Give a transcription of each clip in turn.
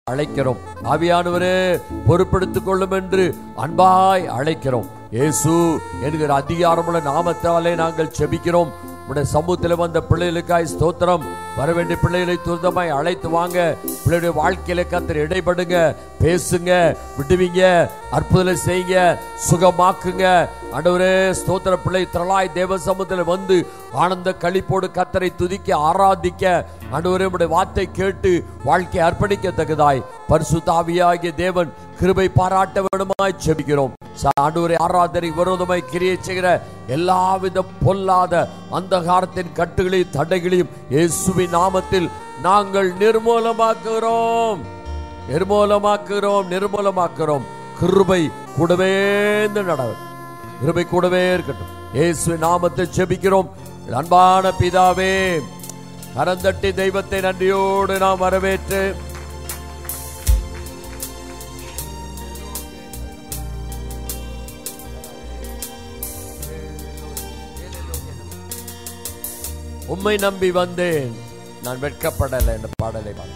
அழைக்கிறோம் ஆவியானவரே பொறுப்படுத்திக் கொள்ளும் என்று அன்பாய் அழைக்கிறோம் இயேசு என்கிற அதிகாரமுள்ள நாமத்தாலே நாங்கள் செபிக்கிறோம் உடைய சமூகத்தில் வந்த பிள்ளைகளுக்காய் ஸ்தோத்திரம் வர வேண்டிய பிள்ளைகளை துரிதமாய் அழைத்து வாங்க பிள்ளைகளுடைய வாழ்க்கையில கத்தர் இடைப்படுங்க பேசுங்க விடுவீங்க அற்புதம் செய்யுங்க சுகமாக்குங்க ஆண்டவரே ஸ்தோத்திர பிள்ளை திரளாய் தேவ சமூகத்தில் வந்து ஆனந்த களிப்போடு கத்தரை துதிக்க ஆராதிக்க ஆண்டவரே உடைய வார்த்தை கேட்டு வாழ்க்கை அர்ப்பணிக்கத்தக்கதாய் பரிசுத்தாவியாகிய தேவன் கிருபை பாராட்ட வேண்டுமாய் செபிக்கிறோம் ஆண்டவரை ஆராதனை விரோதமாய் கிரியை செய்கிற எல்லாவித பொல்லாத அந்தகாரத்தின் கட்டுகளையும் தடைகளையும் இயேசுவின் நாமத்தில் நாங்கள் நிர்மூலமாக்குகிறோம் நிர்மூலமாக்குகிறோம் நிர்மூலமாக்குகிறோம் கிருபை கூடவே நடக்கும் கிருபை கூடவே இருக்கட்டும் இயேசுவின் நாமத்தை செபிக்கிறோம் அன்பான பிதாவே கரந்தட்டி தெய்வத்தை நன்றியோடு நாம் வரவேற்று உம்மை நம்பி வந்தேன் நான் வெட்கப்படலை என்ற பாடலை பாடு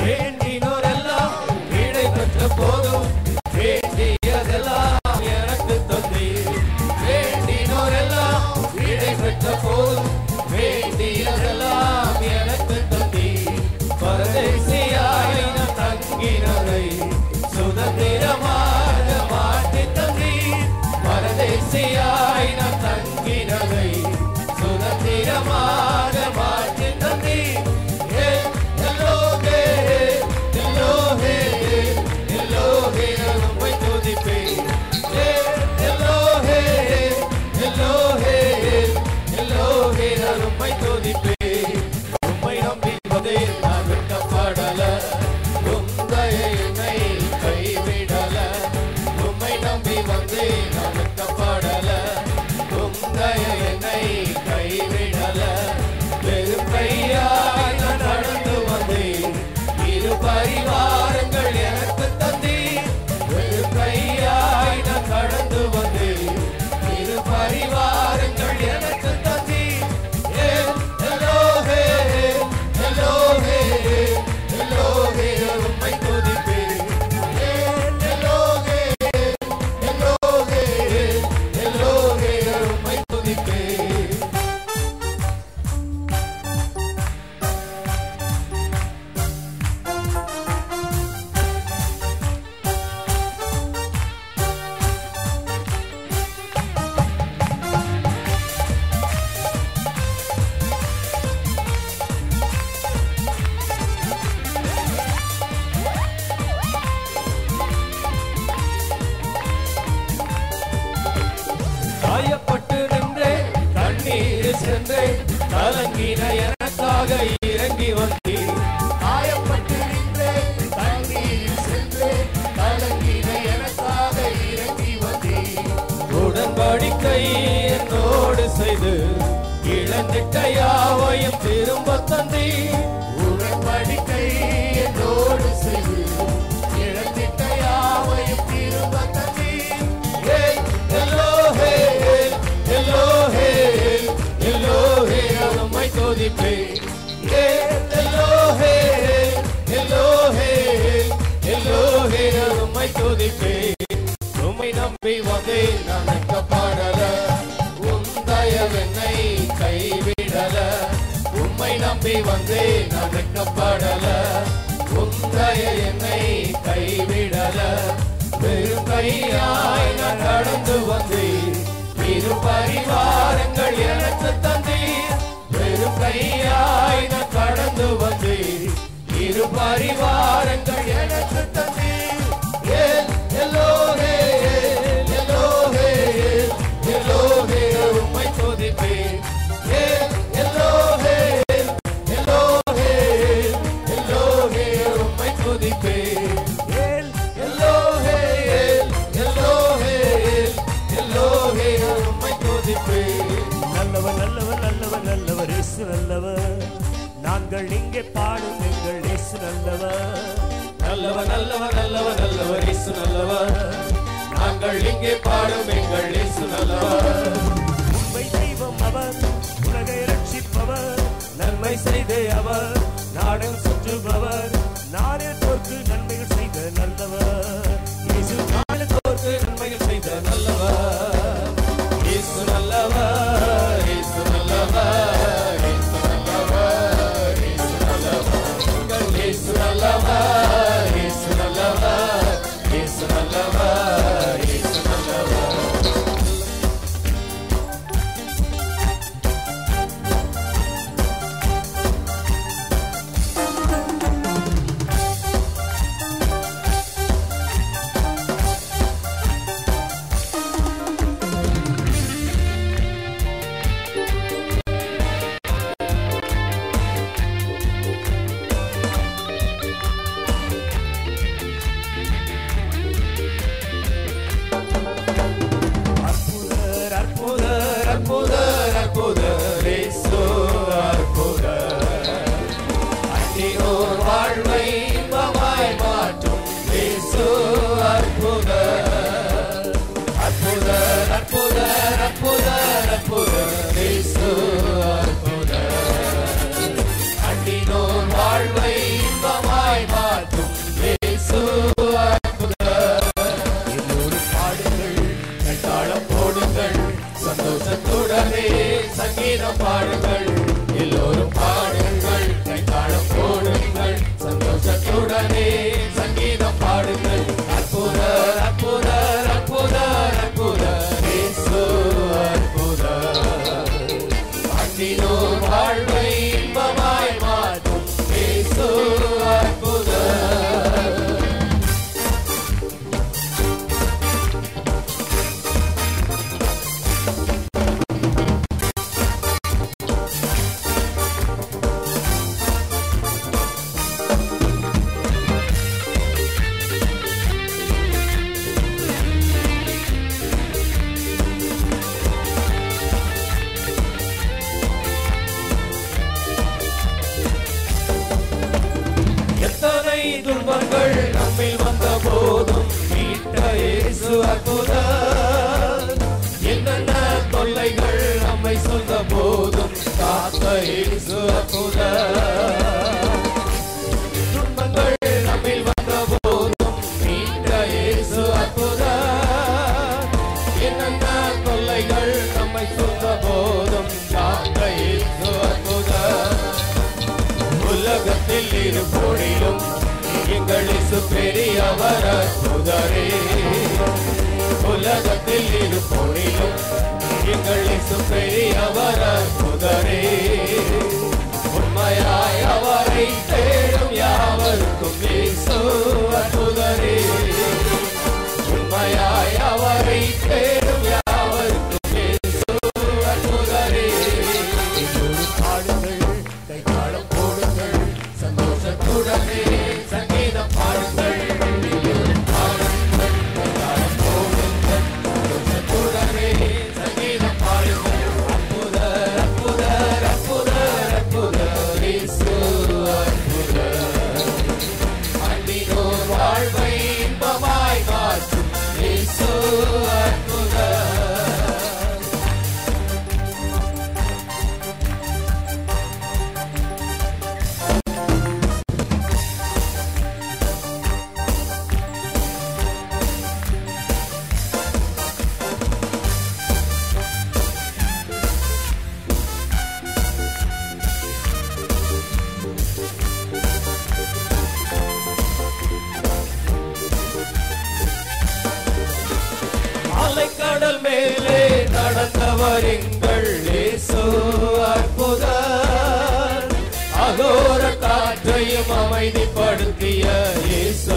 வேண்டினோரெல்லாம் விடை பெற்ற போதும் வேண்டியதெல்லாம் எனக்கு தந்தீர் வேண்டினோரெல்லாம் விடை பெற்ற போதும் வேண்டியதெல்லாம் எனக்கு தந்தீர் பரதேசியாய் நான் தங்கினதை சுதந்திரமாக மாற்றி தந்தீர் பரதேசியாய் நான் தங்கினதை சுதந்திரமாக மாற்றி தந்தீர் ஏ, எல்லோகே, எல்லோகே, எல்லோகே, நான் உம்மை துதிப்பேன். ஏ, எல்லோகே, எல்லோகே, எல்லோகே, நான் உம்மை துதிப்பேன். உம்மை நம்பி வந்தேன், நான் வெட்கப்படல. உம் தயை என்னை கைவிடல. உம்மை நம்பி வந்தேன், நான் வெட்கப்படல. உம் தயை என்னை கைவிடல. வெறும் கையாய் நான் நடந்து வந்தேன். இரு பரிவாரங்கள் எனக்கு தந்தீர். வெறும் கையாய் நான் கடந்து வந்தேன். இரு பரிவாரங்கள் எனக்கு தந்தீர். ஏ, எல்லோகே, எல்லோகே, எல்லோகே, உம்மை துதிப்பேன். ஏ, எல்லோகே, எல்லோகே, எல்லோகே, உம்மை துதிப்பேன். காயப்பட்டு நின்றேன் கண்ணீர் சென்றேன் கலங்கின எனக்காக இறங்கி வந்தேன் காயப்பட்டு நின்றேன் கண்ணீர் சென்றேன் கலங்கின எனக்காக இறங்கி வந்தேன் உடன்படிக்கை என்னோடு செய்து இழந்திட்ட யாவையும் திரும்ப தந்தீர் உடன்படிக்கை என்னோடு செய்து இழந்திட்ட யாவையும் திரும்ப தந்தீர் ஏய், எல்லோஹே, எல்லோஹே, எல்லோஹே, நான் உம்மை துதிப்பேன். ஏய், எல்லோஹே, எல்லோஹே, எல்லோஹே, நான் உம்மை துதிப்பேன். உம்மை நம்பி வந்தேன் நான் வெட்கப்படல. உம் தயவென்னை கைவிடல உம்மை நம்பி வந்தேன் நான் வெட்கப்படல உம் தய என்னை கைவிடல வெறும் கையாய் நான் கடந்து வந்தேன் இரு பரிவாரங்கள் எனக்கு தந்தீர் வெறும் கையாய் நான் கடந்து வந்தேன் இரு பரிவாரங்கள் எனக்கு தந்தீர் ஏன் எல்லோரே எல்லோரே எல்லோரே உம்மை துதிப்பேன் ஏன் எல்லோரே எல்லோரே எல்லோரே உம்மை துதிப்பேன் ஏன் எல்லோரே எல்லோரே எல்லோரே உம்மை துதிப்பேன் நல்லவர் நல்லவர் நல்லவர் நல்லவர் இயேசு நல்லவர் நாங்கள் இங்கே பாடும் எங்கள் இயேசு நல்லவர் நல்லவர் நல்லவர் நல்லவர் நல்லவர் இயேசு நல்லவர் நாங்கள் இங்கே பாடும் எங்கள் இயேசு நல்லவர் உண்மை தெய்வம் அவர் உலகை ரட்சிப்பவர் நன்மை செய்தே அவர் நாடன் சுற்றுபவர் நாடே தோற்கு நன்மைகள் செய்த நல்லவர் இயேசு நாளுக்கு நன்மைகள் செய்த நல்லவர் இயேசு நல்லவர் இயேசு நல்லவர் இயேசு நல்லவர் இயேசு நல்லவர் எங்கள் இயேசு நல்லவர் இயேசு நல்லவர் இயேசு நல்லவர் இயேசு நல்லவர் அற்புதர் என்னென்ன தொல்லைகள் நம்மை சொந்த போதும் காத்த இயேசு அற்புதர் துன்பங்கள் நம்மில் வந்த போதும் மீட்ட இயேசு அற்புதர் என்னென்ன தொல்லைகள் நம்மை சொந்த போதும் காத்த இயேசு அற்புதர் உலகத்தில் இருப்போடிலும் எங்கள் இயேசு பெரியவர் அற்புதரே உலகத்தில் இருப்போடிலும் எங்கள் இயேசு பெரியவர் அற்புதரே உண்மையாய் அவரை தேடும் யாவருக்கும் இயேசு அற்புதரே உண்மையாய் அவரை தேடும் யாவருக்கும் இயேசு அற்புதரே பாடுங்கள் கைத்தாளம் போடுங்கள் சந்தோஷத்துடனே சங்கீதம் பாடுங்கள் பாடுங்கள் கைத்தாளம் போடுங்கள் சந்தோஷத்துடனே சங்கீதம் பாடுங்கள் அற்புதர் அற்புதர் அற்புதர் அற்புதர் இயேசு அற்புதர் அன்பினோர் வாழ்வை இன்பமாய் மாற்றும் இயேசு அற்புதர் அலைக்கடல் மேலே நடந்தவர் எங்கள் இயேசு அற்புதர் அகோர காற்றையும் அமைதிப்படுத்திய இயேசு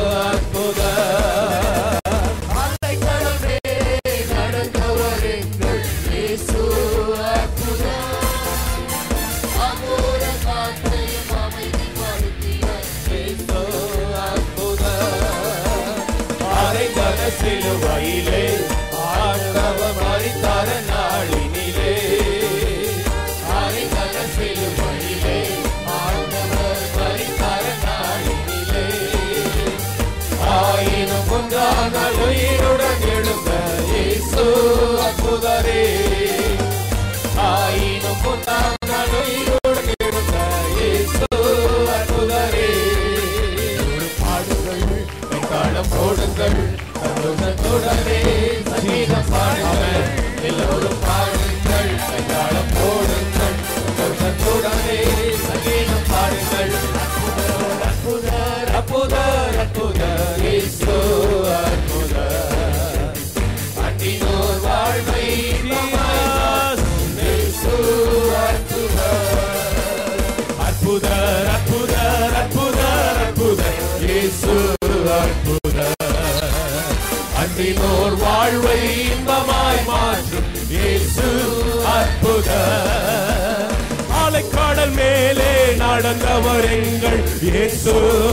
அற்புதர் அலைக்கடல் மேலே நடந்தவர் எங்கள் இயேசு அற்புதர் அகோர காற்றையும் அமைதிப்படுத்திய இயேசு அற்புதர் அரைந்தன சிலுவையிலே ஆண்டவர் மறித்தார நாளினிலே அரைந்தன சிலுவையிலே ஆண்டவர் மறித்தார நாளினிலே ஆயினும் ஒன்றான உயிருடன் எழுந்த இயேசு அற்புதரே ஆயினும் ஒன்றான உயிருடன் எழுந்த இயேசு அற்புதரே பாடுங்கள் கைத்தாளம் போடுங்கள் சந்தோஷத்துடனே சங்கீதம் பாடுங்கள் எல்லோரும் பாடுங்கள் கைத்தாளம் போடுங்கள் சந்தோஷத்துடனே சங்கீதம் பாடுங்கள் அற்புதர் அற்புதர் அற்புதர் இயேசு அற்புதர் அன்பினோர் வாழ்வை இயேசு அற்புதர் அற்புதர் அற்புதர் அற்புதர் அற்புதர் இயேசு அற்புதர் அன்பினோர் வாழ்வை இன்பமாய் மாற்றும் இயேசு அற்புதர் ஆலைக்காடல் மேலே நடந்தவர் எங்கள் இயேசு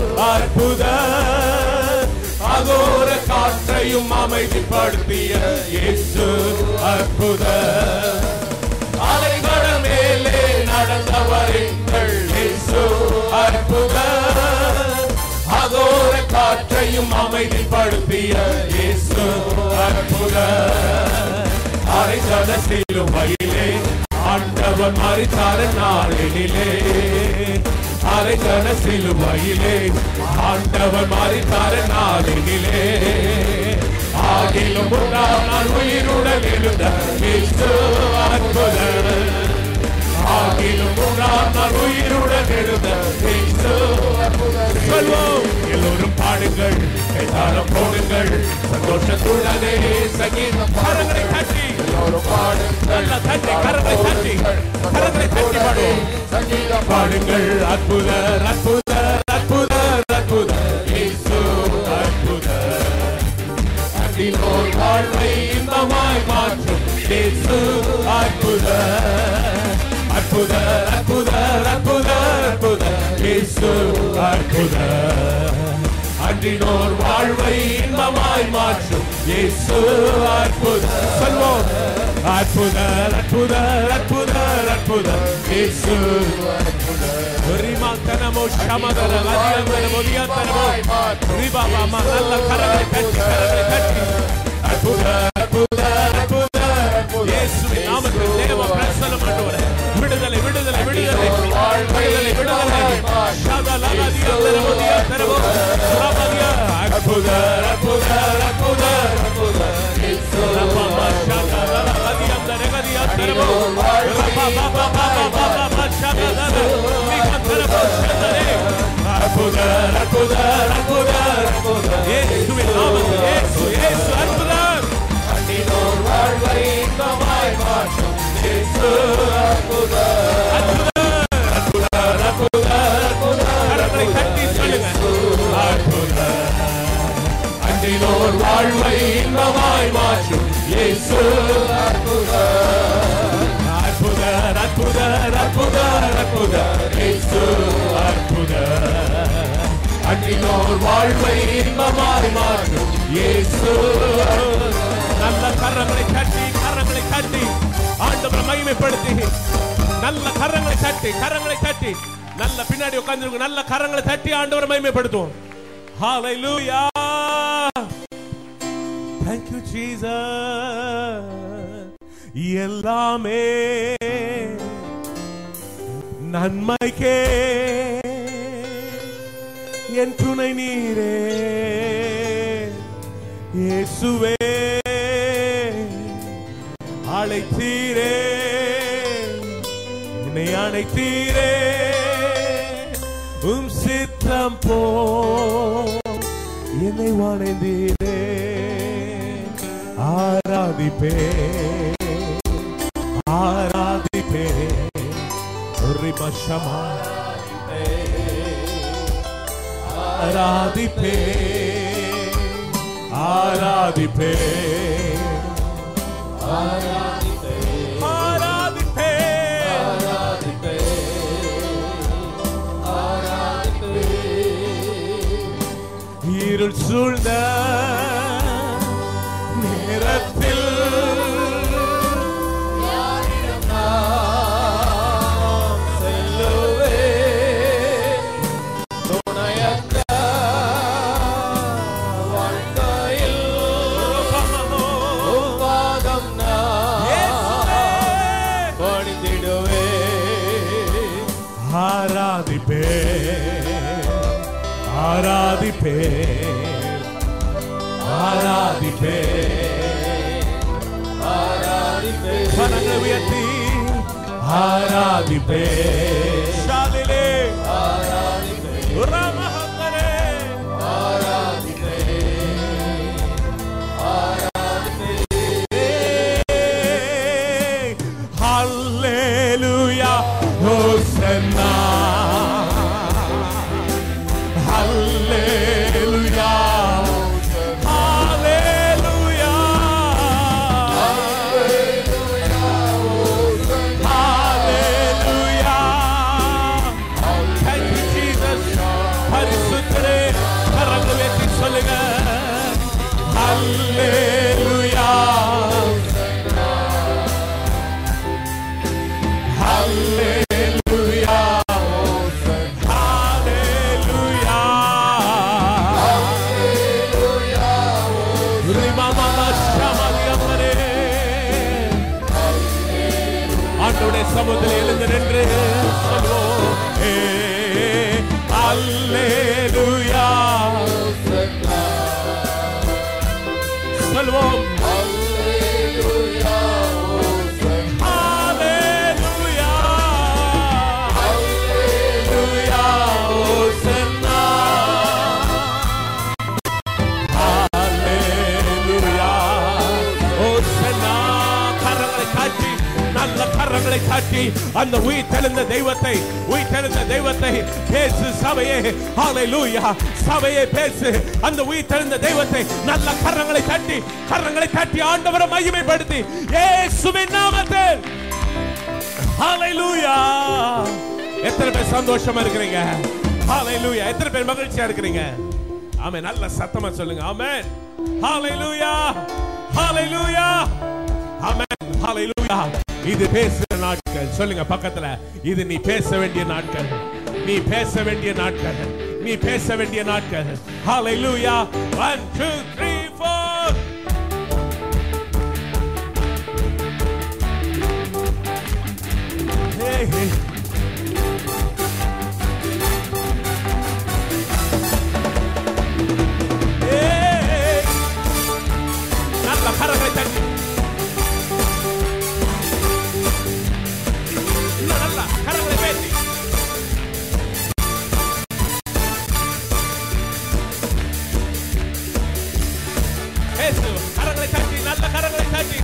அற்புதர் அகோர காற்றையும் அமைதிப்படுத்திய இயேசு அற்புதர் அலைகடல் மேலே நடந்தவர் எங்கள் இயேசு அற்புதர் அகோர காற்றையும் அமைதிப்படுத்திய இயேசு அற்புதர் அரைசத சிலுவையிலே ஆண்டவர் மறித்தார நாளினிலே அரைசத சிலுவையிலே ஆண்டவர் மறித்தார நாளினிலே ஆகிலும் மூன்றாம் நாள் உயிருடன் எழுந்த இயேசு அற்புதர் ஆகிலும் மூன்றாம் நாள் உயிருடன் எழுந்த இயேசு அற்புதர் சொல்வோம் எல்லோரும் பாடுங்கள் கைதாளம் போடுங்கள் சந்தோஷத்துடனே சங்கீதம் கரங்களை தட்டி எல்லோரும் பாடுங்கள் நல்லா தட்டி கரங்களை தட்டி கரங்களை தட்டி பாடுவோம் சங்கீதம் பாடுங்கள் அற்புதர் அற்புதர் அற்புதர் அற்புதர் இயேசு அற்புதர் அன்பினோர் வாழ்வை இன்பமாய் மாற்றும் இயேசு அற்புதர் அற்புதர் அற்புதர் அற்புதர் அற்புதர் இயேசு அற்புதர் அன்றினோர் வாழ்வை இன்பமாய் மாற்றும் இயேசு அற்புதர் சொல்வோம் அற்புதர் அற்புதர் அற்புதர் அற்புதர் அற்புதர் இயேசு ரிமாந்தனமோ ஷமதர மதியந்தனமோ தியந்தனமோ ரிபாபாமா நல்ல கரங்களை தட்டி கரங்களை தட்டி அற்புதர் அற்புதர் அற்புதர் இயேசுவின் நாமத்தில் தேவ பிரசனம் ஆண்டவரே விடுதலை விடுதலை விடுதலை விடுதலை விடுதலை ஷதலல தியந்தனமோ தியந்தனமோ ரபதிய அற்புதர் அற்புதர் அற்புதர் அற்புதர் ரபாபா ஷதலல கதியந்தன கதியந்தனமோ ரபாபாபாபாபாபா ஷதலல மிகந்தனமோ ஷதலே அற்புதர் அற்புதர் அற்புதர் இயேசுவின் நாமத்தில் இயேசு இயேசு அற்புதர் கண்ணினோர் வாழ்வை இன்பமாய் மாற்றும் இயேசு அற்புதர் அற்புதர் அற்புதர் அற்புதர் கரங்களை தட்டி சொல்லுங்க அற்புதர் அன்றினோர் வாழ்வை இன்பமாய் மாற்றும் இயேசு அற்புதர் அற்புதர் அற்புதர் அற்புதர் இயேசு அற்புதர் அன்றினோர் வாழ்வை இன்பமாய் மாற்றும் இயேசு நல்ல கரங்களை தட்டி கரங்களை தட்டி ஆண்டவரை மகிமைப்படுத்தி நல்ல கரங்களை தட்டி கரங்களை தட்டி நல்ல பின்னாடி உட்கார்ந்து நல்ல கரங்களை தட்டி ஆண்டவரை மகிமைப்படுத்துவோம் ஹalleluya thank you jesus எல்லாமே நன்மைக்கே என் துணை நீரே இயேசுவே அழைத்தீரே என்னை அழைத்தீரே உம் சித்தம் போ என்னை வணைந்தீரே ஆராதிப்பே ஆராதிப்பே ரிமஷமா ஆராதிப்பே ஆராதிப்பே ஆராதிப்பே இருள் சூழ்ந்த நேரத்தில் ஆராதிப்பே ஆராதிப்பே ஆராதிப்பே கரங்களை உயர்த்தி ஆராதிப்பே ஷாலிலே ராமஹந்தரே Hallelujah, Hosanna. Hallelujah, Hallelujah, Hallelujah. Thank you, Jesus. பரிசுத்தரே, கரங்களை உயர்த்தி சொல்லுங்க Hallelujah. Hallelujah. Hallelujah. ரிமமம ஷமலியம்மனே. ஆண்டவருடைய சமூகத்தில் எழுந்து நின்று சொல்வோம் ஏ, அல்லேலூயா சொல்வோம் Hallelujah. Hallelujah. Hosanna. Hallelujah. Hosanna. கரங்களை காட்டி நல்ல கரங்களை காட்டி அந்த உயிர் தெளிந்த தெய்வத்தை உயிர் தெளிந்த தெய்வத்தை பேசு சபையே ஹalleluya சபையே பேசு அந்த உயிர் தெளிந்த தெய்வத்தை நல்ல கரங்களை தட்டி கரங்களை தட்டி ஆண்டவரை மகிமைப்படுத்தி இயேசுவின் நாமத்தில் ஹalleluya எத்தனை பேர் சந்தோஷமா இருக்கிறீங்க ஹalleluya எத்தனை பேர் மகிழ்ச்சியா இருக்கிறீங்க ஆமென் நல்ல சத்தமா சொல்லுங்க ஆமென் ஹalleluya ஹalleluya ஆமென் ஹalleluya இது பேசுற நாட்கள் சொல்லுங்க பக்கத்துல இது நீ பேச வேண்டிய நாட்கள் நீ பேச வேண்டிய நாட்கள் நீ பேச வேண்டிய நாட்கள் ஹalleluya 1 2 3 4 Hey, hey. Hey. நல்ல கரங்களை தட்டி இன்னும் நல்லா கரங்களை பேசி பேசு கரங்களை தட்டி நல்ல கரங்களை தட்டி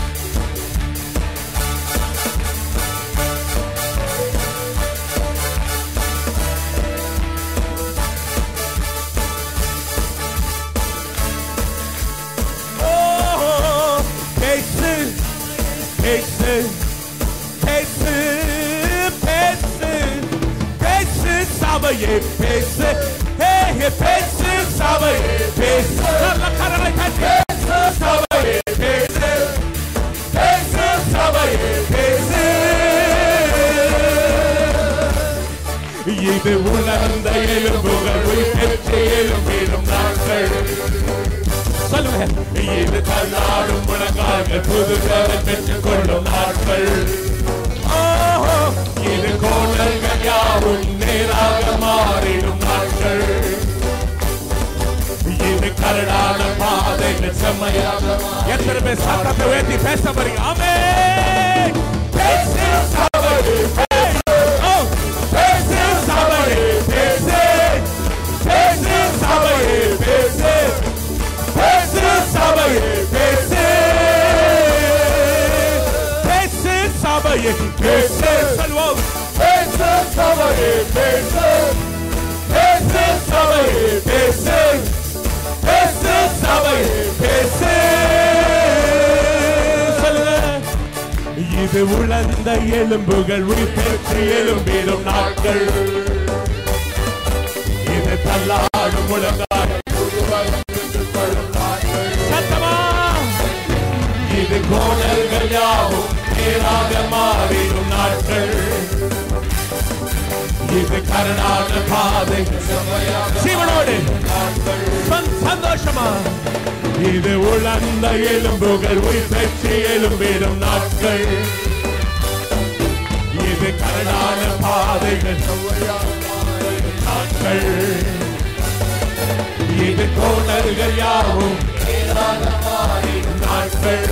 Oh, பேசு பேசு பேசு பேசு பேசு சபையே பேசு ஹே ஹே பேசு சபையே பேசு நல்ல கரங்களை தட்டி பேசு சபையே பேசு பேசு சபையே பேசு இது உணர்ந்த எலும்புகள் உயிர்த்தெற்று எலும்பிடும் நாட்கள் சொல்லுங்க இது தள்ளாடும் முழங்கால்கள் புது கரம் பெற்றுக் கொள்ளும் நாட்கள் ஓஹோ, இது கோணல்கள் யாவும் நேராக மாறிடும் நாட்கள் இது கரடான பாதைகள் செம்மையாக எத்தனை பேர் சத்தத்தை உயர்த்தி பேச போறீங்க ஆமே பேசு சபையே, பேசு. ஓ, பேசு சபையே, பேசு. பேசு சபையே, பேசு. பேசு சபையே பேசு பேசு சபையே பேசு சொல்வோம் பேசு சபையே பேசு பேசு சபையே பேசு பேசு சபையே பேசு சொல்லுங்க இது உழந்த எலும்புகள் உயிர்த்தெற்று எலும்பிடும் நாட்கள் இது தள்ளாடும் முழங்கால் சத்தமா இது கோணல்கள் யாவும் நேராக மாறிடும் நாட்கள் இது கருணான பாதை சிவனோடு சந்- சந்தோஷமா இது உழந்த எலும்புகள் உயிர் பெற்று எலும்பிடும் நாட்கள் இது கருணான பாதைகள் நாட்கள் இது கோணல்கள் யாவும் நாட்கள்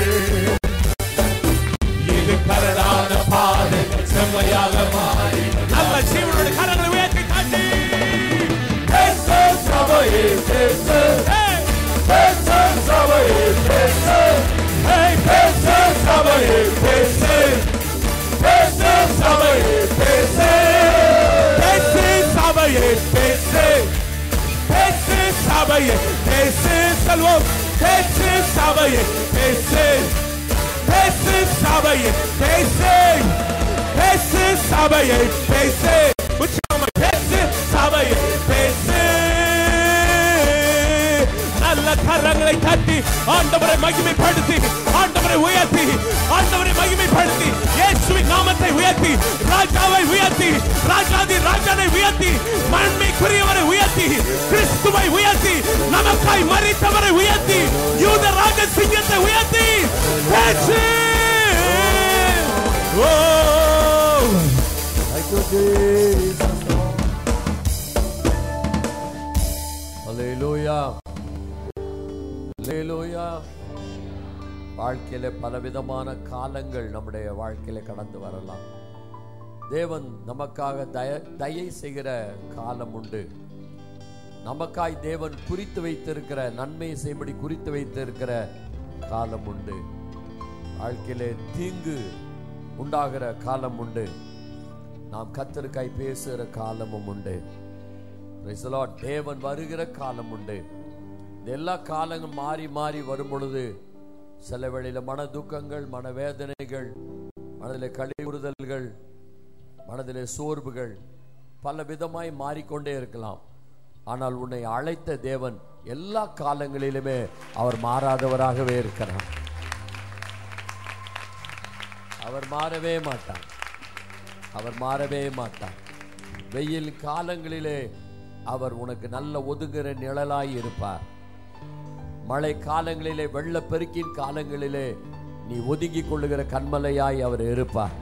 இது கரடான பாதை செம்மையாக மாறி நல்ல சீவனோட கரங்களை உயர்த்தி காட்டி பேசு சபையே பேசு பேசு சபையே பேசு Hey, பேசு சபையே பேசு பேசு சபையே பேசு பேசு சபையே பேசு பேசு சபையே பேசு செல்வம் பேசு சபையே பேசு பேசு சபையே பேசு பேசு சபையே பேசு உச்சமா பேசு சபையே பேசு நல்ல கரங்களை தட்டி ஆண்டவரை மகிமைப்படுத்தி ஆண்டவரை உயர்த்தி ஆண்டவரை மகிமைப்படுத்தி இயேசுவின் நாமத்தை உயர்த்தி ராஜாவை உயர்த்தி ராஜாதி ராஜாவை உயர்த்தி மண்மைக்குரியவரை உயர்த்தி கிறிஸ்துவை உயர்த்தி நமக்காய் மறித்தவரை உயர்த்தி யூத ராஜ சிங்கத்தை உயர்த்தி பேசு ஓ Thank you, Jesus. Hallelujah. Hallelujah. வாழ்க்கையில பலவிதமான காலங்கள் நம்முடைய வாழ்க்கையில கடந்து வரலாம் தேவன் நமக்காக தய தயை செய்கிற காலம் உண்டு நமக்காய் தேவன் குறித்து வைத்திருக்கிற நன்மையை செய்யும்படி குறித்து வைத்திருக்கிற காலம் உண்டு வாழ்க்கையிலே தீங்கு உண்டாகிற காலம் உண்டு நாம் கத்தருக்காய் பேசுகிற காலமும் உண்டு Praise the Lord. தேவன் வருகிற காலம் உண்டு இந்த எல்லா காலங்களும் மாறி மாறி வரும் பொழுது சில வேளையில மன துக்கங்கள் மன வேதனைகள் மனதிலே கழிவுறுதல்கள் மனதிலே சோர்வுகள் பல விதமாய் மாறிக்கொண்டே இருக்கலாம் ஆனால் உன்னை அழைத்த தேவன் எல்லா காலங்களிலுமே அவர் மாறாதவராகவே இருக்கிறார் அவர் மாறவே மாட்டார் அவர் மாறவே மாட்டார் வெயில் காலங்களிலே அவர் உனக்கு நல்ல ஒதுங்குற நிழலாய் இருப்பார் மழை காலங்களிலே வெள்ளப்பெருக்கின் காலங்களிலே நீ ஒதுங்கிக் கொள்ளுகிற கண்மலையாய் அவர் இருப்பார்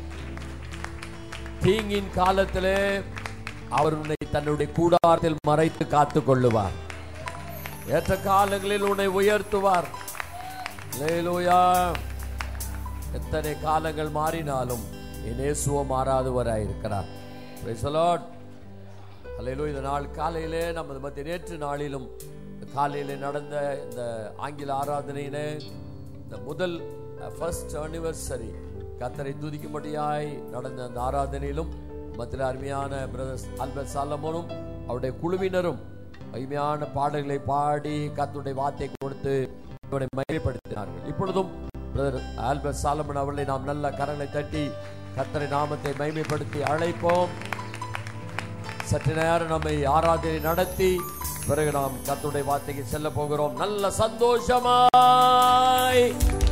தீங்கின் காலத்திலே அவர் உன்னை தன்னுடைய கூடாரத்தில் மறைத்து காத்துக் கொள்ளுவார் ஏற்ற காலங்களில் உன்னை உயர்த்துவார் அல்லேலூயா எத்தனை காலங்கள் மாறினாலும் என் இயேசுவோ மாறாதவராயிருக்கிறார் Praise the Lord. அல்லேலூயா இந்த நாள் காலையிலே நமது மத்திய நேற்று நாளிலும் இந்த காலையிலே நடந்த இந்த ஆங்கில ஆராதனையிலே இந்த முதல் ஃபர்ஸ்ட் அனிவர்சரி கத்தரை துதிக்கும்படியாய் நடந்த அந்த ஆராதனையிலும் மத்தியில் அருமையான பிரதர்ஸ் ஆல்பர்ட் சாலமோனும் அவருடைய குழுவினரும் அருமையான பாடல்களை பாடி கத்துடைய வார்த்தை கொடுத்து அவரை மகிமைப்படுத்தினார்கள் இப்பொழுதும் பிரதர் ஆல்பர்ட் சாலமன் அவர்களை நாம் நல்ல கரங்களை தட்டி கத்தரை நாமத்தை மகிமைப்படுத்தி அழைப்போம் சற்று நேரம் நம்மை ஆராதனை நடத்தி பிறகு நாம் கத்துடைய வார்த்தைக்கு செல்ல போகிறோம் நல்ல சந்தோஷமாய்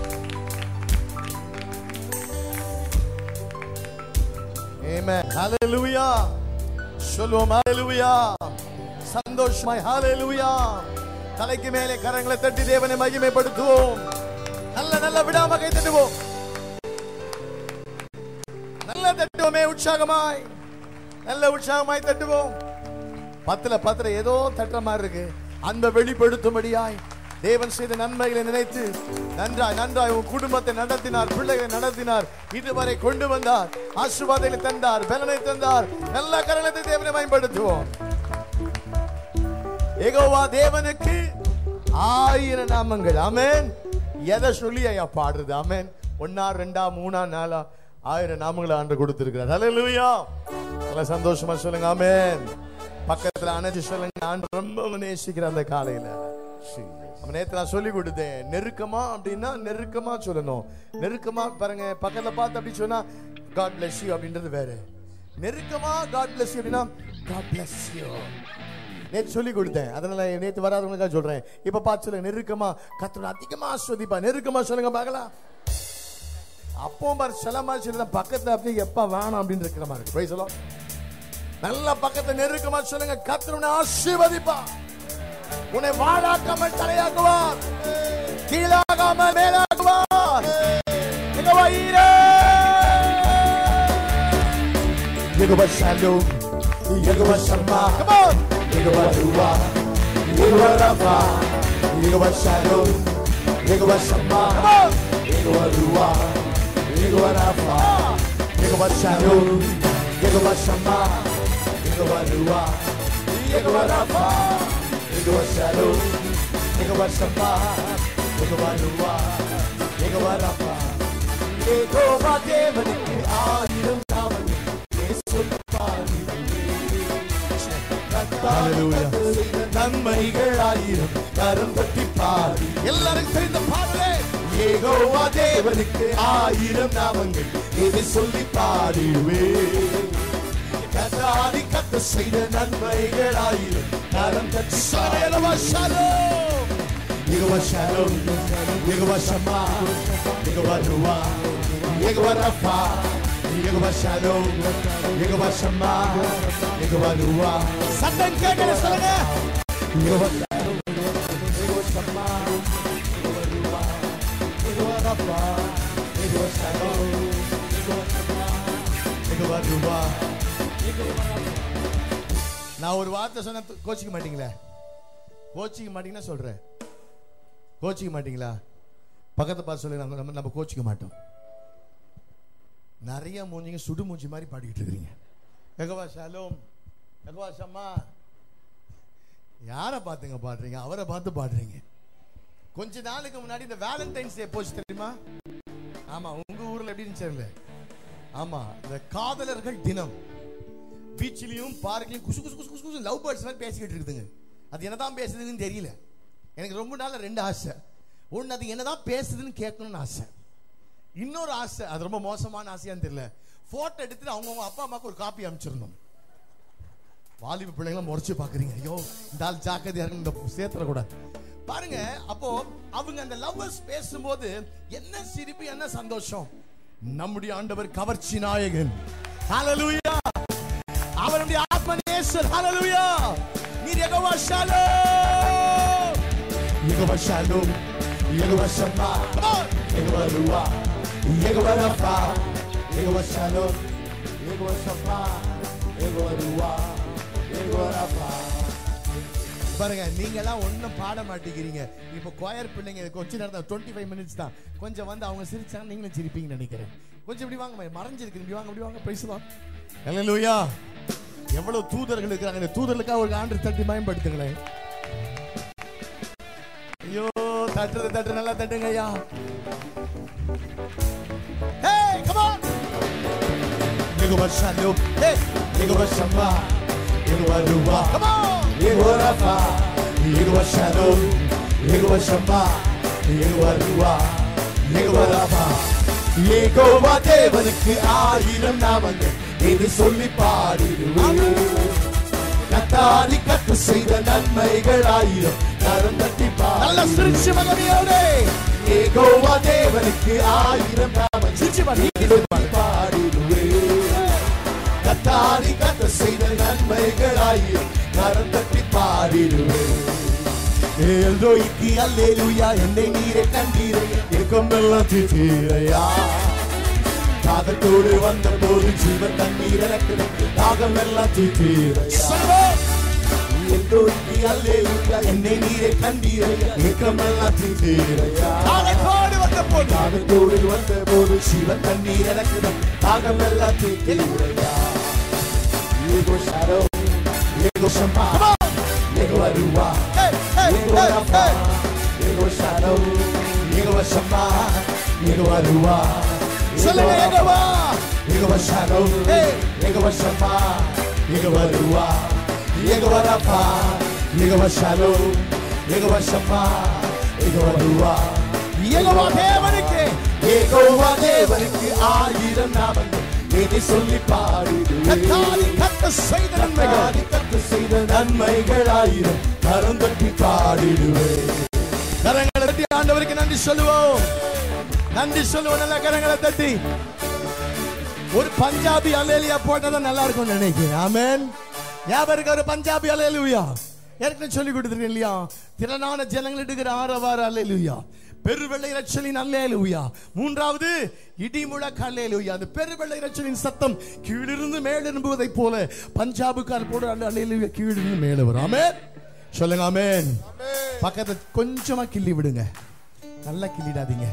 Amen. Hallelujah. சொல்லுவோம் hallelujah. சந்தோஷமாய் hallelujah. தலைக்கு மேலே கரங்களை தட்டி தேவனை மகிமைப்படுத்துவோம் நல்ல நல்ல விடாம கை தட்டுவோம் நல்ல தட்டுவோமே உற்சாகமாய் நல்ல உற்சாகமாய் தட்டுவோம் பத்துல பத்துல ஏதோ தட்டுற மாதிரி இருக்கு அந்த வெளிப்படுத்தும்படியாய் தேவன் செய்த நன்மைகளை நினைத்து நன்றாய் நன்றாய் உன் குடும்பத்தை நடத்தினார் பிள்ளைகளை நடத்தினார் இதுவரை கொண்டு வந்தார் ஆசீர்வாதங்களை தந்தார் பலனை தந்தார் நல்ல கரணத்தை தேவனை பயன்படுத்துவோம் ஏகோவா தேவனுக்கு ஆயிரம் நாமங்கள் ஆமென் எதை சொல்லி ஐயா பாடுறது ஆமென் ஒன்னா ரெண்டா மூணா நாலா ஆயிரம் நாமங்களை ஆண்டு கொடுத்திருக்கிறார் ஹalleluya நல்ல சந்தோஷமா சொல்லுங்க ஆமென் பக்கத்துல அணைச்சு சொல்லுங்க ஆண்டு ரொம்ப நேசிக்கிற அந்த காலையில அவன் நேத்து நான் சொல்லி கொடுத்தேன் நெருக்கமா அப்படின்னா நெருக்கமா சொல்லணும் நெருக்கமா பாருங்க பக்கத்துல பார்த்து அப்படி சொன்னா காட் bless you அப்படின்றது வேற நெருக்கமா காட் bless you அப்படின்னா காட் bless you நேத்து சொல்லி கொடுத்தேன் அதனால நேத்து வராதவங்களுக்காக சொல்றேன் இப்ப பார்த்து சொல்லுங்க நெருக்கமா கத்தோட அதிகமா ஆஸ்வதிப்பா நெருக்கமா சொல்லுங்க பார்க்கலாம் அப்போ பாரு சில மாதிரி சொல்லுங்க பக்கத்துல அப்படியே எப்ப வேணாம் அப்படின்னு இருக்கிற மாதிரி இருக்கு. Praise the Lord. நல்ல பக்கத்துல நெருக்கமா சொல்லுங்க கத்தருனை ஆசீர்வதிப்பா உன்னை வாழாக்காமல் தலையாக்குவார் கீழாகாமல் மேலாக்குவார் Jehovah Jireh. Jehovah Shalom Jehovah Shammah come on Jehovah Rohi Jehovah Rapha Jehovah Shalom Jehovah Shammah come on Jehovah Rohi Jehovah Rapha Jehovah Shalom Jehovah Shammah Jehovah Rohi Jehovah Rapha Jehovah Shalom Jehovah Shammah Jehovah Rohi Jehovah Rapha Jehovah தேவனுக்கு ஆயிரம் நாமங்கள் இயேசுவுக்கு நன்மைகள் ஆயிரம் கரம் தட்டி பாடி எல்லாரும் தெரிந்த பாடலே ஏகோவா தேவனுக்கு ஆயிரம் நாமங்கள் இதை சொல்லி பாடிடுவே கத்தாடி கத்த செய்த நன்மைகள் ஆயிரம் கரம் தட்டி சரேலவா Shalom Jehovah Shalom Jehovah Shammah Jehovah Rohi Jehovah Rapha Jehovah Shalom Jehovah Shammah Jehovah Rohi சத்தம் கேட்கல சொல்லுங்க Jehovah Shalom Jehovah Shammah Jehovah Rohi Jehovah Rapha Jehovah Shalom Jehovah Shammah Jehovah Rohi நான் ஒரு வார்த்தை சொன்ன கோச்சிக்க மாட்டீங்களே கோச்சிக்க மாட்டீங்கன்னா சொல்றேன் கோச்சிக்க மாட்டீங்களா பக்கத்தை பார்த்து சொல்லி நம்ம நம்ம- நம்ம கோச்சிக்க மாட்டோம் நிறைய மூஞ்சிங்க சுடு மூஞ்சி மாதிரி பாடிக்கிட்டு இருக்கிறீங்க எகவா ஷாலோம் எகவா ஷம்மா யாரை பார்த்துங்க பாடுறீங்க அவரை பார்த்து பாடுறீங்க கொஞ்ச நாளுக்கு முன்னாடி இந்த வேலண்டைன்ஸ் டே போச்சு தெரியுமா ஆமா உங்க ஊர்ல எப்படி இருந்துச்சு தெரியல. ஆமா இந்த காதலர்கள் தினம் பீச்சிலையும் பார்க்லையும் குசு குசு குசு குசு குசு லவ் பேர்ட்ஸ் மாதிரி பேசிக்கிட்டு இருக்குதுங்க அது என்னதான் பேசுதுன்னு தெரியல எனக்கு ரொம்ப நாள்ல ரெண்டு ஆசை ஒன்று அது என்னதான் பேசுதுன்னு கேட்கணும்னு ஆசை இன்னொரு ஆசை அது ரொம்ப மோசமான ஆசையான்னு தெரியல போட்டோ எடுத்துட்டு அவங்கவுங்க அப்பா அம்மாவுக்கு ஒரு காப்பி அனுப்பிச்சிடணும் வாலிப பிள்ளைங்களாம் முறைச்சு பாக்குறீங்க ஐயோ இந்த ஆள் ஜாக்கிரதையா இருக்கு இந்த சேர்த்துற கூட பாருங்க அப்போ அவங்க அந்த லவ்வர்ஸ் பேசும்போது என்ன சிரிப்பு என்ன சந்தோஷம் நம்முடைய ஆண்டவர் கவர்ச்சி நாயகன் ஹalleluya அவருடைய ஆத்ம நேசர் ஹalleluya நீர் Jehovah Shalom Jehovah Shalom Jehovah Shammah Jehovah Rohi Jehovah Rapha Jehovah Shalom Jehovah Shammah Jehovah Rohi Jehovah Rafah பாருங்க நீங்க எல்லாம் ஒண்ணும் பாட மாட்டேங்கிறீங்க இப்போ கொயர் பிள்ளைங்க கொஞ்ச நேரம் தான் டுவெண்ட்டி ஃபைவ் மினிட்ஸ் தான் கொஞ்சம் வந்து அவங்க சிரிச்சாங்க நீங்களும் சிரிப்பீங்கன்னு நினைக்கிறேன் கொஞ்சம் இப்படி வாங்க மறைஞ்சிருக்கு இப்படி வாங்க இப்படி வாங்க பேசலாம் அல்லேலூயா எவ்வளவு தூதர்கள் இருக்கிறாங்க இந்த தூதர்களுக்காக ஒரு ஆண்டு தட்டி பயன்படுத்துங்களேன் ஐயோ தட்டுறது தட்டு நல்லா தட்டுங்க ஐயா Hey, come on! Yehova Shalom. Hey, Yehova Shama. Yehova Ruwa. Come on! Yehova Rafa. Yehova Shalom. Yehova Shama. Yehova Ruwa. Yehova Rafa. Jehovah தேவனுக்கு ஆயிரம் நாமங்கள் இது சொல்லி பாடிடுவேன் கத்தாரி கத்து செய்த நன்மைகள் ஆயிரம் கரம் தட்டி நல்ல சிரிச்சு மகனியோட ஏகோவா தேவனுக்கு ஆயிரம் நாமம் சிரிச்சு பாடிடுவேன் கத்தாரி கத்து செய்த நன்மைகள் ஆயிரம் கரம் தட்டி பாடிடுவேன் ஏல்ரோய்க்கு அல்லேலூயா என்னை நீரை கண்டீரே இருக்கமெல்லாம் தீரையா தாகத்தோடு வந்த போது ஜீவ தண்ணீர் எனக்கு தாகம் எல்லாம் தீரையா எல்லோருக்கு அல்லேலூயா என்னை நீரை கண்டீரே இருக்கமெல்லாம் தீரையா தாகத்தோடு வந்த போது தாகத்தோடு வந்த போது ஜீவ தண்ணீர் எனக்கு தாகம் எல்லாம் தீரையா ஏகோ ஷாரோ ஏகோ ஷமா ஏகோ அருவா ஏகோ ரஃபா ஏகோ ஷாரோ ஏகோ ஷமா ஏகோ அருவா சொல்லுங்க Jehovah Jehovah Shalom Jehovah Shammah Jehovah Rohi Jehovah Rapha Jehovah Shalom Jehovah Shammah Jehovah Rohi Jehovah தேவனுக்கு ஏகோவா தேவனுக்கு ஆயிரம் நாமங்கள் இதை சொல்லி பாடிடுவேன் கத்த செய்த நன்மைகள் கத்த செய்த நன்மைகள் ஆயிரம் கரம் தட்டி பாடிடுவேன் கரங்களை தட்டி ஆண்டவருக்கு நன்றி சொல்லுவோம் நன்றி சொல்லுவோம் நல்ல கரங்களை தட்டி ஒரு பஞ்சாபி அலேலியா போட்டதான் நல்லா இருக்கும் நினைக்கிறேன் ஆமென் ஞாபகம் இருக்க ஒரு பஞ்சாபி அலேலுயா ஏற்கனவே சொல்லி கொடுத்துருக்கேன் இல்லையா திறனான ஜனங்கள் எடுக்கிற ஆரவார அலேலுயா பெருவெள்ளை ரச்சலின் அல்லேலுயா மூன்றாவது இடிமுழக்க அல்லேலுயா அந்த பெருவெள்ளை ரச்சலின் சத்தம் கீழிருந்து மேலெழும்புவதை போல பஞ்சாபுக்கார் போட அல்ல அல்லேலுயா கீழிருந்து மேலே வரும் ஆமென் சொல்லுங்க ஆமென் பக்கத்தை கொஞ்சமா கிள்ளி விடுங்க நல்லா கிள்ளிடாதீங்க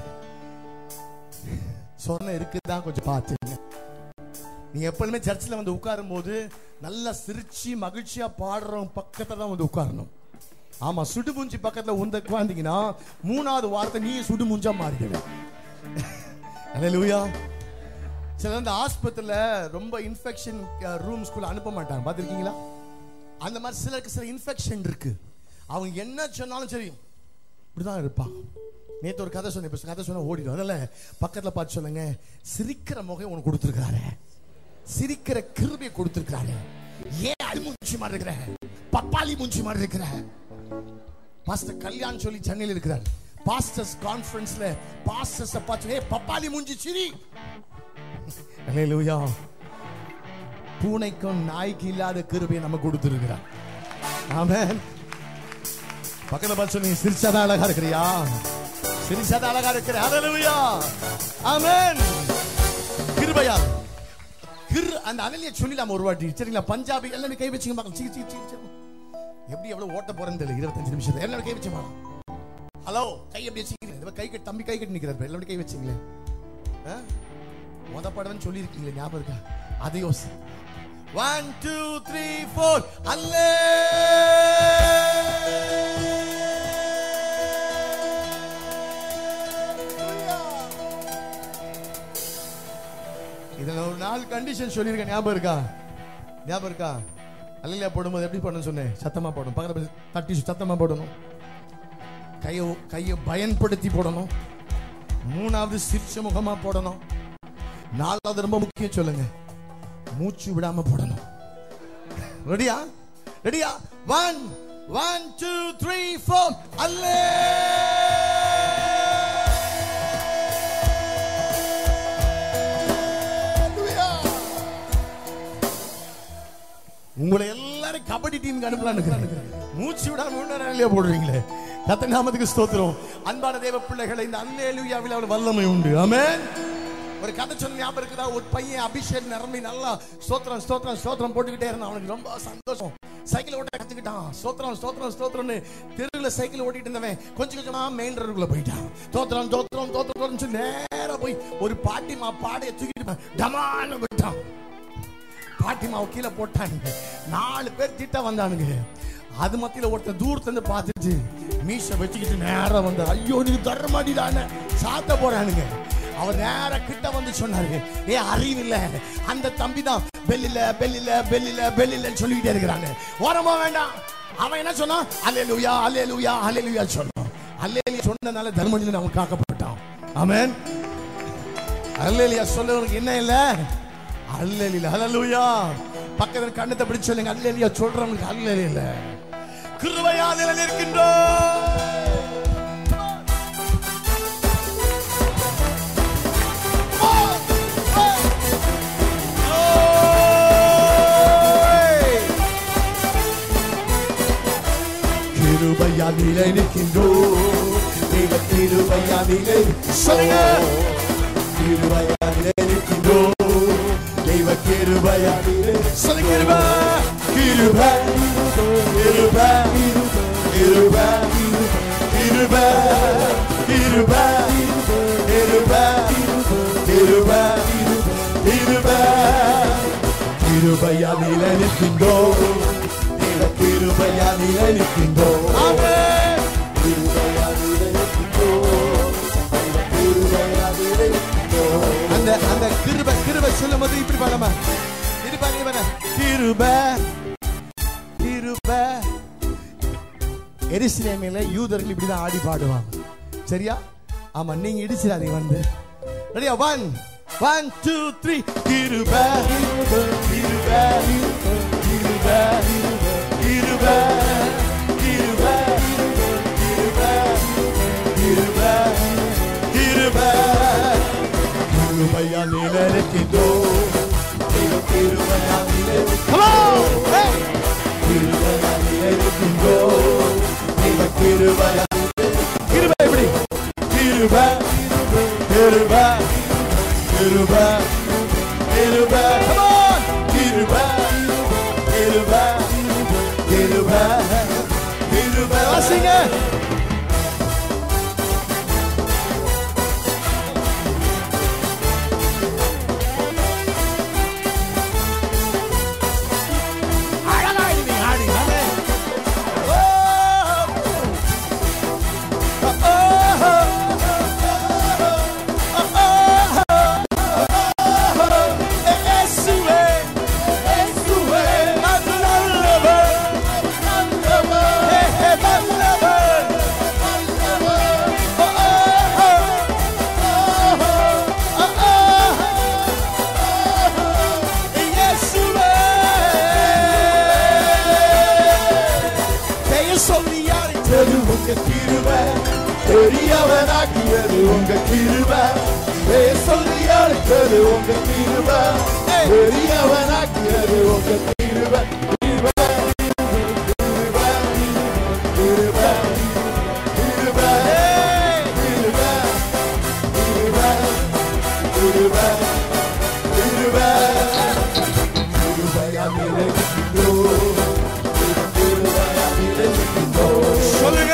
சொன்ன இருக்குதான் கொஞ்சம் பார்த்துங்க நீங்க எப்பொழுதுமே சர்ச்சில் வந்து உட்காரும் போது நல்லா சிரிச்சு மகிழ்ச்சியா பாடுறவங்க பக்கத்துல தான் வந்து உட்காரணும் ஆமா சுடுமூஞ்சி பக்கத்துல உந்த உட்கார்ந்தீங்கன்னா மூணாவது வாரத்தை நீ சுடுமூஞ்சா மாறிடுவேன் அல்லேலூயா சில அந்த ஆஸ்பத்திரியில ரொம்ப இன்ஃபெக்ஷன் ரூம்ஸ்குள்ள அனுப்ப மாட்டாங்க பார்த்துருக்கீங்களா அந்த மாதிரி சிலருக்கு சில இன்ஃபெக்ஷன் இருக்கு அவங்க என்ன சொன்னாலும் சரி இப்படிதான் இருப்பான் நேத்து ஒரு கதை சொன்னேன் இப்ப கதை சொன்னா ஓடிடும் அதனால பக்கத்துல பார்த்து சொல்லுங்க சிரிக்கிற முகம் உனக்கு கொடுத்துருக்காரு சிரிக்கிற கிருபையை கொடுத்துருக்காரு ஏன் அது மூஞ்சி மாதிரி இருக்கிற பப்பாளி மூஞ்சி மாதிரி இருக்கிற பாஸ்டர் கல்யாண் சொல்லி சென்னையில் இருக்கிறார் பாஸ்டர்ஸ் கான்ஃபரன்ஸ்ல பாஸ்டர்ஸ் பார்த்து ஏய் பப்பாளி மூஞ்சி சிரி அல்லேலூயா பூனைக்கும் நாய்க்கு இல்லாத கிருபையை நம்ம கொடுத்துருக்கிறார் ஆமென் பக்கத்துல பார்த்து சொன்னீங்க சிரிச்சாதான் அழகா இருக்கிறியா சிரிச்சாதான் அழகா இருக்கிற ஹalleluya ஆமென் கிருபையா கிர் அந்த அனலிய சொல்லலாம் ஒரு வாட்டி சரிங்களா பஞ்சாபி எல்லாமே கை வச்சுங்க பார்க்கலாம் சீ சீ சீ சீ. எப்படி எவ்வளவு ஓட்ட போறேன்னு தெரியல இருபத்தஞ்சு நிமிஷத்துல எல்லாமே கை வச்சுமா ஹலோ கை எப்படி வச்சுக்கிறீங்க இந்த கை கட்டி தம்பி கை கட்டி நிக்கிறாரு எல்லாமே கை வச்சுங்களே ஆ? மொத படம்னு சொல்லி இருக்கீங்களே ஞாபகம் இருக்கா அதை யோசி ஒன் டூ த்ரீ ஃபோர் அல்லே இதுல ஒரு நாலு கண்டிஷன் சொல்லியிருக்கேன் ஞாபகம் இருக்கா ஞாபகம் இருக்கா அல்லையா போடும்போது எப்படி போடணும் சொன்னேன் சத்தமா போடணும் பக்கத்துல போய் தட்டி சத்தமா போடணும் கையை கையை பயன்படுத்தி போடணும் மூணாவது சிரிச்ச முகமா போடணும் நாலாவது ரொம்ப முக்கியம் சொல்லுங்க மூச்சு விடாம போடணும் ரெடியா ரெடியா one one two three four அல்லே உங்களை எல்லாரும் கபடி டீமுக்கு அனுப்பலான்னு மூச்சு விடாம உடனே போடுவீங்களே கத்த நாமத்துக்கு ஸ்தோத்திரம் அன்பான தேவ பிள்ளைகளை இந்த அல்லேலுயாவில் அவள் வல்லமை உண்டு ஆமென் ஒரு கதை சொன்ன ஞாபகம் இருக்குதா ஒரு பையன் அபிஷேக் நிரம்பி நல்லா ஸ்தோத்திரம் ஸ்தோத்திரம் ஸ்தோத்திரம் போட்டுக்கிட்டே இருந்தான் அவனுக்கு ரொம்ப சந்தோஷம் சைக்கிள் ஓட்ட கத்துக்கிட்டான் ஸ்தோத்திரம் ஸ்தோத்திரம் ஸ்தோத்திரம்னு தெருவில் சைக்கிள் ஓட்டிட்டு இருந்தவன் கொஞ்சம் கொஞ்சமா மெயின் ரோடுக்குள்ள போயிட்டான் தோத்திரம் தோத்திரம் தோத்திரம் சொல்லி நேரா போய் ஒரு பாட்டிமா பாடைய தூக்கிட்டு டமான்னு விட்டான் பாட்டிமாவை கீழே போட்டானுங்க நாலு பேர் திட்ட வந்தானுங்க அது மத்தியில ஒருத்தர் தூரத்துல இருந்து பார்த்துட்டு மீச வச்சுக்கிட்டு நேரா வந்து ஐயோ நீங்க தர மாட்டிடான சாத்த போறானுங்க அவர் நேரா கிட்ட வந்து சொன்னாரு ஏ அறிவில்ல அந்த தம்பி தான் பெல்லில பெல்லில பெல்லில பெல்லிலன்னு சொல்லிக்கிட்டே இருக்கிறாங்க ஓரமா வேண்டாம் அவன் என்ன சொன்னான் அல்லே லூயா அல்லே லூயா அல்லே லூயா சொன்னான் அல்லே சொன்னதுனால தர்மஜன் அவன் காக்கப்பட்டான் ஆமென் அல்லேலியா சொல்லுவதற்கு என்ன இல்ல அல்லேலியா ஹalleluya பக்கத்துல கண்ணத்தை பிடிச்சு சொல்லுங்க அல்லேலியா சொல்றவங்களுக்கு அல்லேலியா கிருபையால் நிலைநிற்கின்றோம் கிருபையா நிலை நிற்கின்றோம் தெய்வ கிருபையா நிலை சொல்லுங்க கிருபையா நிலை நிற்கின்றோம் தெய்வ கிருபையா நிலை சொல்லுங்க கிருபை கிருபை கிருபை கிருபை கிருபை கிருபை கிருபை கிருபை கிருபையா நிலை நிற்கின்றோம் தெய்வ கிருபையா நிலை நிற்கின்றோம் ஆமென் கிருபையா நிலை நிற்கின்றோம் தெய்வ கிருபையா நிலை நிற்கின்றோம் அந்த அந்த கிருபை கிருபை சொல்லும் போது இப்படி பாடமா இது பாருங்க கிருபை கிருபை எரிசிலேமையில யூதர்கள் இப்படிதான் ஆடி பாடுவாங்க சரியா ஆமா நீங்க இடிச்சிடாதீங்க வந்து ரெடியா ஒன் ஒன் டூ த்ரீ கிருபை கிருபை கிருபை கிருபை கிருபை கிருபை கிருபை கிருபை கிருபையா நிலைக்கிதோ கிருபையா நிலைக்கிதோ கிருபையா நிலைக்கிதோ கிருபையா கிருபை எப்படி கிருபை கிருபை கிருபை கிருபை come on கிருபை கிருபை கிருபை கிருபை வாசிங்க அழகா இருக்கு ஆடி ஆமே பெயர் சொல்லி அழைத்தது உங்க கிருபை பெரியவனாக்கியது உங்க கிருபை பெயர் சொல்லி அழைத்தது உங்க கிருபை பெரியவனாக்கியது உங்க கிருபை கிருபை, கிருபை, கிருபை, கிருபை, கிருபை, கிருபை, கிருபை, கிருபை. கிருபையால் நிலைக்கின்றோம். கிருபையால் நிலைக்கின்றோம். சொல்லுங்க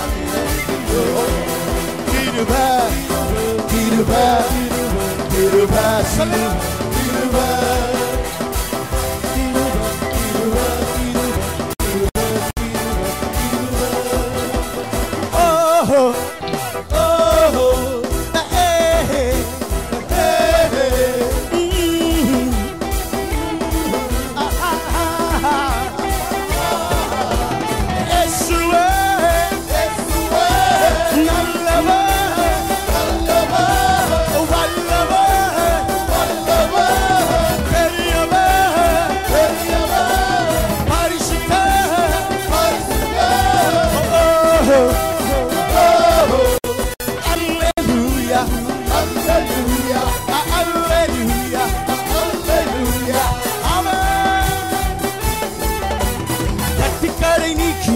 கிருபை, கிருபை, கிருபை,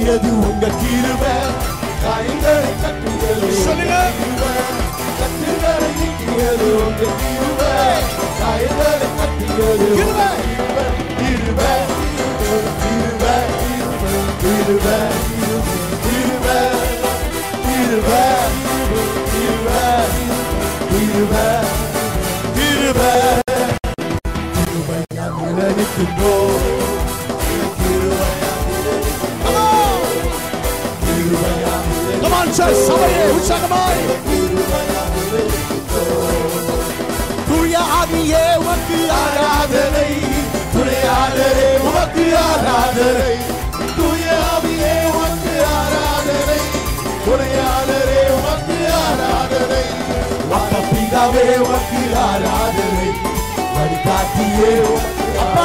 நீக்கியது உங்க கிருபை காயங்களை கட்டியது சொல்லுங்க. கட்டுகளை நீக்கியது உங்க கிருபை காயங்களை கட்டியது கிருபை. கிருபை கிருபை கிருபை கிருபை கிருபை கிருபை கிருபை கிருபை கிருபையா நிலைநிற்கின்றோம் Come on, church, சபையே உற்சாகமாய் தூய ஆவியே உமக்கு ஆராதனை துணையாளரே உமக்கு ஆராதனை தூய ஆவியே உமக்கு ஆராதனை துணையாளரே உமக்கு ஆராதனை அப்பா பிதாவே உமக்கு ஆராதனை வழிகாட்டியே உமக்கு அப்பா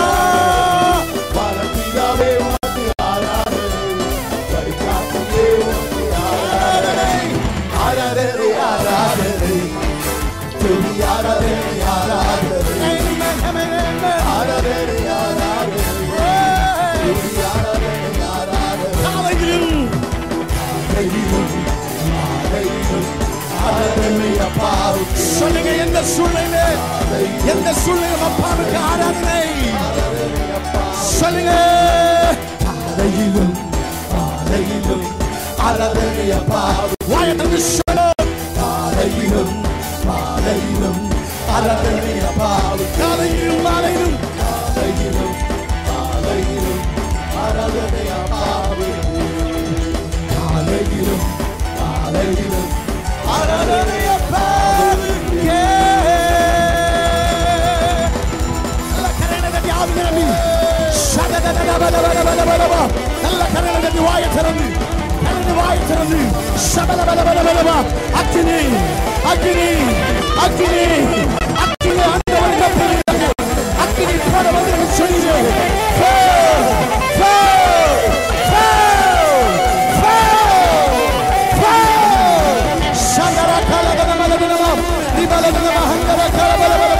பிதாவே உமக்கு ஆராதனை வழிகாட்டியே உமக்கு ஆராதனை ஆராதனை ஆராதனை துதி ஆராதனை ஆராதனை ஆராதனை ஆராதனை துதி ஆராதனை ஆராதனை காலையிலும் ஆராதனையும் ஆராதனையும் ஆராதனை அப்பாவுக்கு சொல்லுங்க எந்த சூழ்நிலை எந்த சூழ்நிலை அப்பாவுக்கு ஆராதனை சொல்லுங்க ஆராதனையிலும் ஆராதனையிலும் ஆராதனை அப்பாவுக்கு வாயத்திற்கு சொல்லு ஆராதனையிலும் ஆராதனையிலும் ஆராதனை அப்பாவுக்கு காலையிலும் மாலையிலும் ஆராதனையிலும் ஆராதனையிலும் ஆராதனை அப்பாவுக்கு காலையிலும் காலையிலும் ஆராதனை அப்பாவுக்கே. நல்ல கரங்களை தட்டி ஆவியை நம்பி. ஷடடடடபடபடபடபடபா. நல்ல கரங்களை தட்டி வாயை திறந்து கரங்களை வாயை திறந்து ஷபலபலபலபலபா. அக்கினி அக்கினி அக்கினி அக்கினி ஆண்டவன் கட்டளையிடுங்க. அக்கினி போட வந்து சொல்லுங்க Fall! Fall! Fall! Fall! Fall! Shandara kalabalabalabala. Ribalabala handara kalabalabalabala.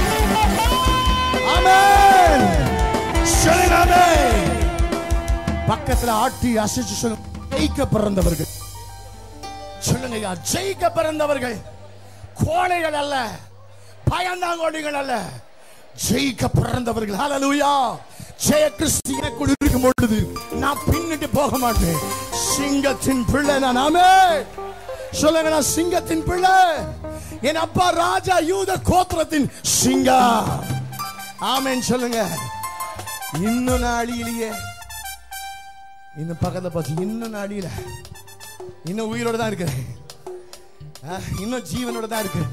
Amen. சொல்லுங்க ஆமென். பக்கத்துல ஆட்டி அசைச்சு சொல்லுங்க ஜெயிக்க பிறந்தவர்கள் சொல்லுங்க ஐயா ஜெயிக்க பிறந்தவர்கள் கோழைகள் அல்ல பயந்தாங்கோடிகள் அல்ல ஜெயிக்க பிறந்தவர்கள் ஹalleluya ஜெய கிறிஸ்து எனக்குள் இருக்கும் பொழுது நான் பின்னிட்டு போக மாட்டேன் சிங்கத்தின் பிள்ளை நான் ஆமே சொல்லுங்க நான் சிங்கத்தின் பிள்ளை என் அப்பா ராஜா யூத கோத்திரத்தின் சிங்கா ஆமென் சொல்லுங்க இன்னும் நாளிலேயே இன்னும் பக்கத்துல பார்த்து இன்னும் நாளியில இன்னும் உயிரோட தான் இருக்கிறேன் ஆ, இன்னும் ஜீவனோட தான் இருக்கு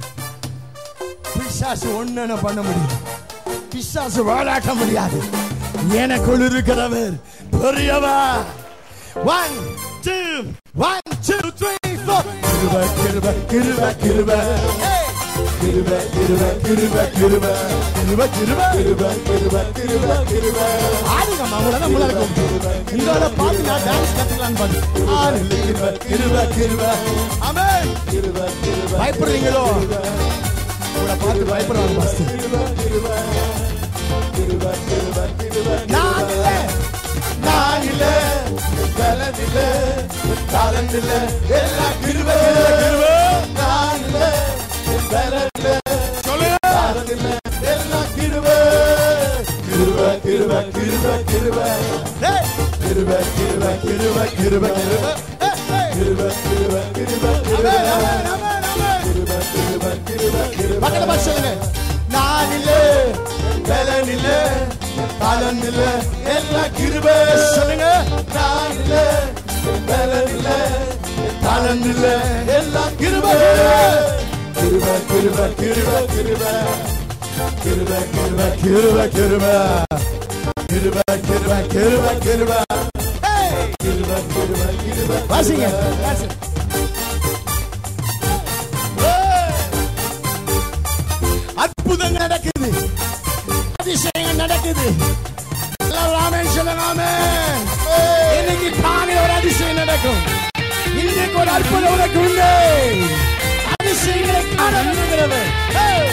பிசாசு ஒண்ணு என்ன பண்ண முடியும் பிசாசு வாழாட்ட முடியாது எனக்குள் இருக்கிறவர் பெரியவர் one two one two three four கிருப கிருப கிருப கிருப கிருப கிருப கிருப கிருப கிருப கிருப கிருப கிருப கிருப கிருப ஆடுங்க நம்மள நம்மள இருக்கும் இந்த ஆளை பார்த்து நான் டான்ஸ் கத்துக்கலாம்னு பார்த்து ஆடு கிருப கிருப கிருப ஆமென் கிருப கிருப பயப்படுறீங்களோ உங்களை பார்த்து பயப்படுறாங்க பாஸ்டர் கிருப கிருப கிருப கிருப கிருப நான் இல்லை நான் இல்ல பலன் இல்ல தாளன் இல்ல எல்லாம் கிருப கிருப நான் இல்ல பலன் இல்ல தாளன் இல்ல எல்லாம் கிருப கிருப கிருப கிருப கிருப டேய் கிருப கிருப கிருப கிருப கிருப கிருப கிருப கிருப கிருப ஆமென் ஆமென் ஆமென் கிருப கிருப கிருப கிருப பக்கத்துல பார்த்து சொல்லுங்க நான் இல்ல பலன் இல்ல தாளன் இல்ல எல்லாம் கிருப சொல்லுங்க நான் இல்ல பலன் இல்ல தாளன் இல்ல எல்லாம் கிருப கிருப கிருப கிருப கிருப கிருப கிருப கிருப கிருப கிருப கிருப கிருப கிருப ஏய் கிருப கிருப கிருப வாசிங்க வாசிங்க அற்புதங்கள் நடக்குது அதிசயங்கள் நடக்குது எல்லாரும் ஆமென் சொல்லுங்க ஆமென் இன்னைக்கு காலை ஒரு அதிசயம் நடக்கும் இன்னைக்கு ஒரு அற்புதம் உனக்கு உண்டு அதிசயங்களை காண விரும்புகிறவர் ஏய்.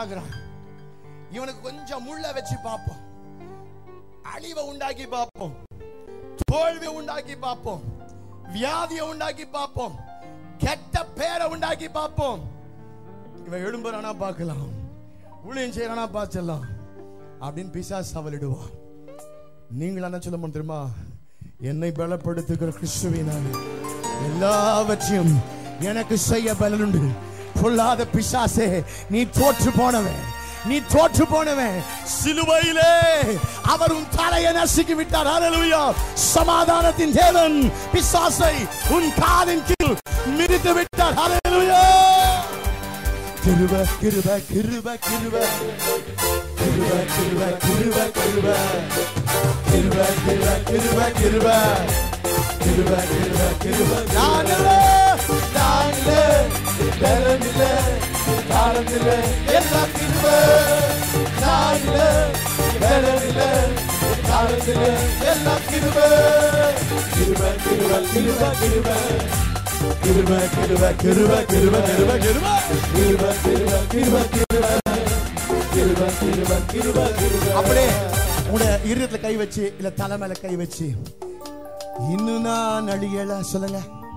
பார்க்கிறான் இவனுக்கு கொஞ்சம் முள்ள வச்சு பார்ப்போம் அழிவை உண்டாக்கி பார்ப்போம் தோல்வியை உண்டாக்கி பார்ப்போம் வியாதியை உண்டாக்கி பார்ப்போம் கெட்ட பேரை உண்டாக்கி பார்ப்போம் இவன் எழும்புறானா பார்க்கலாம் ஊழியம் செய்யறானா பார்த்துடலாம் அப்படின்னு பிசாஸ் அவளிடுவான் நீங்கள் என்ன சொல்ல முடியும் தெரியுமா என்னை பலப்படுத்துகிற கிறிஸ்துவினால் எல்லாவற்றையும் எனக்கு செய்ய பலனுண்டு பொல்லாத பிசாசே நீ தோற்று போனவன் நீ தோற்று போனவன் சிலுவையிலே அவர் உன் தலையை நசுக்கி விட்டார் ஹalleluya சமாதானத்தின் தேவன் பிசாசை உன் காலின் கீழ் மிதித்து விட்டார் ஹalleluya கிருப கிருப கிருப கிருப கிருப கிருப கிருப கிருப கிருப கிருப கிருப கிருப கிருப கிருப கிருப நானிலே நானிலே பலனிலே காலத்திலே எல்லாம் கிருப நானிலே பலனிலே காலத்திலே எல்லாம் கிருப கிருப கிருப கிருப கிருப கிருப கிருப கிருப கிருப கிருப கிருப கிருப கிருப கிருப கிருப கிருப கிருப கிருப கிருப அப்படியே உட இருதயத்துல கை வச்சு இல்ல தலை மேல கை வச்சு இன்னும் நான் அழியல சொல்லுங்க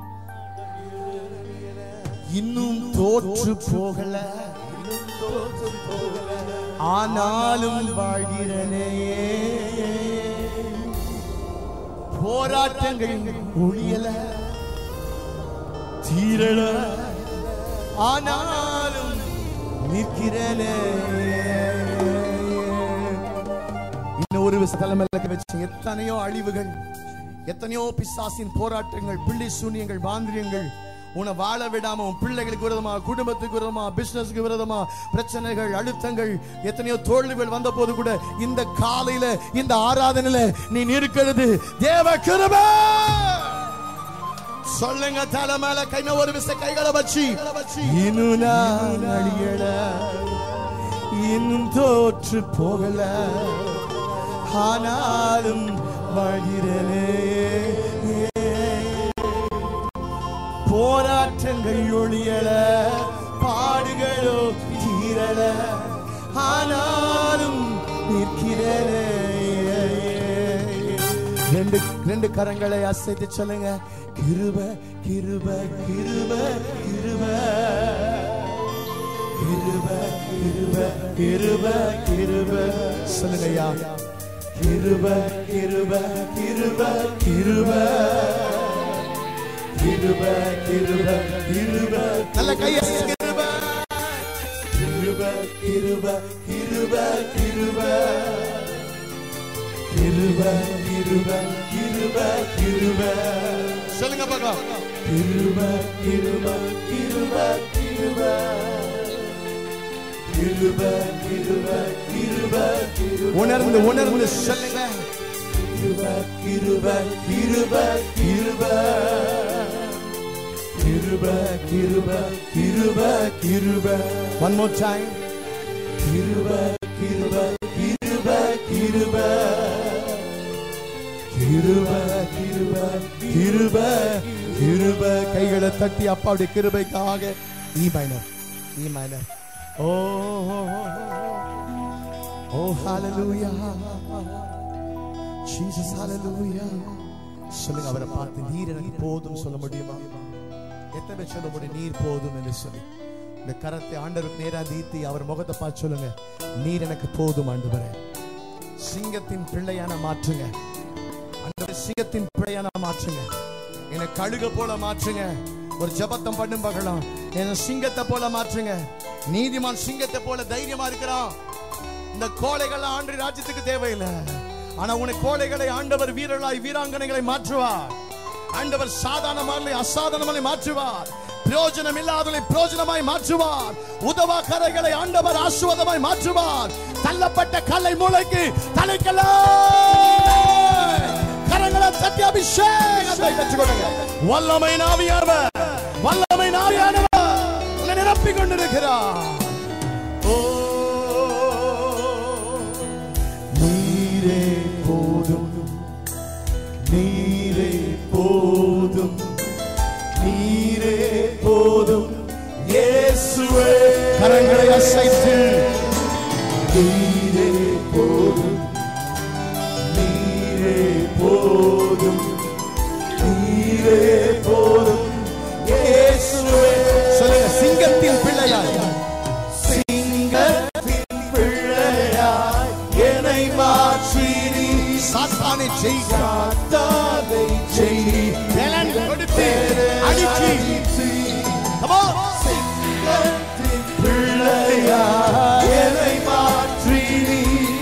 இன்னும் தோற்று போகல ஆனாலும் வாழ்கிறனே போராட்டங்கள் ஒழியல தீரல ஆனாலும் நிற்கிறனே இன்னும் ஒரு விஷயம் தலைமையில வச்சு எத்தனையோ அழிவுகள் எத்தனையோ பிசாசின் போராட்டங்கள் பிள்ளை சூனியங்கள் மாந்திரியங்கள் உன்னை வாழ விடாம உன் பிள்ளைகளுக்கு விரோதமா குடும்பத்துக்கு விரோதமா பிசினஸ்க்கு விரோதமா பிரச்சனைகள் அழுத்தங்கள் எத்தனையோ தோல்விகள் வந்த போது கூட இந்த காலையில இந்த ஆராதனையில நீ இருக்கிறது தேவ கிருபை சொல்லுங்க தலை மேல கைம ஒரு விச கைகளை வச்சு இன்னும் நான் அழியல இன்னும் தோற்று போகல ஆனாலும் வாழ்கிறனே போராட்டங்கள் ஒழியல பாடுகளோ தீரல ஆனாலும் நிற்கிறனே ரெண்டு ரெண்டு கரங்களை அசைத்து சொல்லுங்க கிருப கிருப கிருப கிருப கிருப கிருப கிருப கிருப சொல்லுங்கய்யா கிருப கிருப கிருப கிருப கிருப கிருப கிருப நல்ல கைய கிருப கிருப கிருப கிருப கிருப கிருப கிருப கிருப கிருப சொல்லுங்க பார்க்கலாம் கிருப கிருப கிருப கிருப கிருப கிருப கிருப கிருப உணர்ந்து உணர்ந்து சொல்லுங்க கிருப கிருப கிருப கிருப கிருப கிருப கிருப கிருப ஒன் மோர் டைம் கிருப கிருப கிருப கிருப கிருப கிருப கிருப கிருப கைகளை தட்டி அப்பாவுடைய கிருபைக்காக ஈ மைனர் ஈ மைனர் ஓ ஓ ஹalleluya ஜீசஸ் ஹalleluya சொல்லுங்க அவரை பார்த்து நீர் எனக்கு போதும் சொல்ல முடியுமா எத்தனை பேர் சொல்ல முடியும் நீர் போதும் என்று சொல்லி இந்த கரத்தை ஆண்டவருக்கு நேரா நீட்டி அவர் முகத்தை பார்த்து சொல்லுங்க நீர் எனக்கு போதும் ஆண்டவரே சிங்கத்தின் பிள்ளையான மாற்றுங்க ஆண்டவரே சிங்கத்தின் பிள்ளையான மாற்றுங்க என்னை கழுக போல மாற்றுங்க ஒரு ஜபத்தம் பண்ணும் பார்க்கலாம் என்ன சிங்கத்தை போல மாற்றுங்க நீதிமான் சிங்கத்தை போல தைரியமா இருக்கிறான் இந்த கோழைகள் ஆண்டு ராஜ்யத்துக்கு தேவையில்லை ஆனா உனக்கு கோழைகளை ஆண்டவர் வீரர்களாய் வீராங்கனைகளை மாற்றுவார் ஆண்டவர் சாதாரணமானலை அசாதாரணமாய் மாற்றுவார் பிரயோஜனம் இல்லாதவர்களை பிரயோஜனமாய் மாற்றுவார் உதவா கரைகளை ஆண்டவர் ஆசுவாதமாய் மாற்றுவார் தள்ளப்பட்ட கல்லை மூளைக்கு தலைக்கல கரங்களை தட்டி அபிஷேகத்தை பெற்றுக்கொள்ளுங்க வல்லமை நாவியானவர் வல்லமை நாவியானவர் உங்களை நிரப்பிக் கொண்டிருக்கிறார் ஓ நீரே போதும் நீரே போதும் நீரே போதும் இயேசுவே கரங்களை அசைத்து சாத்தானை ஜெயிக்க சாத்தானை ஜெயி பலன் கொடுத்து அடிச்சு Come on. என்னை மாற்றி நீ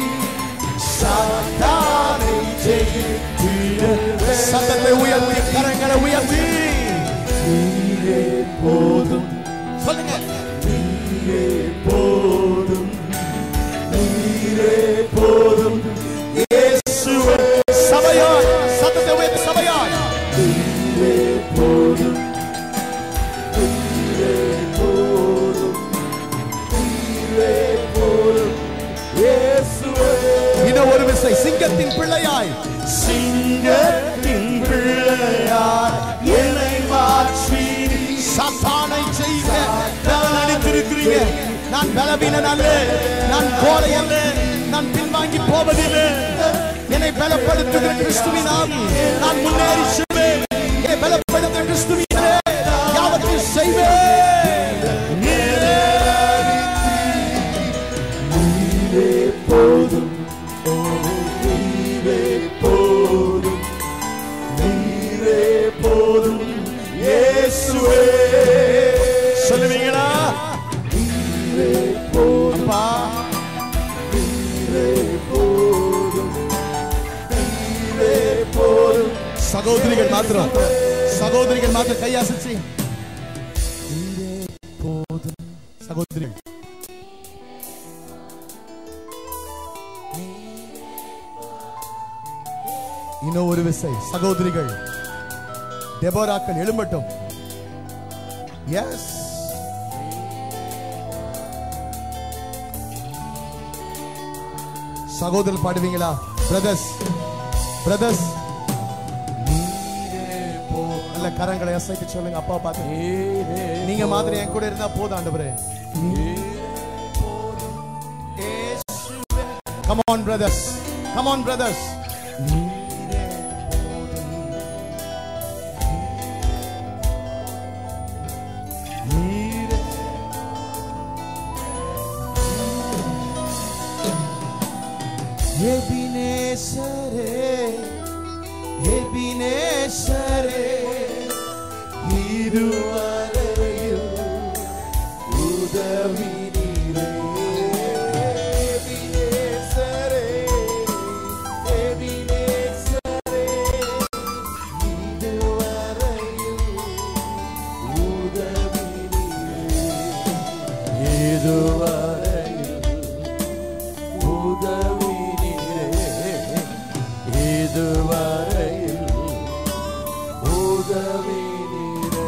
சாத்தானை ஜெயித்திட சத்தத்தை உயர்த்தி கரங்களை உயர்த்தி நீரே போதும் சொல்லுங்க நீரே போதும் நீரே போதும் இயேசுவே சபையாய் சத்தத்தை உயர்த்தி சபையாய் நீரே போதும் நீரே போதும் நீரே போதும் இயேசுவே இன்னும் ஒரு விசை சிங்கத்தின் பிள்ளையாய் சிங்கத்தின் பிள்ளையாய் என்னை மாற்றி சாத்தானை செய்க நான் அடித்திருக்கிறீங்க நான் பலவீனன் அல்ல நான் கோலை அல்ல நான் பின்வாங்கி போவதில்லை என்னை பலப்படுத்துகிற கிறிஸ்துவினால் நான் முன்னேறி செல்வேன் என்னை பலப்படுத்துகிற கிறிஸ்துவினாலே யாவற்றையும் செய்வேன் நீரே போதும் ஓ நீரே போதும் நீரே போதும் இயேசுவே சொல்லுவீங்களா நீரே போதும் அப்பா நீரே போதும் நீரே போதும் சகோதரிகள் மாத்திரம் சகோதரிகள் மாத்திரம் கையாசிச்சு நீரே போதும் சகோதரிகள் இன்னும் ஒரு விசை சகோதரிகள் டெபோராக்கள் எழும்பட்டும் எஸ் சகோதரர் பாடுவீங்களா பிரதர்ஸ் பிரதர்ஸ் நல்ல கரங்களை அசைக்க சொல்லுங்க அப்பா பார்த்து நீங்க மாதிரி என் கூட இருந்தா போதும் ஆண்டவரே come on brothers come on brothers எபினேசரே எபினேசரே இதுவரையில் உதவி நீரே எபினேசரே எபினேசரே இதுவரையில் உதவி நீரே இதுவரையில் உதவி நீரே இதுவரையில் உதவி நீரே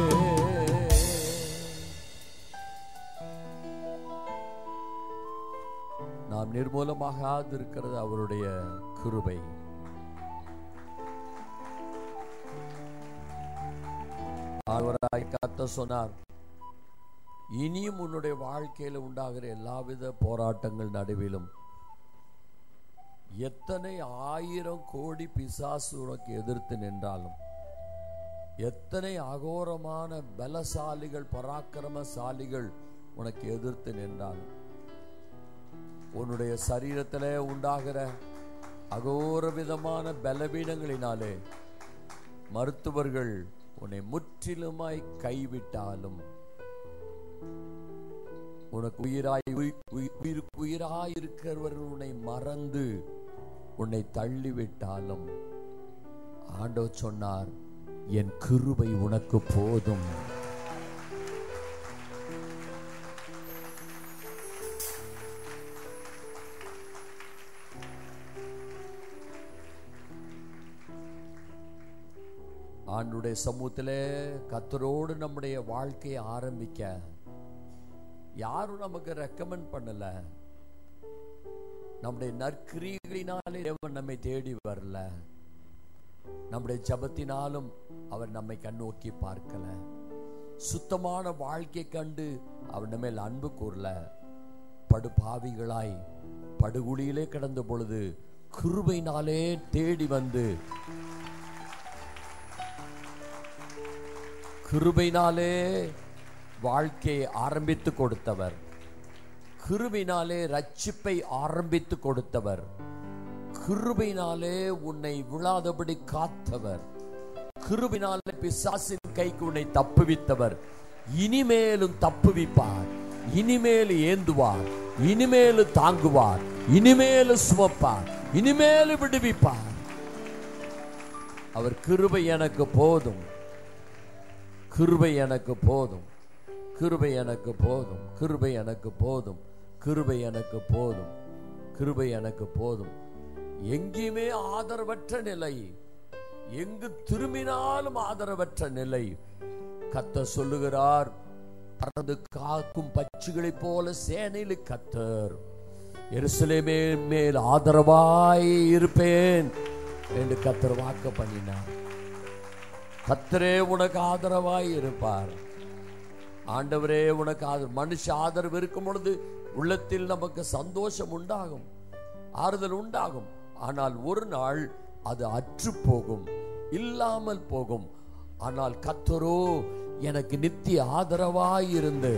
நாம் நிர்மூலமாகாதிருக்கிறது அவருடைய கிருபை ஆண்டவராய் கத்த சொன்னார் இனியும் உன்னுடைய வாழ்க்கையில உண்டாகிற எல்லாவித போராட்டங்கள் நடுவிலும் எத்தனை ஆயிரம் கோடி பிசாசு உனக்கு எதிர்த்து நின்றாலும் எத்தனை அகோரமான பலசாலிகள் பராக்கிரமசாலிகள் உனக்கு எதிர்த்து நின்றாலும் உன்னுடைய சரீரத்திலே உண்டாகிற அகோர விதமான பலவீனங்களினாலே மருத்துவர்கள் உன்னை முற்றிலுமாய் கைவிட்டாலும் உனக்கு உயிராய் உயி- உயி- உயிருக்கு உயிராய் இருக்கிறவர்கள் உன்னை மறந்து உன்னை தள்ளிவிட்டாலும் ஆண்டவர் சொன்னார் என் கிருபை உனக்கு போதும் ஆண்டுடைய சமூகத்திலே கத்தரோடு நம்முடைய வாழ்க்கையை ஆரம்பிக்க யாரும் நமக்கு ரெக்கமெண்ட் பண்ணல நம்முடைய நற்கிரிகளினாலே தேவன் நம்மை தேடி வரல நம்முடைய ஜபத்தினாலும் அவர் நம்மை கண்ணோக்கி பார்க்கல சுத்தமான வாழ்க்கை கண்டு அவர் நம்ம மேல் அன்பு கூறல படுபாவிகளாய் படுகுழியிலே கிடந்த பொழுது கிருபையினாலே தேடி வந்து கிருபையினாலே வாழ்க்கையை ஆரம்பித்து கொடுத்தவர் கிருபினாலே ரட்சிப்பை ஆரம்பித்து கொடுத்தவர் கிருபையினாலே உன்னை விழாதபடி காத்தவர் கிருபினாலே பிசாசின் கைக்கு உன்னை தப்புவித்தவர் இனிமேலும் தப்புவிப்பார் இனிமேல் ஏந்துவார் இனிமேல் தாங்குவார் இனிமேல் சுமப்பார் இனிமேல் விடுவிப்பார் அவர் கிருபை எனக்கு போதும் கிருபை எனக்கு போதும் கிருபை எனக்கு போதும் கிருபை எனக்கு போதும் கிருபை எனக்கு போதும் கிருபை எனக்கு போதும் எங்கேயுமே ஆதரவற்ற நிலை எங்கு திரும்பினாலும் ஆதரவற்ற நிலை கத்த சொல்லுகிறார் பறந்து காக்கும் பட்சிகளைப் போல சேனையில் கத்தர் எருசலேமே மேல் ஆதரவாய் இருப்பேன் என்று கத்தர் வாக்கு பண்ணினார் கத்தரே உனக்கு ஆதரவாய் இருப்பார் ஆண்டவரே உனக்கு ஆதரவு மனுஷ ஆதரவு இருக்கும் பொழுது உள்ளத்தில் நமக்கு சந்தோஷம் உண்டாகும் ஆறுதல் உண்டாகும் ஆனால் ஒரு நாள் அது அற்று போகும் இல்லாமல் போகும் ஆனால் கத்தரோ எனக்கு நித்திய ஆதரவாய் இருந்து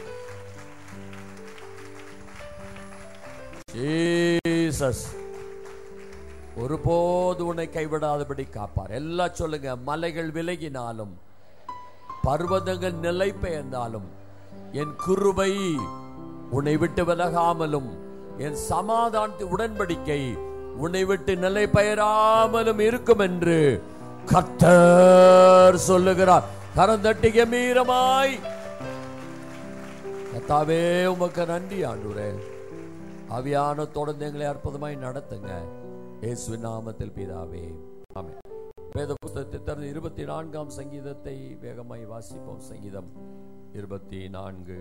ஜீசஸ் ஒருபோது உன்னை கைவிடாதபடி காப்பார் எல்லாம் சொல்லுங்க மலைகள் விலகினாலும் பர்வதங்கள் நிலை பெயர்ந்தாலும் என் குருபை உன்னை விட்டு விலகாமலும் என் சமாதானத்து உடன்படிக்கை உன்னை விட்டு நிலை பெயராமலும் இருக்கும் என்று கர்த்தர் சொல்லுகிறார் கரந்தட்டி கம்பீரமாய் கத்தாவே உமக்கு நன்றி ஆண்டுரே அவியான தொடர்ந்து எங்களை அற்புதமாய் நடத்துங்க இயேசுவின் நாமத்தில் பிதாவே ஆமென் வேத புத்தகத்தை திறந்து இருபத்தி நான்காம் சங்கீதத்தை வேகமாய் வாசிப்போம் சங்கீதம் இருபத்தி நான்கு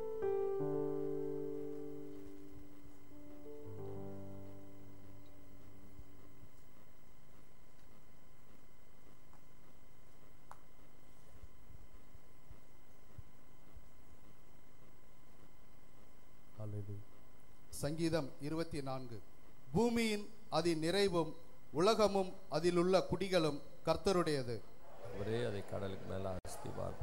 சங்கீதம் இருபத்தி நான்கு பூமியின் அதின் நிறைவும் உலகமும் அதிலுள்ள குடிகளும் கர்த்தருடையது ஒரே அதை கடலுக்கு மேல அஸ்திவார்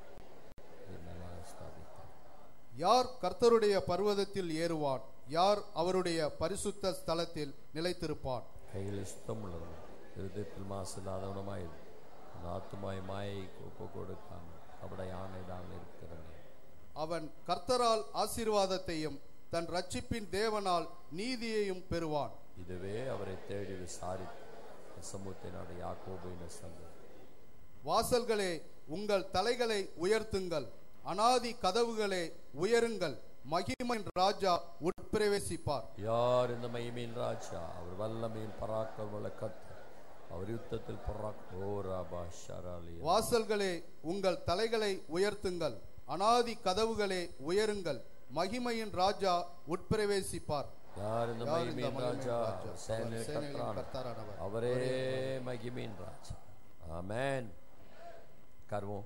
யார் கர்த்தருடைய பர்வதத்தில் ஏறுவான் யார் அவருடைய பரிசுத்த ஸ்தலத்தில் நிலைத்திருப்பான் கையில் சுத்தம் உள்ளவன் இருதயத்தில் மாசு இல்லாதவனமாய் ஆத்துமாய் மாயை ஒப்பு கொடுக்காம கபட யானை தான் இருக்கிறவன் அவன் கர்த்தரால் ஆசீர்வாதத்தையும் தன் ரட்சிப்பின் தேவனால் நீதியையும் பெறுவான் இதுவே அவரை தேடி விசாரித்து சமூகத்தினாட யாக்கோபின் சங்கம் வாசல்களே உங்கள் தலைகளை உயர்த்துங்கள் அனாதி கதவுகளே உயருங்கள் மகிமன் ராஜா உட்பிரவேசிப்பார் யார் இந்த மகிமையின் ராஜா அவர் வல்லமையின் பராக்கிரமுள்ள கர்த்தர் அவர் யுத்தத்தில் பராக் ஓ ராபா ஷராலி வாசல்களே உங்கள் தலைகளை உயர்த்துங்கள் அனாதி கதவுகளே உயருங்கள் மகிமையின் ராஜா உட்பிரவேசிப்பார் யார் இந்த யார் இந்த மகிமையின் ராஜா மகிமையின் ராஜா? சேனை அவர் சேனைகளின் கர்த்தரான கர்த்தரானவர். அவரே மகிமையின் ராஜா ஆமென் கர்வம்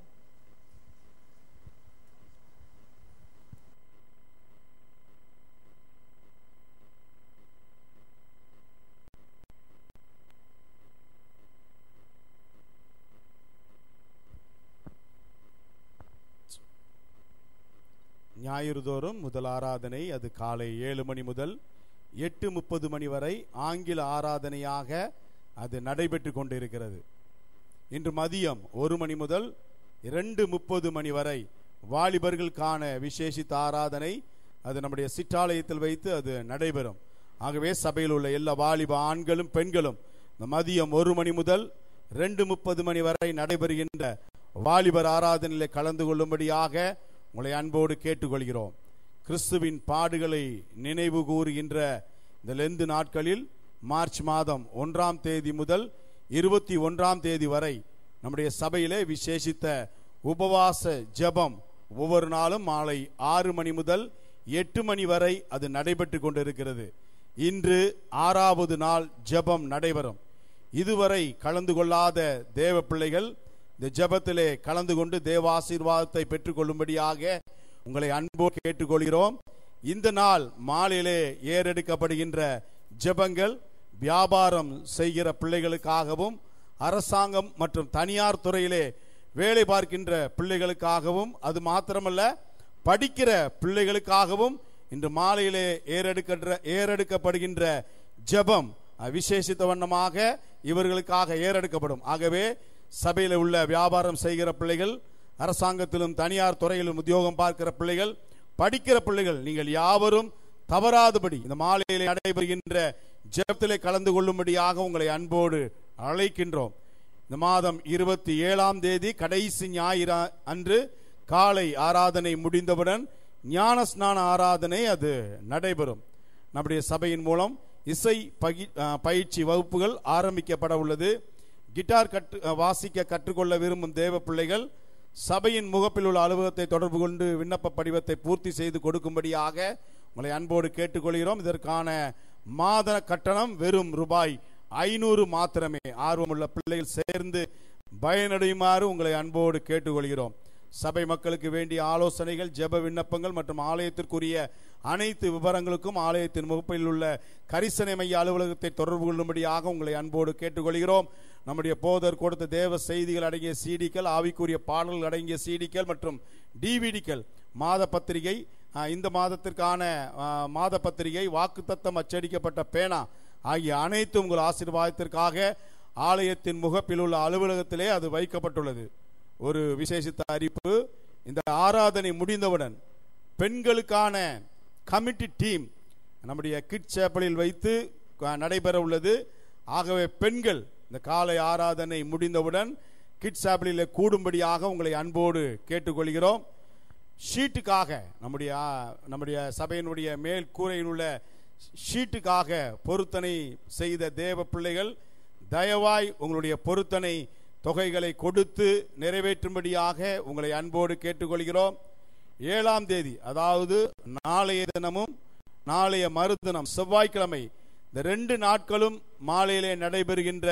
ஞாயிறுதோறும் முதல் ஆராதனை அது காலை ஏழு மணி முதல் எட்டு முப்பது மணி வரை ஆங்கில ஆராதனையாக அது நடைபெற்று கொண்டிருக்கிறது இன்று மதியம் ஒரு மணி முதல் இரண்டு முப்பது மணி வரை வாலிபர்களுக்கான விசேஷித்த ஆராதனை அது நம்முடைய சிற்றாலயத்தில் வைத்து அது நடைபெறும் ஆகவே சபையில் உள்ள எல்லா வாலிப ஆண்களும் பெண்களும் இந்த மதியம் ஒரு மணி முதல் ரெண்டு முப்பது மணி வரை நடைபெறுகின்ற வாலிபர் ஆராதனையில் கலந்து கொள்ளும்படியாக உங்களை அன்போடு கேட்டுக்கொள்கிறோம் கிறிஸ்துவின் பாடுகளை நினைவு கூறுகின்ற இந்த லெந்து நாட்களில் மார்ச் மாதம் ஒன்றாம் தேதி முதல் இருபத்தி ஒன்றாம் தேதி வரை நம்முடைய சபையிலே விசேஷித்த உபவாச ஜெபம் ஒவ்வொரு நாளும் மாலை ஆறு மணி முதல் எட்டு மணி வரை அது நடைபெற்று கொண்டிருக்கிறது இன்று ஆறாவது நாள் ஜெபம் நடைபெறும் இதுவரை கலந்து கொள்ளாத தேவ பிள்ளைகள் இந்த ஜெபத்திலே கலந்து கொண்டு தேவாசீர்வாதத்தை பெற்றுக்கொள்ளும்படியாக உங்களை அன்போடு கேட்டுக்கொள்கிறோம் இந்த நாள் மாலையிலே ஏறெடுக்கப்படுகின்ற ஜெபங்கள் வியாபாரம் செய்கிற பிள்ளைகளுக்காகவும் அரசாங்கம் மற்றும் தனியார் துறையிலே வேலை பார்க்கின்ற பிள்ளைகளுக்காகவும் அது மாத்திரமல்ல படிக்கிற பிள்ளைகளுக்காகவும் இன்று மாலையிலே ஏறெடுக்கின்ற ஏறெடுக்கப்படுகின்ற ஜெபம் அஹ், விசேஷித்த வண்ணமாக இவர்களுக்காக ஏறெடுக்கப்படும் ஆகவே சபையில் உள்ள வியாபாரம் செய்கிற பிள்ளைகள் அரசாங்கத்திலும் தனியார் துறையிலும் உத்தியோகம் பார்க்கிற பிள்ளைகள் படிக்கிற பிள்ளைகள் நீங்கள் யாவரும் தவறாதபடி இந்த மாலையிலே நடைபெறுகின்ற ஜெபத்திலே கலந்து கொள்ளும்படியாக உங்களை அன்போடு அழைக்கின்றோம் இந்த மாதம் இருபத்தி ஏழாம் தேதி கடைசி ஞாயிறு அன்று காலை ஆராதனை முடிந்தவுடன் ஞான ஸ்நான ஆராதனை அது நடைபெறும் நம்முடைய சபையின் மூலம் இசை பகி- அஹ், பயிற்சி வகுப்புகள் ஆரம்பிக்கப்பட உள்ளது கிட்டார் கற்று அஹ், வாசிக்க கற்றுக்கொள்ள விரும்பும் தேவ பிள்ளைகள் சபையின் முகப்பில் உள்ள அலுவலகத்தை தொடர்பு கொண்டு விண்ணப்ப படிவத்தை பூர்த்தி செய்து கொடுக்கும்படியாக உங்களை அன்போடு கேட்டுக்கொள்கிறோம் இதற்கான மாத கட்டணம் வெறும் ரூபாய் ஐநூறு மாத்திரமே ஆர்வமுள்ள பிள்ளைகள் சேர்ந்து பயனடையுமாறு உங்களை அன்போடு கேட்டுக்கொள்கிறோம் சபை மக்களுக்கு வேண்டிய ஆலோசனைகள் ஜெப விண்ணப்பங்கள் மற்றும் ஆலயத்திற்குரிய அனைத்து விவரங்களுக்கும் ஆலயத்தின் முகப்பில் உள்ள கரிசனை மைய அலுவலகத்தை தொடர்பு கொள்ளும்படியாக உங்களை அன்போடு கேட்டுக்கொள்கிறோம் நம்முடைய போதர் கொடுத்த தேவ செய்திகள் அடங்கிய சீடிக்கள் ஆவிக்குரிய பாடல்கள் அடங்கிய சீடிக்கள் மற்றும் டிவிடிக்கள் மாத பத்திரிகை அஹ், இந்த மாதத்திற்கான அஹ், மாத பத்திரிகை வாக்குத்தத்தம் அச்சடிக்கப்பட்ட பேனா ஆகிய அனைத்தும் உங்கள் ஆசீர்வாதத்திற்காக ஆலயத்தின் முகப்பில் உள்ள அலுவலகத்திலே அது வைக்கப்பட்டுள்ளது ஒரு விசேஷித்த அறிப்பு இந்த ஆராதனை முடிந்தவுடன் பெண்களுக்கான கமிட்டி டீம் நம்முடைய கிட் சேப்பலில் வைத்து அஹ், நடைபெற உள்ளது ஆகவே பெண்கள் இந்த காலை ஆராதனை முடிந்தவுடன் கிட் சேப்பலில் கூடும்படியாக உங்களை அன்போடு கேட்டுக்கொள்கிறோம் ஷீட்டுக்காக நம்முடைய ஆ, நம்முடைய சபையினுடைய மேல் கூரையில் உள்ள ஷீட்டுக்காக பொருத்தனை செய்த தேவ பிள்ளைகள் தயவாய் உங்களுடைய பொருத்தனை தொகைகளை கொடுத்து நிறைவேற்றும்படியாக உங்களை அன்போடு கேட்டுக்கொள்கிறோம் ஏழாம் தேதி அதாவது நாளைய தினமும் நாளைய மறுதினம் செவ்வாய்க்கிழமை இந்த ரெண்டு நாட்களும் மாலையிலே நடைபெறுகின்ற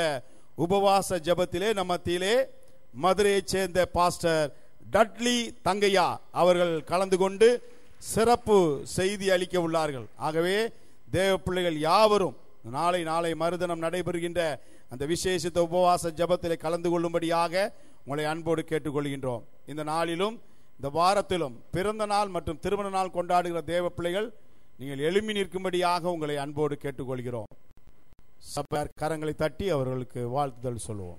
உபவாச ஜெபத்திலே நம்ம மத்தியிலே மதுரையைச் சேர்ந்த பாஸ்டர் டட்லி தங்கையா அவர்கள் கலந்து கொண்டு சிறப்பு செய்தி அளிக்க உள்ளார்கள் ஆகவே தேவ பிள்ளைகள் யாவரும் நாளை நாளை மறுதினம் நடைபெறுகின்ற அந்த விசேஷித்த உபவாச ஜெபத்திலே கலந்து கொள்ளும்படியாக உங்களை அன்போடு கேட்டுக்கொள்கின்றோம் இந்த நாளிலும் இந்த வாரத்திலும் பிறந்த நாள் மற்றும் திருமண நாள் கொண்டாடுகிற தேவ பிள்ளைகள் நீங்கள் எழும்பி நிற்கும்படியாக உங்களை அன்போடு கேட்டுக்கொள்கிறோம் சபையார் கரங்களை தட்டி அவர்களுக்கு வாழ்த்துதல் சொல்லுவோம்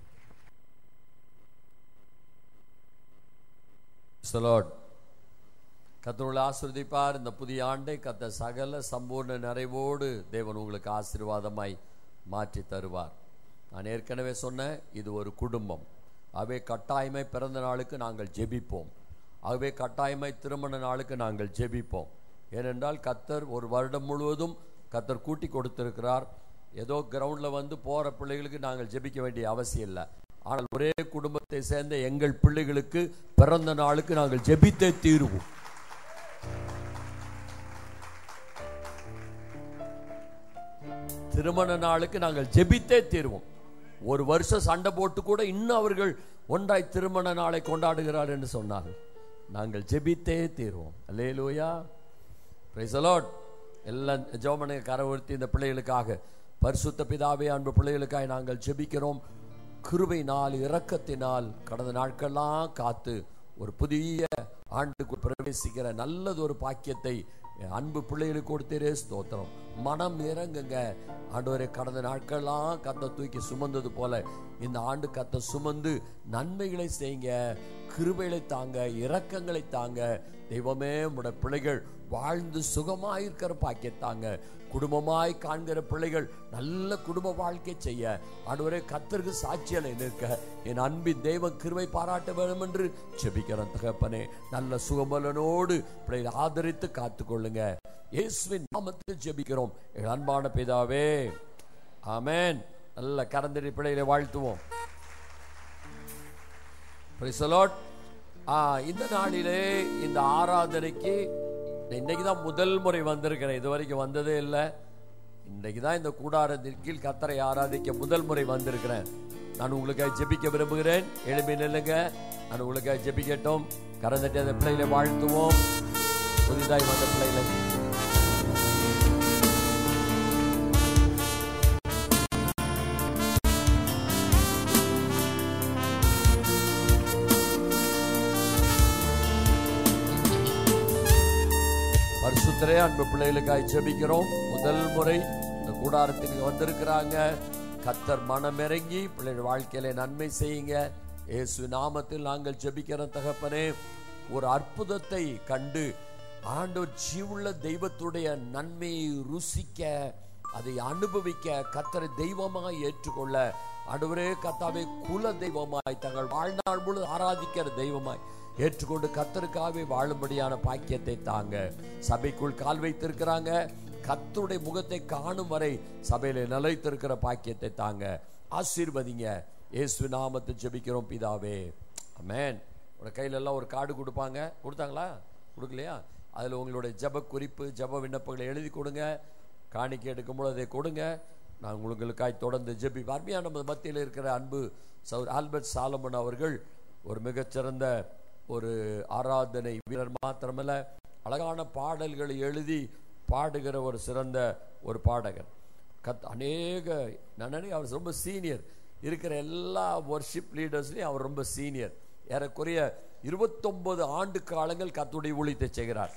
Lord. கர்த்தருடைய ஆசிர்வதிப்பார் இந்த புதிய ஆண்டை கத்த சகல சம்பூர்ண நிறைவோடு தேவன் உங்களுக்கு ஆசீர்வாதமாய் மாற்றி தருவார் நான் ஏற்கனவே சொன்னேன் இது ஒரு குடும்பம் ஆகவே கட்டாயமை பிறந்த நாளுக்கு நாங்கள் ஜெபிப்போம் ஆகவே கட்டாயமை திருமண நாளுக்கு நாங்கள் ஜெபிப்போம் ஏனென்றால் கத்தர் ஒரு வருடம் முழுவதும் கத்தர் கூட்டி கொடுத்திருக்கிறார் ஏதோ கிரவுண்டில் வந்து போகிற பிள்ளைகளுக்கு நாங்கள் ஜெபிக்க வேண்டிய அவசியம் இல்லை ஆனால் ஒரே குடும்பத்தை சேர்ந்த எங்கள் பிள்ளைகளுக்கு பிறந்த நாளுக்கு நாங்கள் ஜெபித்தே தீருவோம் திருமண நாளுக்கு நாங்கள் ஜெபித்தே தீருவோம் ஒரு வருஷம் சண்டை போட்டு கூட இன்னும் அவர்கள் ஒன்றாய் திருமண நாளை கொண்டாடுகிறார் என்று சொன்னார்கள் நாங்கள் ஜெபித்தே தீருவோம் அல்லேலூயா பிரைஸ் அலாட் எல்லாம் ஜோமனை கரவர்த்தி இந்த பிள்ளைகளுக்காக பரிசுத்த பிதாவே அன்பு பிள்ளைகளுக்காக நாங்கள் ஜெபிக்கிறோம் கிருபையினால் இரக்கத்தினால் கடந்த நாட்கள்லாம் காத்து ஒரு புதிய ஆண்டுக்கு பிரவேசிக்கிற நல்லது ஒரு பாக்கியத்தை என் அன்பு பிள்ளைகளுக்கு கொடுத்தீரே ஸ்தோத்திரம் மனம் இறங்குங்க ஆண்டவரே கடந்த நாட்கள்லாம் கத்த தூக்கி சுமந்தது போல இந்த ஆண்டு கத்த சுமந்து நன்மைகளை செய்யுங்க கிருபைகளை தாங்க இரக்கங்களை தாங்க தெய்வமே உடைய பிள்ளைகள் வாழ்ந்து சுகமாயிருக்கிற பாக்கியத்தாங்க குடும்பமாய் காண்கிற பிள்ளைகள் நல்ல குடும்ப வாழ்க்கை செய்ய ஆண்டவரே கத்தருக்கு சாட்சியலை நிற்க என் அன்பின் தெய்வ கிருபை பாராட்ட வேண்டும் என்று செபிக்கிறேன் தகப்பனே நல்ல சுகபலனோடு பிள்ளைகளை ஆதரித்து காத்துக்கொள்ளுங்க இயேசுவின் நாமத்தில் ஜெபிக்கிறோம் எங்கள் அன்பான பிதாவே ஆமென் நல்ல கரந்தடி பிள்ளைகளை வாழ்த்துவோம் Praise the Lord. ஆ, இந்த நாளிலே இந்த ஆராதனைக்கு இன்னைக்கு தான் முதல் முறை வந்திருக்கிறேன் இது வரைக்கும் வந்ததே இல்லை இன்றைக்கு தான் இந்த கூடாரத்தின் கீழ் கத்தரை ஆராதிக்க முதல் முறை வந்திருக்கிறேன் நான் உங்களுக்காக ஜெபிக்க விரும்புகிறேன் எழுப்பி நில்லுங்க நான் உங்களுக்காக ஜெபிக்கட்டும் கரந்தட்டி அந்த பிள்ளைகளை வாழ்த்துவோம் புதிதாய் வந்த பிள்ளைகளை பரிசுத்தரே அன்பு பிள்ளைகளுக்காய் ஜெபிக்கிறோம் முதல் முறை இந்த கூடாரத்துக்கு வந்திருக்கிறாங்க கத்தர் மனமிறங்கி பிள்ளைகள் வாழ்க்கையில நன்மை செய்யுங்க இயேசு நாமத்தில் நாங்கள் ஜெபிக்கிற தகப்பனே ஒரு அற்புதத்தை கண்டு ஆண்டவர் ஜீவுள்ள தெய்வத்துடைய நன்மையை ருசிக்க அதை அனுபவிக்க கத்தரை தெய்வமாய் ஏற்றுக்கொள்ள ஆண்டவரே கத்தாவை குல தெய்வமாய் தங்கள் வாழ்நாள் முழு ஆராதிக்கிற தெய்வமாய் ஏற்றுக்கொண்டு கத்தருக்காகவே வாழும்படியான பாக்கியத்தை தாங்க சபைக்குள் கால் வைத்திருக்கிறாங்க கத்தருடைய முகத்தை காணும் வரை சபையில நிலைத்திருக்கிற பாக்கியத்தை தாங்க ஆசீர்வதிங்க இயேசு நாமத்தை ஜெபிக்கிறோம் பிதாவே அமேன் உங்க கையில எல்லாம் ஒரு கார்டு கொடுப்பாங்க கொடுத்தாங்களா கொடுக்கலையா அதுல உங்களுடைய ஜெப குறிப்பு ஜெப விண்ணப்பங்களை எழுதி கொடுங்க காணிக்கை எடுக்கும்போது அதை கொடுங்க நான் உங்களுக்காய் தொடர்ந்து ஜெபி அருமையான நம்ம மத்தியில் இருக்கிற அன்பு சௌர் ஆல்பர்ட் சாலமன் அவர்கள் ஒரு மிகச்சிறந்த ஒரு ஆராதனை வீரர் மாத்திரமல்ல அழகான பாடல்களை எழுதி பாடுகிற ஒரு சிறந்த ஒரு பாடகர் கத் அநேக நான் நினைக்கிறேன் அவர் ரொம்ப சீனியர் இருக்கிற எல்லா ஒர்ஷிப் லீடர்ஸ்லையும் அவர் ரொம்ப சீனியர் ஏறக்குறைய இருபத்தொன்பது ஆண்டு காலங்கள் கத்துடைய ஊழியத்தை செய்கிறார்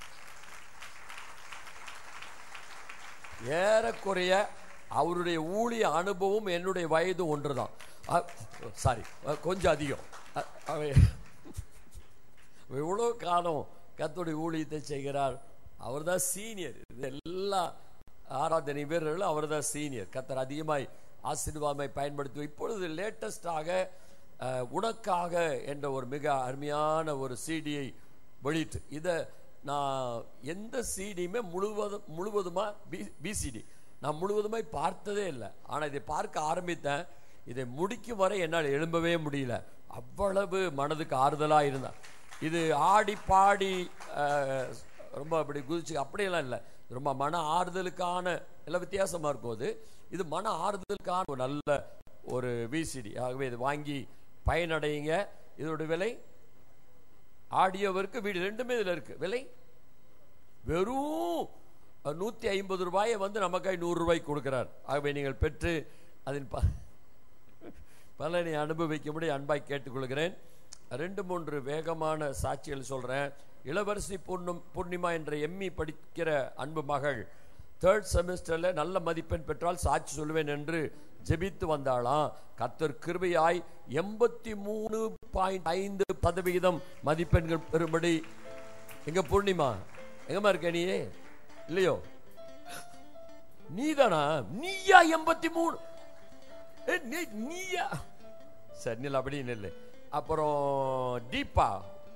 ஏறக்குறைய அவருடைய ஊழிய அனுபவம் என்னுடைய வயது ஒன்றுதான் சாரி கொஞ்சம் அதிகம் அ- அவை- எவ்வளோ காலம் கத்தோடைய ஊழியத்தை செய்கிறார் அவர்தான் சீனியர் இது எல்லா ஆராதனை வீரர்களும் அவர்தான் சீனியர் கத்தர் அதிகமாய் ஆசீர்வாதமாய் பயன்படுத்தி இப்பொழுது லேட்டஸ்டாக உனக்காக என்ற ஒரு மிக அருமையான ஒரு சிடியை வெளியிட்டு இதை நான் எந்த சிடியுமே முழுவதும் முழுவதுமா பி பிசிடி நான் முழுவதுமாய் பார்த்ததே இல்லை ஆனால் இதை பார்க்க ஆரம்பித்தேன் இதை முடிக்கும் வரை என்னால் எழும்பவே முடியல அவ்வளவு மனதுக்கு ஆறுதலாக இருந்தான் இது ஆடி பாடி அஹ், ரொம்ப அப்படி குதிச்சு அப்படியெல்லாம் இல்லை ரொம்ப மன ஆறுதலுக்கான எல்லாம் வித்தியாசமா இருக்கும் அது இது மன ஆறுதலுக்கான ஒரு நல்ல ஒரு விசிடி ஆகவே இது வாங்கி பயனடையுங்க இதோட விலை ஆடியோவிற்கு வீடு ரெண்டுமே இதுல இருக்கு விலை வெறும் நூத்தி ஐம்பது ரூபாயை வந்து நமக்காய் நூறு ரூபாய்க்கு கொடுக்கிறார் ஆகவே நீங்கள் பெற்று அதன் ப பலனை அனுபவிக்கும்படி அன்பாய் கேட்டுக்கொள்கிறேன் ரெண்டு மூன்று வேகமான சாட்சிகள் சொல்றேன் இளவரசி பூர்ணம் பூர்ணிமா என்ற எம்மி படிக்கிற அன்பு மகள் தேர்ட் செமஸ்டர்ல நல்ல மதிப்பெண் பெற்றால் சாட்சி சொல்லுவேன் என்று ஜெபித்து வந்தாளாம் கத்தர் கிருபையாய் எண்பத்தி மூணு பாயிண்ட் ஐந்து சதவிகிதம் மதிப்பெண்கள் பெறும்படி எங்க பூர்ணிமா எங்கம்மா இருக்க நீ இல்லையோ நீதானா நீயா எண்பத்தி மூணு ஏ, நீ- நீயா சரி நில் அப்படி நில்லு அப்புறம் தீபா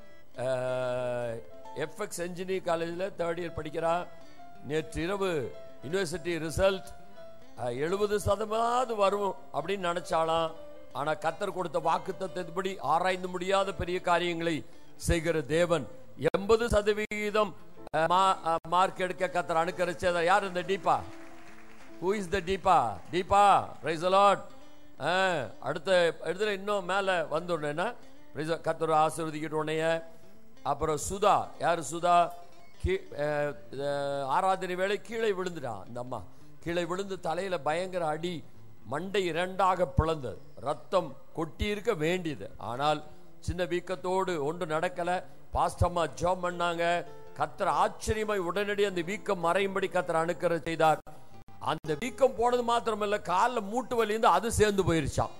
எஃப்எக்ஸ் என்ஜினியரிங் காலேஜில் தேர்ட் இயர் படிக்கிறா நேற்று இரவு யூனிவர்சிட்டி ரிசல்ட் எழுபது சதமாவது வரும் அப்படின்னு நினைச்சாலாம் ஆனா கத்தர் கொடுத்த வாக்குத்தத்தபடி ஆராய்ந்து முடியாத பெரிய காரியங்களை செய்கிற தேவன் எண்பது சதவிகிதம் மார்க் எடுக்க கத்தர் அனுக்கரிச்சதா யார் இந்த Deepa who is the Deepa Deepa praise Lord அடுத்த இடத்துல இன்னும் மேலே வந்துடணும்னா கத்தர் ஆசீர்வதிக்கிட்டு உடனே அப்புறம் சுதா யார் சுதா கீ அஹ், அஹ், ஆராதனை வேளை கீழே விழுந்துட்டான் அந்த அம்மா கீழே விழுந்து தலையில பயங்கர அடி மண்டை இரண்டாக பிளந்தது ரத்தம் கொட்டி இருக்க வேண்டியது ஆனால் சின்ன வீக்கத்தோடு ஒன்று நடக்கல பாஸ்டம்மா ஜோம் பண்ணாங்க கத்தர் ஆச்சரியமாய் உடனடி அந்த வீக்கம் மறையும்படி கத்தர் அணுக்கர செய்தார் அந்த வீக்கம் போனது மாத்திரமல்ல காலில் மூட்டு வலி இருந்து அது சேர்ந்து போயிருச்சான்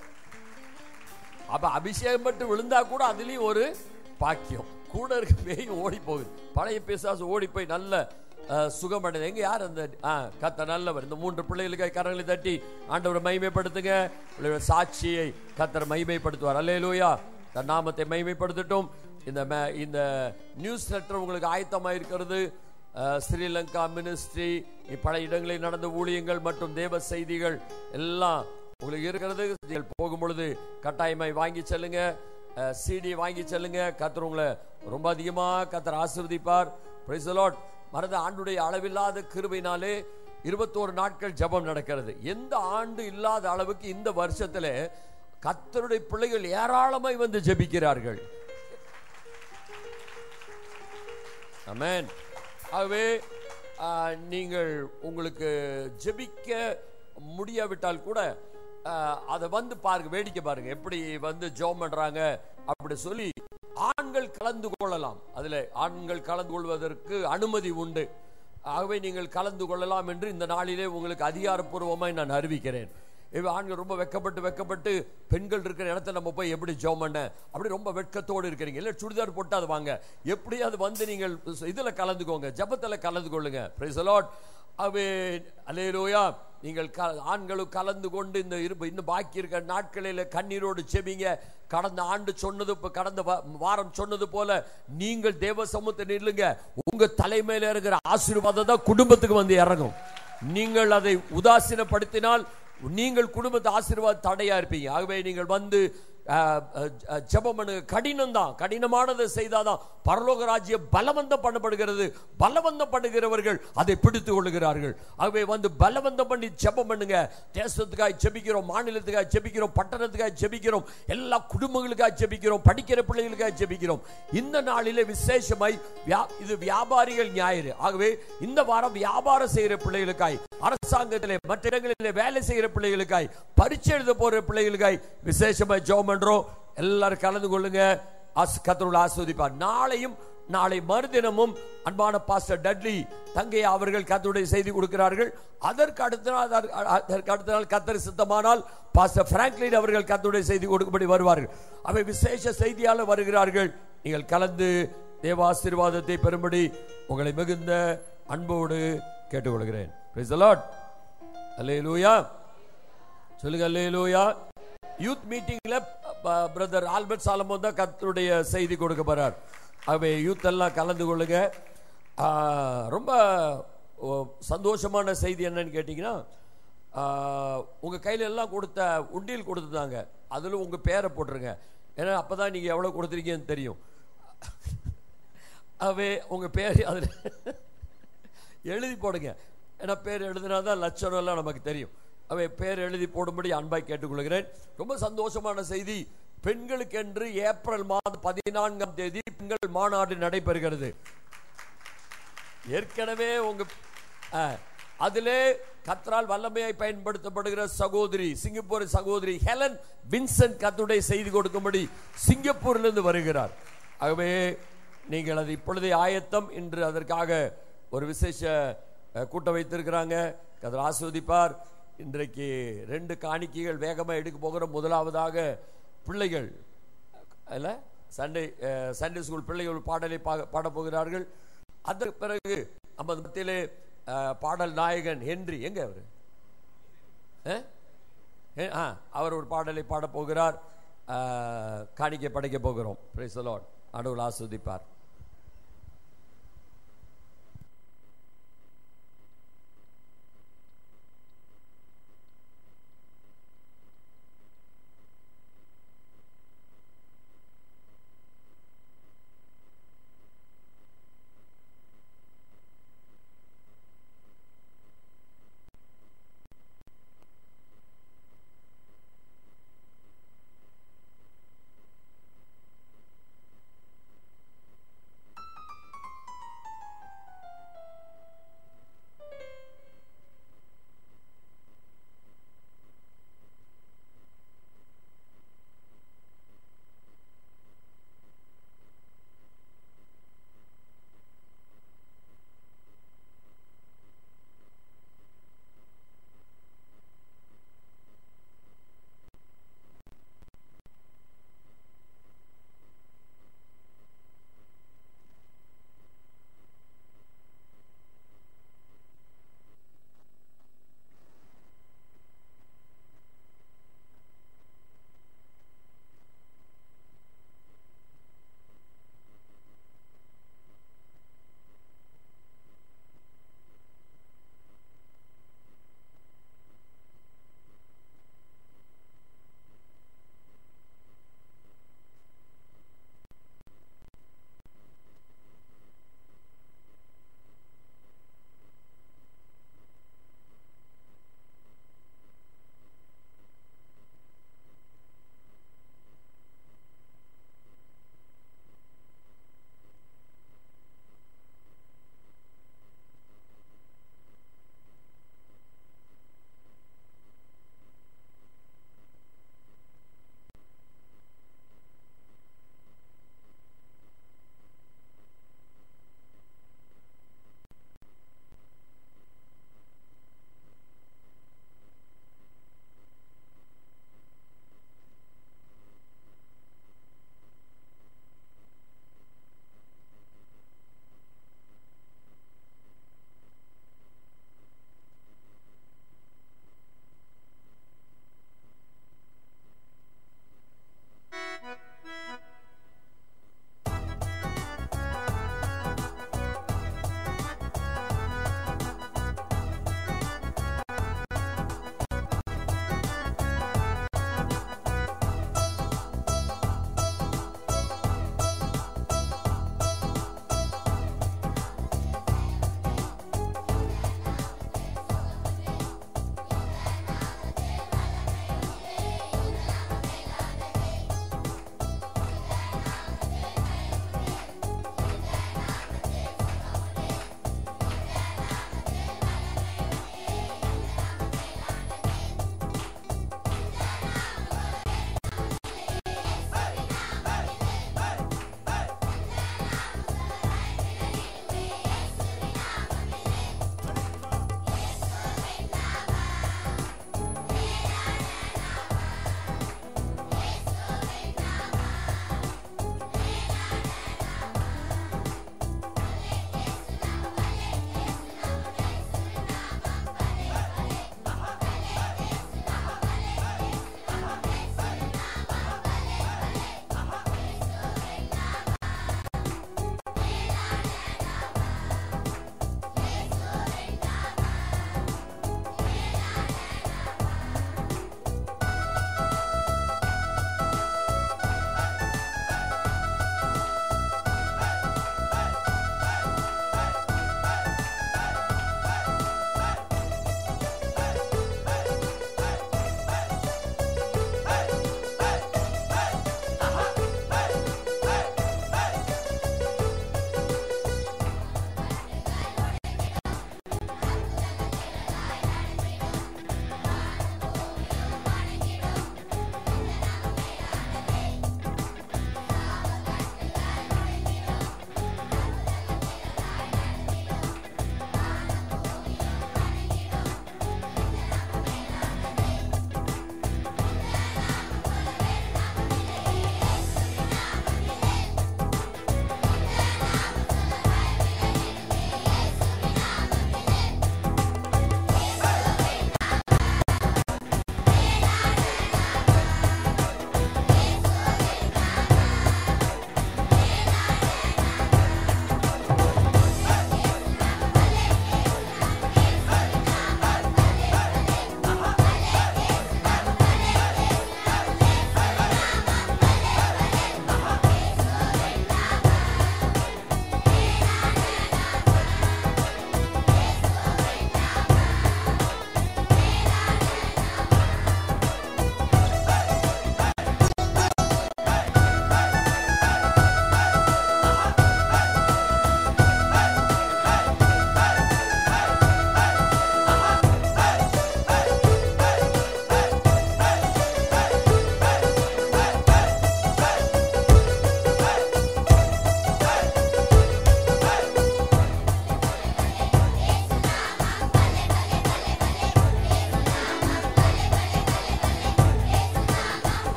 அப்ப அபிஷேகம் மட்டும் விழுந்தா கூட அதுலயும் ஒரு பாக்கியம் கூட இருக்க பேய் ஓடி போகுது பழைய பிசாசு ஓடி போய் நல்ல அஹ், சுகமடைது எங்க யார் அந்த ஆ, கத்த நல்லவர் இந்த மூன்று பிள்ளைகளுக்கு கரங்களை தட்டி ஆண்டவரை மகிமைப்படுத்துங்க பிள்ளைகளோட சாட்சியை கத்தர் மகிமைப்படுத்துவார் அல்லேலூயா தன் நாமத்தை மகிமைப்படுத்தட்டும் இந்த மே- இந்த நியூஸ் லெட்டர் உங்களுக்கு ஆயத்தமா இருக்கிறது அஹ், ஸ்ரீலங்கா மினிஸ்ட்ரி பல இடங்களில் நடந்த ஊழியங்கள் மற்றும் தேவ செய்திகள் எல்லாம் உங்களுக்கு இருக்கிறது நீங்கள் போகும் பொழுது கட்டாயமாய் வாங்கி செல்லுங்க சிடி வாங்கி செல்லுங்க கத்தர் உங்களை ரொம்ப அதிகமா கத்தர் ஆசீர்வதிப்பார் பிரைஸ் லார்ட் மறந்த ஆண்டுடைய அளவில்லாத கிருபையினாலே இருபத்தோரு நாட்கள் ஜெபம் நடக்கிறது எந்த ஆண்டு இல்லாத அளவுக்கு இந்த வருஷத்துல கத்தருடைய பிள்ளைகள் ஏராளமாய் வந்து ஜெபிக்கிறார்கள் அமேன் ஆகவே ஆ, நீங்கள் உங்களுக்கு ஜெபிக்க முடியாவிட்டால் கூட ஆ, அதை வந்து பாருங்க வேடிக்கை பாருங்க எப்படி வந்து ஜெபம் பண்றாங்க அப்படி சொல்லி ஆண்கள் கலந்து கொள்ளலாம் அதுல ஆண்கள் கலந்து கொள்வதற்கு அனுமதி உண்டு ஆகவே நீங்கள் கலந்து கொள்ளலாம் என்று இந்த நாளிலே உங்களுக்கு அதிகாரப்பூர்வமாய் நான் அறிவிக்கிறேன் இவ ஆண்கள் ரொம்ப வெக்கப்பட்டு வெக்கப்பட்டு பெண்கள் இருக்கிற இடத்துல நம்ம போய் எப்படி ஜெபம் பண்ண அப்படி ரொம்ப வெட்கத்தோடு இருக்கிறீங்க இல்ல சுடிதார் போட்டு அது வாங்க எப்படி அது வந்து நீங்கள் இதுல கலந்துக்கோங்க ஜெபத்துல கலந்து கொள்ளுங்க பிரைஸ் லார்ட் அவே அலேலோயா நீங்கள் க ஆண்களும் கலந்து கொண்டு இந்த இருப்பு இன்னும் பாக்கி இருக்க நாட்களில் கண்ணீரோடு செபிங்க கடந்த ஆண்டு சொன்னது இப்ப கடந்த வா- வாரம் சொன்னது போல நீங்கள் தேவ சமூகத்தை நில்லுங்க உங்க தலைமையில இருக்கிற ஆசீர்வாதம் தான் குடும்பத்துக்கு வந்து இறங்கும் நீங்கள் அதை உதாசீனப்படுத்தினால் நீங்கள் குடும்பத்தை ஆசீர்வாத தடையா இருப்பீங்க ஆகவே நீங்கள் வந்து அஹ், அஹ், ஜெபம் பண்ணுங்க கடினம் தான் கடினமானதை செய்தாதான் பரலோக ராஜ்யம் பலவந்தம் பண்ணப்படுகிறது பலவந்தம் பண்ணுகிறவர்கள் அதை பிடித்துக் கொள்ளுகிறார்கள் ஆகவே வந்து பலவந்தம் பண்ணி ஜெபம் பண்ணுங்க தேசத்துக்காக ஜெபிக்கிறோம் மாநிலத்துக்காக ஜெபிக்கிறோம் பட்டணத்துக்காக ஜெபிக்கிறோம் எல்லா குடும்பங்களுக்காக ஜெபிக்கிறோம் படிக்கிற பிள்ளைகளுக்காக ஜெபிக்கிறோம் இந்த நாளிலே விசேஷமாய் வியா- இது வியாபாரிகள் ஞாயிறு ஆகவே இந்த வாரம் வியாபாரம் செய்கிற பிள்ளைகளுக்காய் அரசாங்கத்திலே மற்ற இடங்களிலே வேலை செய்கிற பிள்ளைகளுக்காய் பரீட்சை எழுத போற பிள்ளைகளுக்காய் விசேஷமாய் ஜெபம் பண்றோம் எல்லாரும் கலந்து கொள்ளுங்க ஆஸ்- கர்த்தருடைய ஆஸ்வதிப்பார் நாளையும் நாளை மறுதினமும் அன்பான பாஸ்டர் டட்லி தங்கை அவர்கள் கத்தருடைய செய்தி கொடுக்கிறார்கள் அதற்கு அடுத்த நாள் அதற்கு- அதற்கு அடுத்த நாள் கத்தர் சித்தமானால் பாஸ்டர் பிராங்க்லின் அவர்கள் கத்தருடைய செய்தி கொடுக்கும்படி வருவார்கள் அவை விசேஷ செய்தியாளர் வருகிறார்கள் நீங்கள் கலந்து தேவ ஆசீர்வாதத்தை பெறும்படி உங்களை மிகுந்த அன்போடு கேட்டுக்கொள்கிறேன் Praise the Lord. Hallelujah. சொல்லுங்க அல்லேலூயா யூத் மீட்டிங்ல பிரதர் ஆல்பர்ட் சாலமோன் தான் கர்த்தருடைய செய்தி கொடுக்க போறார் ஆகவே யூத் எல்லாம் கலந்து கொள்ளுங்க ஆ, ரொம்ப ஓ, சந்தோஷமான செய்தி என்னன்னு கேட்டீங்கன்னா ஆ, உங்க கையில எல்லாம் கொடுத்த உண்டியல் கொடுத்துட்டாங்க அதுல உங்க பேரை போட்டுருங்க ஏன்னா அப்பதான் நீங்க எவ்வளவு கொடுத்துருக்கீங்கன்னு தெரியும் அவே உங்க பேர் அதுல எழுதி போடுங்க ஏன்னா பேர் எழுதினா தான் லட்சணம் எல்லாம் நமக்கு தெரியும் அவை பேர் எழுதி போடும்படி அன்பாய் கேட்டுக்கொள்கிறேன் ரொம்ப சந்தோஷமான செய்தி பெண்களுக்கென்று ஏப்ரல் மாதம் பதினான்காம் தேதி பெண்கள் மாநாடு நடைபெறுகிறது ஏற்கனவே உங்க ஆ, அதிலே கத்ரால் வல்லமையாய் பயன்படுத்தப்படுகிற சகோதரி சிங்கப்பூர் சகோதரி ஹெலன் வின்சென்ட் கத்துடைய செய்தி கொடுக்கும்படி சிங்கப்பூரிலிருந்து வருகிறார் ஆகவே நீங்கள் அது இப்பொழுதே ஆயத்தம் இன்று அதற்காக ஒரு விசேஷ அஹ், கூட்டம் வைத்திருக்கிறாங்க கதிர ஆஸ்வதிப்பார் இன்றைக்கு ரெண்டு காணிக்கைகள் வேகமாக எடுக்க போகிற முதலாவதாக பிள்ளைகள் அல்ல சண்டே அஹ், சண்டே ஸ்கூல் பிள்ளைகள் பாடலை பா- பாடப் போகிறார்கள் அதற்கு பிறகு நமது மத்தியிலே அஹ், பாடல் நாயகன் ஹென்றி எங்க அவரு அஹ்? ஏ- ஆ, அவர் ஒரு பாடலை பாடப் போகிறார் அஹ், காணிக்கை படைக்க போகிறோம் பிரைஸ் லார்ட் அடவுள் ஆஸ்வதிப்பார்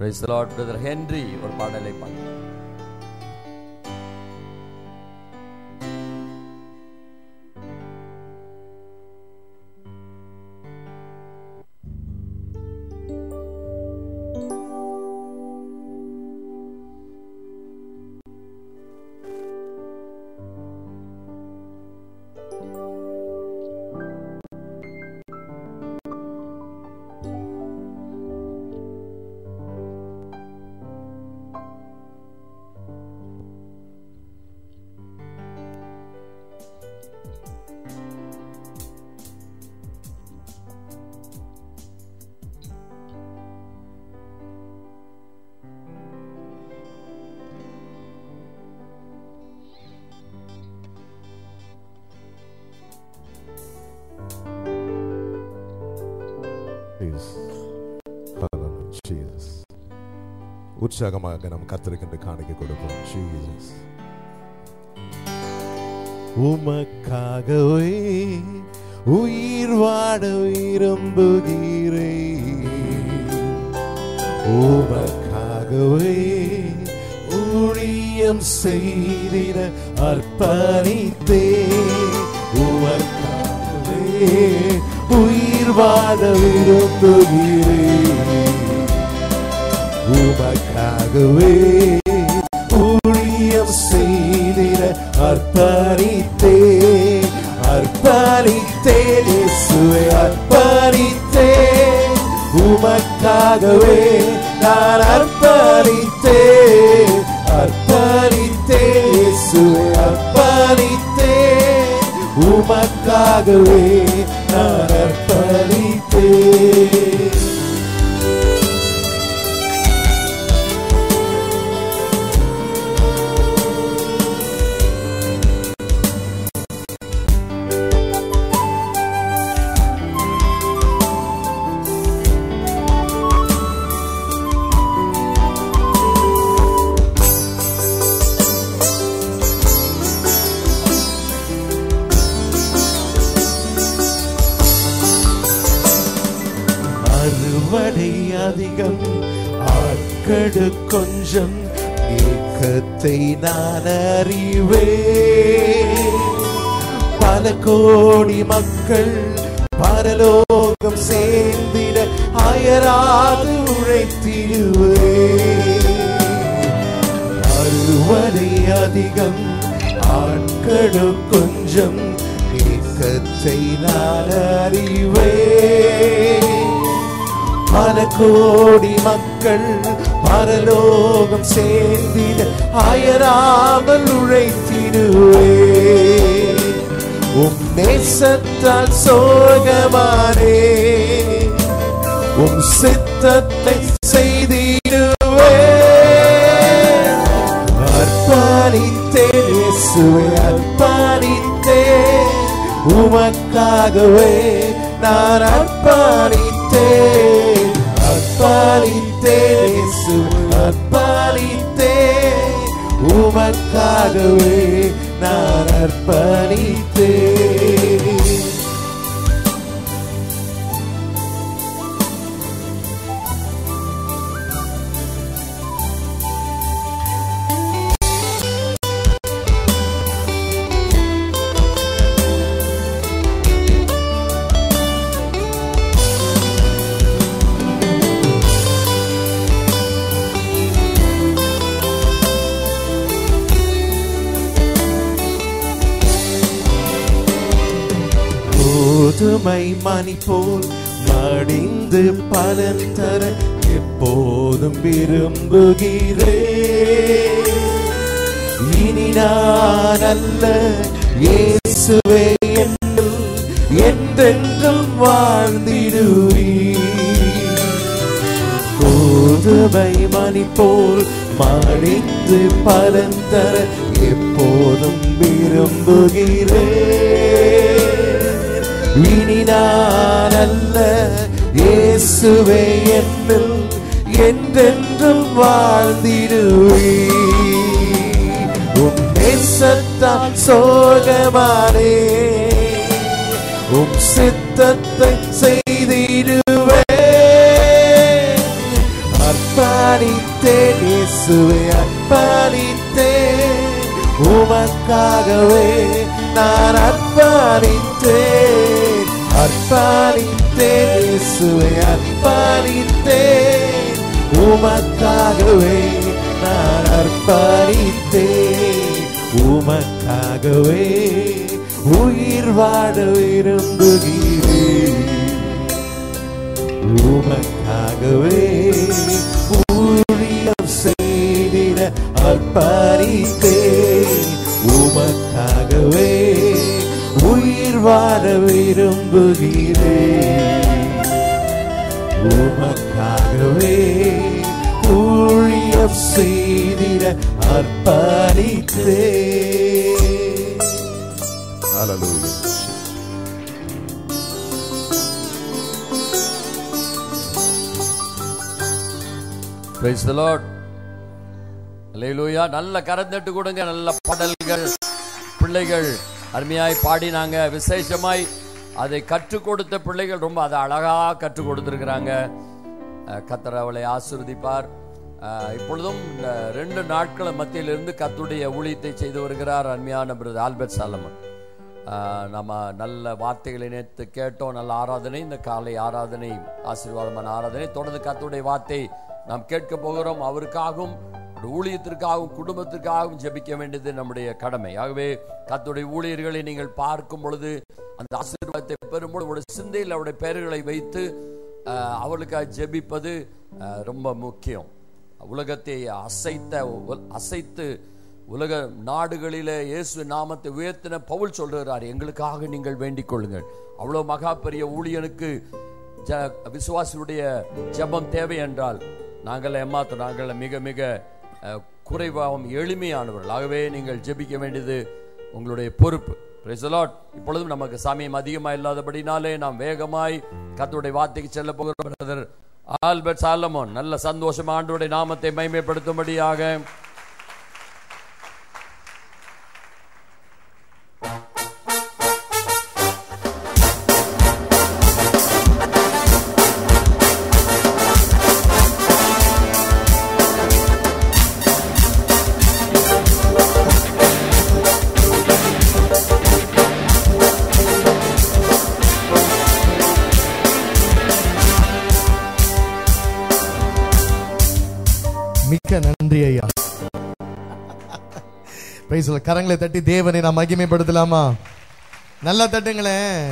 Praise the Lord, brother Henry ஒரு பாடலை பாடு Please. Hallelujah. Jesus. உற்சாகமாக நம் கத்திருக்கின்ற காணிக்க கொடுப்போம் Jesus. உமக்காகவே உயிர் வாட விரும்புகிறேன் உமக்காகவே ஊழியம் செய்திட அர்ப்பணித்தே உமக்காகவே உயிர் வாழ விரும்புகிறேன் உமக்காகவே ஊழியம் செய்திட அர்ப்பணித்தே அர்ப்பணித்தேன் இயேசுவே அர்ப்பணித்தேன் உமக்காகவே நான் அர்ப்பணித்தேன் அர்ப்பணித்தேன் இயேசுவே அர்ப்பணித்தேன் உமக்காகவே நான் அர்ப்பணித்தேன் அறுவடை அதிகம் ஆட்கடு கொஞ்சம் ஏக்கத்தை நான் அறிவேன் பல கோடி மக்கள் பரலோகம் சேர்ந்திட அயராது உழைத்திடுவேன் அறுவடை அதிகம் ஆட்களு கொஞ்சம் ஏக்கத்தை நான் அறிவேன் பல கோடி மக்கள் பரலோகம் சேர்ந்திட அயராமல் உழைத்திடுவே உம் நேசத்தால் சோகமானே உம் சித்தத்தை செய்திடுவே அர்ப்பணித்தேன் இயேசுவே அர்ப்பணித்தேன் உமக்காகவே நான் அர்ப்பணித்தேன் அர்ப்பணித்தேன் இயேசுவே அர்ப்பணித்தேன் உமக்காகவே நான் அர்ப்பணித்தேன் கோதுமை மணி போல் மடிந்து பலன் தர எப்போதும் விரும்புகிறேன் இனி நான் அல்ல இயேசுவே என்னில் என்றென்றும் வாழ்ந்திடுவீர் கோதுமை மணி போல் மடிந்து பலன் தர எப்போதும் விரும்புகிறேன் இனி நான் அல்ல இயேசுவே என்னில் என்றென்றும் வாழ்ந்திடுவீர் உம் நேசத்தால் சோகமானே உம் சித்தத்தை செய்திடுவே அர்ப்பணி உமக்காகவே நான் அர்ப்பணித்தேன் அர்ப்பணித்தேன் இயேசுவை அர்ப்பணித்தேன் உமக்காகவே நான் அர்ப்பணித்தேன் உமக்காகவே உயிர் வாழ விரும்புகிறேன் உமக்காகவே ஊழியம் செய்திட அர்ப்பணித்தேன் உமக்காகவே உயிர் வாழ விரும்புகிறேன் உமக்காகவே ஊழியம் செய்திட அர்ப்பணித்தேன் Hallelujah. Praise the Lord. Hallelujah. நல்ல கரந்தட்டு கொடுங்க நல்ல பாடல்கள் பிள்ளைகள் அருமையாய் பாடினாங்க விசேஷமாய் அதை கற்றுக் கொடுத்த பிள்ளைகள் ரொம்ப அதை அழகா கற்றுக் கொடுத்திருக்கிறாங்க அஹ், கர்த்தர் அவளை ஆசீர்வதிப்பார் அஹ், இப்பொழுதும் இந்த ரெண்டு நாட்கள் மத்தியிலிருந்து கத்துடைய ஊழியத்தை செய்து வருகிறார் அருமையான பிரதர் ஆல்பர்ட் சாலமன் ஆஹ் நம்ம நல்ல வார்த்தைகளை நேற்று கேட்டோம் நல்ல ஆராதனை இந்த காலை ஆராதனை ஆசீர்வாதமான ஆராதனை தொடர்ந்து கர்த்தருடைய வார்த்தை நாம் கேட்க போகிறோம் அவருக்காகவும் அவருடைய ஊழியத்திற்காகவும் குடும்பத்திற்காகவும் ஜெபிக்க வேண்டியது நம்முடைய கடமை ஆகவே கர்த்தருடைய ஊழியர்களை நீங்கள் பார்க்கும் பொழுது அந்த ஆசீர்வாதத்தை பெறும்போது உங்களுடைய சிந்தையில் அவருடைய பெயர்களை வைத்து ஆஹ் அவர்களுக்காக ஜெபிப்பது ஆஹ் ரொம்ப முக்கியம் உலகத்தை அசைத்த அசைத்து உலக நாடுகளிலே இயேசு நாமத்தை உயர்த்தின பவுல் சொல்றார் எங்களுக்காக நீங்கள் வேண்டிக் கொள்ளுங்கள் அவ்வளவு மகா பெரிய ஊழியனுக்கு ஜ விசுவாசியுடைய ஜெபம் தேவை என்றால் நாங்கள் ஏமாத்தோம் நாங்கள் மிக மிக அஹ், குறைவாகவும் எளிமையானவர்கள் ஆகவே நீங்கள் ஜெபிக்க வேண்டியது உங்களுடைய பொறுப்பு Praise the Lord. இப்பொழுதும் நமக்கு சமயம் அதிகமாக இல்லாதபடினாலே நாம் வேகமாய் கர்த்தருடைய வார்த்தைக்கு செல்ல போகிறோம் பிரதர் ஆல்பர்ட் சாலமோன் நல்ல சந்தோஷம் ஆண்டோடைய நாமத்தை மைமைப்படுத்தும்படியாக மிக்க நன்றி ஐயா Praise the Lord. கரங்களை தட்டி தேவனை நாம் மகிமைப்படுத்தலாமா நல்லா தட்டுங்களேன்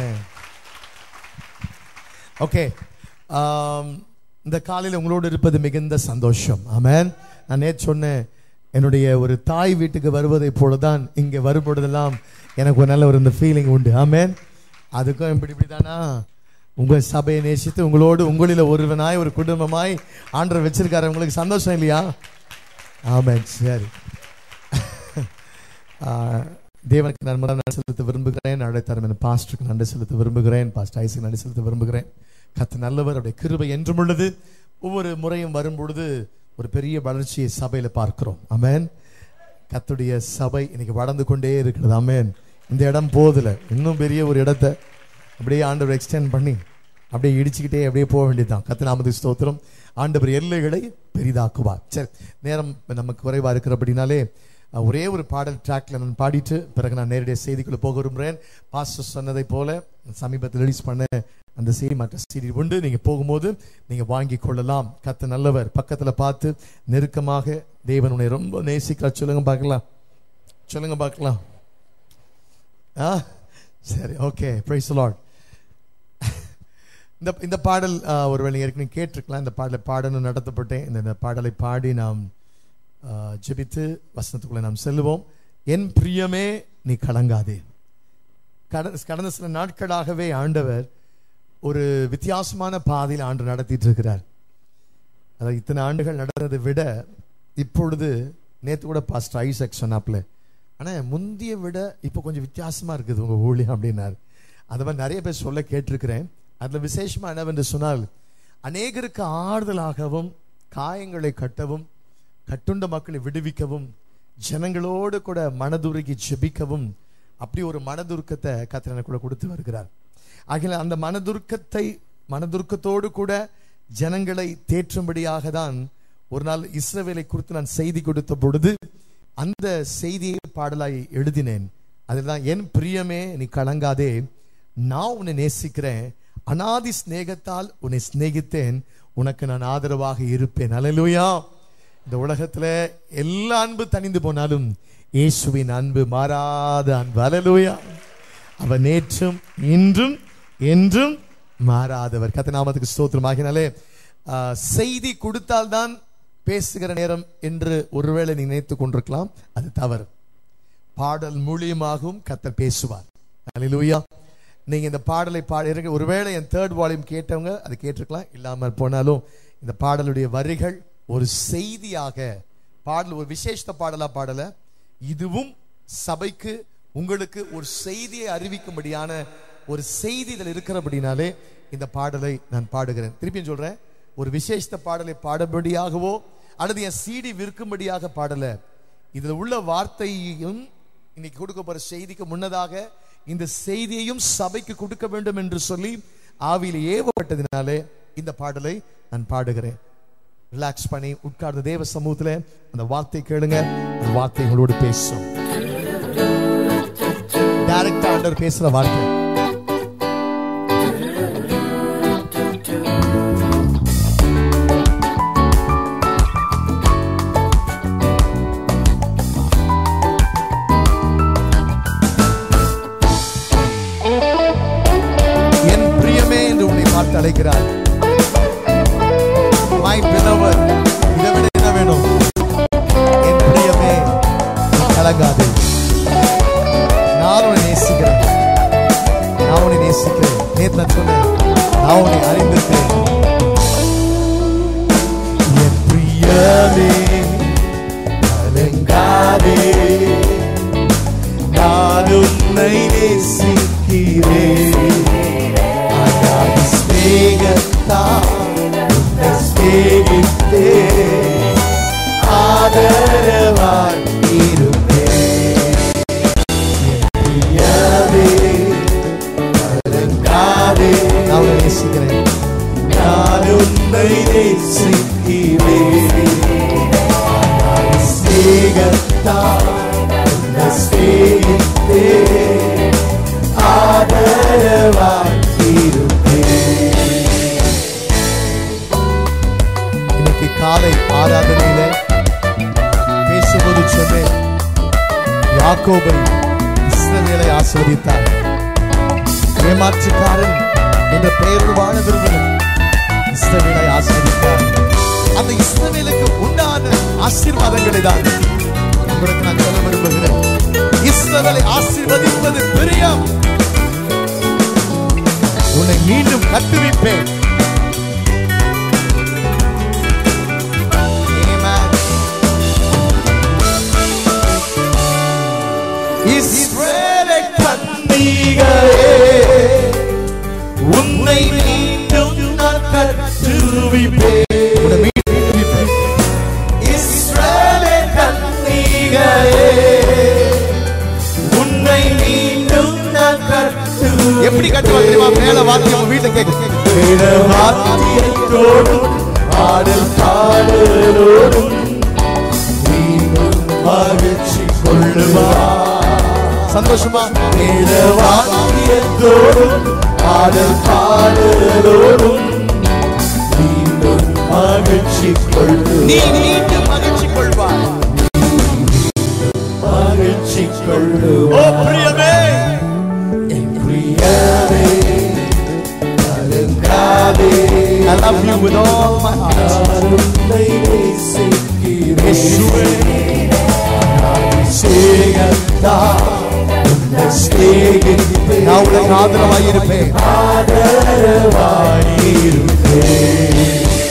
ஓகே இந்த காலையில் உங்களோடு இருப்பது மிகுந்த சந்தோஷம் ஆமென் நான் நேற்று சொன்னேன் என்னுடைய ஒரு தாய் வீட்டுக்கு வருவதை போலதான் இங்கே வரும்பொழுதெல்லாம் எனக்கு ஒரு நல்ல ஒரு இந்த ஃபீலிங் உண்டு ஆமென் அதுக்கும் இப்படி இப்படி தானா உங்க சபையை நேசித்து உங்களோடு உங்களில் ஒருவனாய் ஒரு குடும்பமாய் ஆண்டவர் வச்சிருக்காரு உங்களுக்கு சந்தோஷம் இல்லையா ஆமென் சரி ஆஹ், தேவனுக்கு நான் முதல்ல நன்றி செலுத்த விரும்புகிறேன் அழைத்தாரும் என் பாஸ்டருக்கு நன்றி செலுத்த விரும்புகிறேன் பாஸ்டர் ஐசுக்கு நன்றி செலுத்த விரும்புகிறேன் கத்து நல்லவர் அவருடைய கிருபை என்றும் உள்ளது ஒவ்வொரு முறையும் வரும் பொழுது ஒரு பெரிய வளர்ச்சியை சபையில பார்க்கிறோம் ஆமென் கத்துடைய சபை இன்னைக்கு வளர்ந்து கொண்டே இருக்கிறது ஆமென் இந்த இடம் போதில்லை இன்னும் பெரிய ஒரு இடத்தை அப்படியே ஆண்டவர் எக்ஸ்டெண்ட் பண்ணி அப்படியே இடிச்சுக்கிட்டே அப்படியே போக வேண்டியதுதான் கத்து நாமது ஸ்தோத்திரம் ஆண்டவர் எல்லைகளை பெரிதாக்குவார் சரி நேரம் நமக்கு குறைவா இருக்கிறபடினாலே அஹ், ஒரே ஒரு பாடல் ட்ராக்ல நான் பாடிட்டு பிறகு நான் நேரடியாக செய்திக்குள்ள போக விரும்புகிறேன் பாஸ்டர் சொன்னதை போல சமீபத்தில் ரிலீஸ் பண்ண அந்த செய்தி மற்ற செய்தி உண்டு நீங்க போகும்போது நீங்க வாங்கி கொள்ளலாம் கத்து நல்லவர் பக்கத்துல பார்த்து நெருக்கமாக தேவன் உன்னை ரொம்ப நேசிக்கிறார் சொல்லுங்க பார்க்கலாம் சொல்லுங்க பார்க்கலாம் ஆ சரி ஓகே பிரைஸ் லார்ட் இந்த இந்த பாடல் ஆ, ஒருவேளை நீங்க ஏற்கனவே கேட்டிருக்கலாம் இந்த பாடலை பாடணும் நடத்தப்பட்டேன் இந்த இந்த பாடலை பாடி நாம் ஆ, ஜெபித்து வசனத்துக்குள்ள நாம் செல்லுவோம் என் பிரியமே நீ கலங்காதே கடந்த கடந்த சில நாட்களாகவே ஆண்டவர் ஒரு வித்தியாசமான பாதையில் ஆண்டு நடத்திட்டு இருக்கிறார் அதாவது இத்தனை ஆண்டுகள் நடந்ததை விட இப்பொழுது நேத்து கூட பாஸ்டர் ஐசக் சொன்னாப்ல ஆனா முந்திய விட இப்போ கொஞ்சம் வித்தியாசமா இருக்குது உங்க ஊழியம் அப்படின்னாரு அது மாதிரி நிறைய பேர் சொல்ல கேட்டிருக்கிறேன் அதுல விசேஷமா என்னவென்று சொன்னால் அநேகருக்கு ஆறுதலாகவும் காயங்களை கட்டவும் கட்டுண்ட மக்களை விடுவிக்கவும் ஜனங்களோடு கூட மனதுருகி ஜெபிக்கவும் அப்படி ஒரு மனதுருக்கத்தை கத்திர எனக்கு கூட கொடுத்து வருகிறார் ஆகிய அந்த மனதுருக்கத்தை மனதுருக்கத்தோடு கூட ஜனங்களை தேற்றும்படியாக தான் ஒரு நாள் இஸ்ரவேலை குறித்து நான் செய்தி கொடுத்த பொழுது அந்த செய்தியை பாடலாய் எழுதினேன் அதுதான் என் பிரியமே நீ கலங்காதே நான் உன்னை நேசிக்கிறேன் அனாதி சிநேகத்தால் உன்னை சிநேகித்தேன் உனக்கு நான் ஆதரவாக இருப்பேன் அல்லேலூயா இந்த உலகத்துல எல்லா அன்பு தணிந்து போனாலும் இயேசுவின் அன்பு மாறாத அன்பு அல்லேலூயா அவர் நேற்றும் இன்றும் என்றும் மாறாதவர் கத்த நாமத்துக்கு ஸ்தோத்திரமாகினாலே ஆஹ், செய்தி கொடுத்தால்தான் பேசுகிற நேரம் என்று ஒருவேளை நீ நினைத்துக் கொண்டிருக்கலாம் அது தவறு பாடல் மூலியமாகவும் கத்தர் பேசுவார் அல்லேலூயா நீங்க இந்த பாடலை பாடி ஒருவேளை என் தேர்ட் வால்யூம் கேட்டவங்க அதை கேட்டிருக்கலாம் இல்லாமல் போனாலும் இந்த பாடலுடைய வரிகள் ஒரு செய்தியாக பாடல் ஒரு விசேஷ பாடலா பாடல இதுவும் சபைக்கு உங்களுக்கு ஒரு செய்தியை அறிவிக்கும்படியான ஒரு செய்தி இதில் இருக்கிறபடினாலே இந்த பாடலை நான் பாடுகிறேன் திருப்பியும் சொல்றேன் ஒரு விசேஷ பாடலை பாடும்படியாகவோ அல்லது என் சிடி விற்கும்படியாக பாடல இதுல உள்ள வார்த்தையையும் இன்னைக்கு கொடுக்க போற செய்திக்கு முன்னதாக இந்த செய்தியையும் சபைக்கு கொடுக்க வேண்டும் என்று சொல்லி ஆவியில் ஏவப்பட்டதினாலே இந்த பாடலை நான் பாடுகிறேன் ரிலாக்ஸ் பண்ணி உட்கார்ந்த தேவ சமூகத்துல அந்த வார்த்தை கேளுங்க அந்த வார்த்தை உங்களோடு பேசும் டைரக்டா ஆண்டவர் பேசுற வார்த்தை என் பிரியமே என்று உன்னை பார்த்து அழைக்கிறார் மை beloved இதை விட என்ன வேணும் என் பிரியமே நீ கலங்காதே நான் உன்னை நேசிக்கிறேன் நான் உன்னை நேசிக்கிறேன் நேத்து நான் சொன்னேன் நான் உன்னை அறிந்திருக்கிறேன் என் பிரியமே கலங்காதே நான் உன்னை நேசிக்கிறேன் அனாதி ஸ்நேகத்தால் உன்னை சிநேகித்தேன். ஆதரவாய் இருப்பேன். என் பிரியமே, கலங்காதே. நான் உன்னை நேசிக்கிறேன் நான் உன்னை நேசிக்கிறேன் அனாதி ஸ்நேகத்தால் உன்னை சிநேகித்தேன். ஆதரவாய் இருப்பேன். இன்னைக்கு காலை ஆராதனையில பேசும்போது சொன்னேன் யாக்கோபை இஸ்ரவேலை ஆஸ்வதித்தார் ஏமாற்றுக்காரன் என்ற பெயரோடு வாழ விரும்பினர் இஸ்ரவேலை ஆஸ்வதித்தார் அந்த இஸ்ரவேலுக்கு உண்டான ஆசீர்வாதங்களை தான் உங்களுக்கு நான் சொல்ல விரும்புகிறேன் இஸ்ரவேலை ஆசீர்வதிப்பது பிரியம் உன்னை மீண்டும் கட்டுவிப்பேன் Amen. இஸ்ரவேலை கண்ணீகளே, உன்னை மீண்டும் நான் கட்டுவிப்பேன். உன்னை மீண்டும் கட்டுவிப்பேன். இஸ்ரவேலை கண்ணீகளே, உன்னை மீண்டும் நான் கட்டுவிப்பேன். எப்படி கட்டுவாங்க தெரியுமா மேல வாத்தியம் வீட்டுல கேட்கும் மேல வாத்தியத்தோடும் ஆடல் பாடலோடும் மீண்டும் மகிழ்ச்சி கொள்ளுவா சந்தோஷமா மேல வாத்தியத்தோடும் ஆடல் பாடலோடும் மீண்டும் மகிழ்ச்சி கொள்ளு நீ மீண்டும் மகிழ்ச்சி கொள்வாய் மகிழ்ச்சி கொள்ளு ஓ பிரியமே என் பிரியமே கலங்காதே I love you with all my heart. இயேசுவே, நான் சிநேகத்தால் உன்னை சிநேகித்தேன். நான் உனக்கு ஆதரவாய் இருப்பேன் ஆதரவாய் இருப்பேன்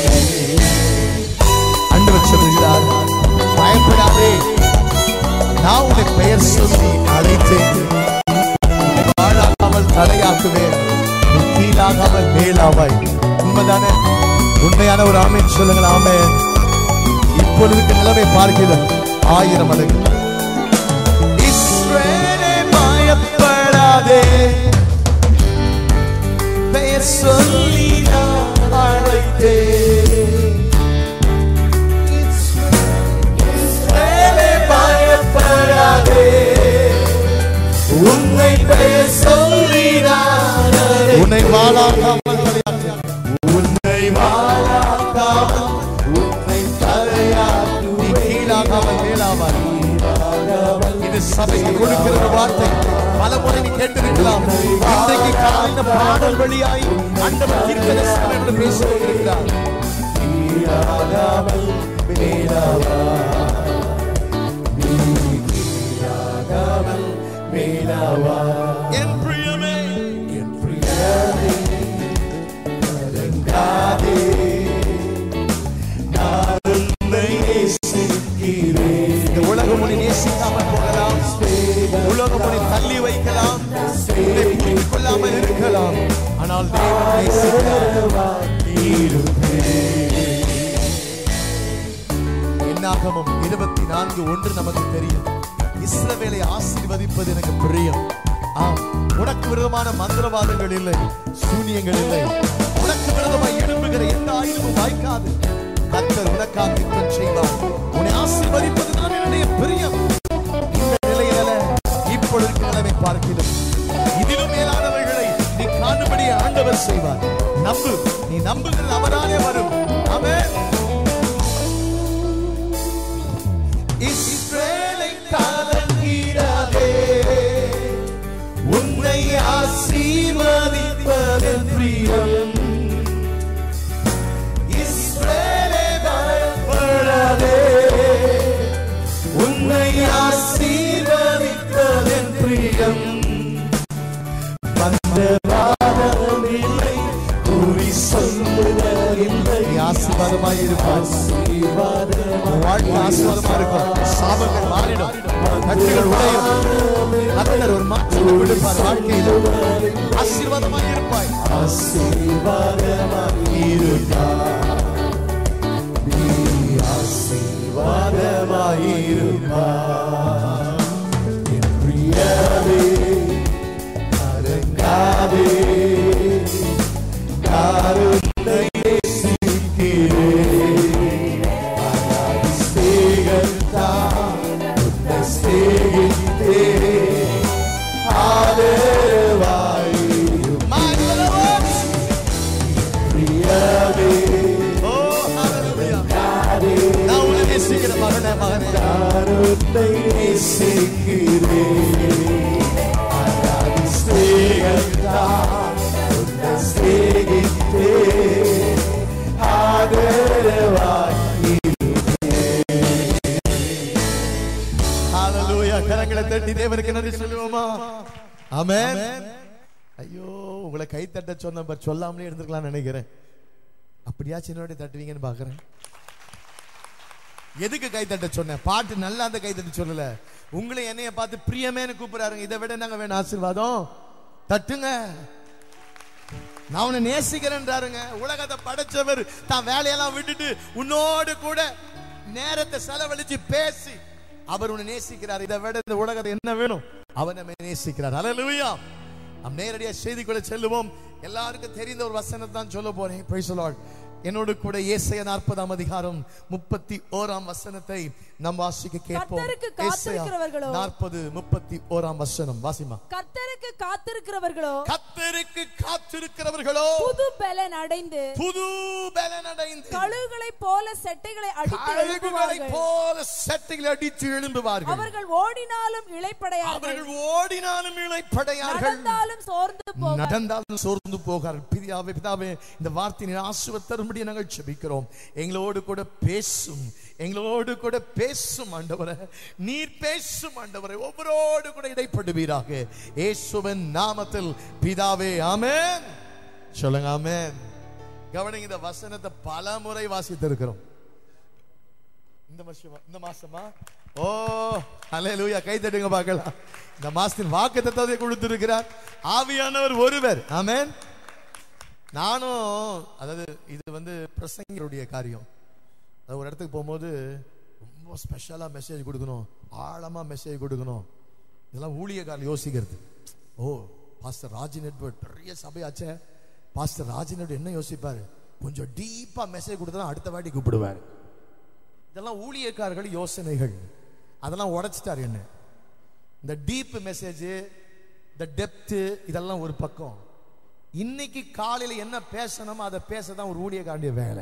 ஆண்டவர் சொல்கிறார் பயப்படாதே நான் உன்னை பெயர் சொல்லி அழைத்தேன் வாழாமல் தலையாக்குவேன் நீ கீழாகாமல் மேலாவாய் உண்மைதானே உண்மையான ஒரு ஆமேன் சொல்லுங்கள் ஆமே இப்பொழுதுக்கு நிலைமை பார்க்கிறோம் ஆயிரம் மடங்கு இஸ்ரவேலே பயப்படாதே பெயர் சொல்லி நான் அழைத்தேன் இஸ்ரவேலே பயப்படாதே வாழாக்காமல் தலையாட்டு உன்னை வாழாக்காமல் உன்னை தலையாட்டு நீ கீழாகாமல் மேலாவாய் இது சபைக்கு கொடுக்கிற ஒரு வார்த்தை பல முறை நீ கேட்டிருக்கலாம் இன்றைக்கு காலை இந்த பாடல் வழியாய் அண்டவர் தீர்க்கதரிசனம் என்று பேசிக் கொண்டிருக்கிறார் கீழாகாமல் மேலாவாய் நீ கீழாகாமல் மேலாவாய் என் பிரியமே என் பிரியமே கலங்காதே நான் உன்னை நேசிக்கிறேன் இந்த உலகம் உன்னை நேசிக்காமல் போகலாம் உலகம் உன்னை தள்ளி வைக்கலாம் உன்னை புரிந்து கொள்ளாமல் இருக்கலாம் ஆனால் தேவன் நேசிக்கிறார். என்னாகமும் இருபத்தி நான்கு ஒன்று நமக்கு தெரியும் இஸ்ரவேலை ஆசீர்வதிப்பது எனக்கு பிரியம் ஆம் உனக்கு விரோதமான மந்திரவாதங்கள் இல்லை சூனியங்கள் இல்லை உனக்கு விரோதமாய் எழும்புகிற எந்த ஆயுதமும் வாய்க்காது கர்த்தர் உனக்காக யுத்தம் செய்வார் உன்னை ஆசீர்வதிப்பது தான் என்னுடைய பிரியம் இந்த நிலையில இப்பொழுது இருக்கிற நிலைமை பார்க்கிறோம் இதிலும் மேலானவைகளை நீ காணும்படி ஆண்டவர் செய்வார் நம்பு நீ நம்புகிறது அவராலே வரும் ஆமென் இஸ்ரேலை கலங்கிறாதே உன்னை ஆசீர்வதிப்பதன் பிரியம் இஸ்ரேலே பயப்படாதே உன்னை ஆசீர்வதிப்பதன் பிரியம் வந்த பாதமில்லை கூறி சொல்லுவதில்லை ஆசீர்வாதமாய் இருப்பார் உன் வாழ்க்கை ஆசீர்வாதமா இருக்கும் சாபங்கள் மாறிடும் கட்டுகள் உடையும் கர்த்தர் ஒரு மாற்றம் விடுப்பார் வாழ்க்கையில் ஆசீர்வாதமாய் இருப்பாய் ஆசீர்வாதமாய் இருப்பாய் நீ ஆசீர்வாதமாய் இருப்பாய் என் பிரியமே கலங்காதே கருணை நேசிக்கிறேன் ஸ்நேகத்தால் உன்னை ஸ்நேகித்தேன். ஆதரவாயிரும் பிரியமே. நான் உன்னை நேசிக்கிறேன் மகனே, மகனே. கருணை நேசிக்கிறேன். அனாதி ஸ்நேகத்தால் உன்னை ஸ்நேகித்தேன். ஹalleluya கரங்களை தட்டி தேவனுக்கு நன்றி சொல்லுவோமா ஆமென் ஐயோ உங்களை கை தட்ட சொன்ன பட் சொல்லாமலே இருந்திருக்கலாம் நினைக்கிறேன் அப்படியா சின்னோட தட்டுவீங்கன்னு பாக்குறேன் எதுக்கு கை தட்ட சொன்னேன் பாட்டு நல்லா அந்த கை தட்ட சொல்லல உங்களை என்னைய பார்த்து பிரியமேன்னு கூப்பிடுறாருங்க இதை விட நாங்க வேணும் ஆசீர்வாதம் தட்டுங்க நான் உன்னை நேசிக்கிறேன்றாருங்க உலகத்தை படைச்சவர் தான் வேலையெல்லாம் விட்டுட்டு உன்னோடு கூட நேரத்தை செலவழிச்சு பேசி அவர் உன்னை நேசிக்கிறார் இதை விட இந்த உலகத்தை என்ன வேணும் அவர் நம்மை நேசிக்கிறார் ஹalleluya நாம் நேரடியா செய்திக்குள்ள செல்லுவோம் எல்லாருக்கும் தெரிந்த ஒரு வசனத்தை தான் சொல்ல போறேன் praise the Lord என்னோடு கூட ஏசாயா நாற்பதாம் அதிகாரம் முப்பத்தி ஓராம் வசனத்தை நாம் வாசிக்க கேட்போம் கர்த்தருக்கு காத்திருக்கிறவர்களோ. நாற்பது முப்பத்தி ஓராம் வசனம் வாசிமா கர்த்தருக்கு காத்திருக்கிறவர்களோ கத்தருக்கு காத்திருக்கிறவர்களோ புது பலன் அடைந்து புது பலன் அடைந்து கழுகுகளைப் போல செட்டைகளை அடித்து கழுகுகளைப் எழுப்புவார்கள் போல சட்டைகளை அடித்து எழும்புவார்கள் அவர்கள் ஓடினாலும் இளைப்படையார்கள் அவர்கள் ஓடினாலும் இழைப்படையார்கள் நடந்தாலும் சோர்ந்து போக நடந்தாலும் சோர்ந்து போகார் பிதாவே பிதாவே இந்த வார்த்தையின் ஆசுவ தரும்படி நாங்கள் செபிக்கிறோம் எங்களோடு கூட பேசும் எங்களோடு கூட பேசும் ஆண்டவரே நீர் பேசும் ஆண்டவரே ஒவ்வொருவோடு கூட இடைப்படுவீராக இயேசுவின் நாமத்தில் பிதாவே ஆமென் சொல்லுங்க ஆமென் கவனிங்க இந்த வசனத்தை பல முறை வாசித்திருக்கிறோம் இந்த வருஷமா இந்த மாசமா ஓ ஹalleluya கை தட்டுங்க பார்க்கலாம் இந்த மாசத்தின் வாக்கு தத்தத்தை கொடுத்திருக்கிறார் ஆவியானவர் ஒருவர் ஆமென் நானும் அதாவது இது வந்து பிரசங்கருடைய காரியம் அது ஒரு இடத்துக்கு போகும்போது ரொம்ப ஸ்பெஷலாக மெசேஜ் கொடுக்கணும் ஆழமாக மெசேஜ் கொடுக்கணும் இதெல்லாம் ஊழியக்காரர் யோசிக்கிறது ஓ பாஸ்டர் ராஜின் எட்வர்ட் பெரிய சபையாச்சே பாஸ்டர் ராஜின் எட்வர்ட் என்ன யோசிப்பாரு கொஞ்சம் டீப்பா மெசேஜ் கொடுத்தா அடுத்த வாட்டி கூப்பிடுவார் இதெல்லாம் ஊழியக்காரர்கள் யோசனைகள் அதெல்லாம் உடைச்சிட்டார் என்ன இந்த டீப் மெசேஜ் இந்த டெப்த் இதெல்லாம் ஒரு பக்கம் இன்னைக்கு காலையில என்ன பேசணுமோ அதை பேச தான் ஒரு ஊழியக்காண்டிய வேலை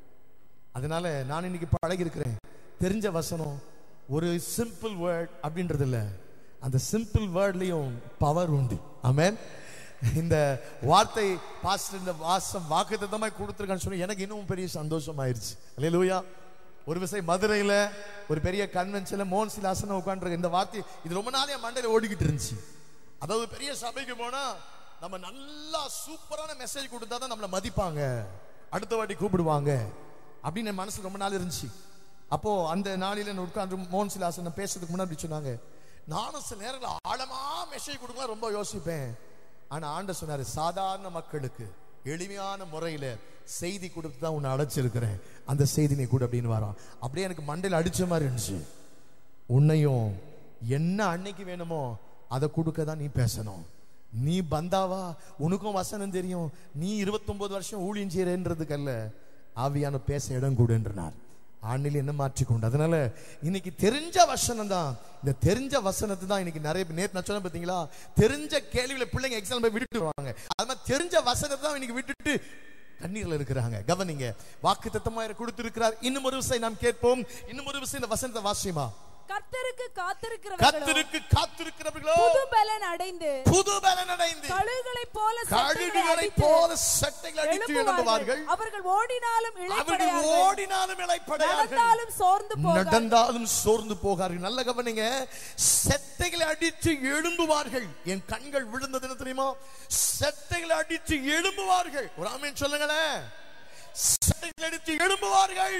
அதனால நான் இன்னைக்கு பழகி இருக்கிறேன் தெரிஞ்ச வசனம் ஒரு சிம்பிள் வேர்ட் அப்படின்றது இல்ல அந்த சிம்பிள் வேர்ட்லயும் பவர் உண்டு ஆமென் இந்த வார்த்தை பாஸ்டர் இந்த வாசம் வாக்குத்தத்தமாய் கொடுத்துருக்கான்னு சொல்லி எனக்கு இன்னும் பெரிய சந்தோஷம் ஆயிருச்சு அல்லேலூயா ஒரு விஷயம் மதுரையில ஒரு பெரிய கன்வென்ஷன்ல மோகன் சிலாசனம் உட்காந்துருக்க இந்த வார்த்தை இது ரொம்ப நாள் என் மண்டையில ஓடிக்கிட்டு இருந்துச்சு அதாவது பெரிய சபைக்கு போனா நம்ம நல்லா சூப்பரான மெசேஜ் கொடுத்தா தான் நம்மளை மதிப்பாங்க அடுத்த வாட்டி கூப்பிடுவாங்க அப்படின்னு என் மனசு ரொம்ப நாள் இருந்துச்சு அப்போ அந்த நாளில நான் உட்கார்ந்து மோகன் சிலாசன் பேசுறதுக்கு முன்னாடி இப்படி சொன்னாங்க நானும் சில நேரத்தில் ஆழமா மெசேஜ் கொடுக்கலாம் ரொம்ப யோசிப்பேன் ஆனா ஆண்ட சொன்னாரு சாதாரண மக்களுக்கு எளிமையான முறையில செய்தி கொடுத்து தான் உன்னை அழைச்சிருக்கிறேன் அந்த செய்தி நீ கூட அப்படின்னு வரான் அப்படியே எனக்கு மண்டையில் அடிச்ச மாதிரி இருந்துச்சு உன்னையும் என்ன அன்னைக்கு வேணுமோ அதை கொடுக்க தான் நீ பேசணும் நீ பந்தாவா உனக்கும் வசனம் தெரியும் நீ 29 வருஷம் ஊழியம் செய்யறன்றதுக்கல்ல ஆவியான பேச இடம் கூடுன்றார் ஆண்டில் என்ன மாற்றிக்கொண்டு அதனால இன்னைக்கு தெரிஞ்ச வசனம் தான் இந்த தெரிஞ்ச வசனத்தை தான் இன்னைக்கு நிறைய பேர் நேத்து நான் சொன்னேன் பாத்தீங்களா தெரிஞ்ச கேள்வியில பிள்ளைங்க எக்ஸாம் போய் விட்டுட்டு வருவாங்க அது மாதிரி தெரிஞ்ச வசனத்தை தான் இன்னைக்கு விட்டுட்டு கண்ணீர்ல இருக்கிறாங்க கவனிங்க வாக்கு தத்தமா கொடுத்திருக்கிறார் இன்னும் ஒரு விஷயம் நாம் கேட்போம் இன்னும் ஒரு விஷயம் இந்த வசனத்தை வாசியமா கர்த்தருக்கு காத்திருக்கிறவர்களோ கத்திருக்கு காத்திருக்கிறவர்களோ புது பலன் அடைந்து புது பலன் அடைந்து கழுகுகளைப் போல சட்டைகளை கழுகுகளை அடித்து போல சட்டைகள் அடித்து எழும்புவார்கள் எழும்புவார்கள் அவர்கள் ஓடினாலும் அவர்கள் இளைப்படையார்கள் ஓடினாலும் இளைப்படையார்கள் நடந்தாலும் சோர்ந்து போகார்கள் நடந்தாலும் சோர்ந்து போகார்கள் நல்ல கவனிங்க செட்டைகளை அடித்து எழும்புவார்கள் என் கண்கள் விழுந்தது என்ன தெரியுமா செட்டைகளை அடித்து எழும்புவார்கள் ஒரு ஆமீன் சொல்லுங்களேன் செட்டைகளை அடித்து எழும்புவார்கள்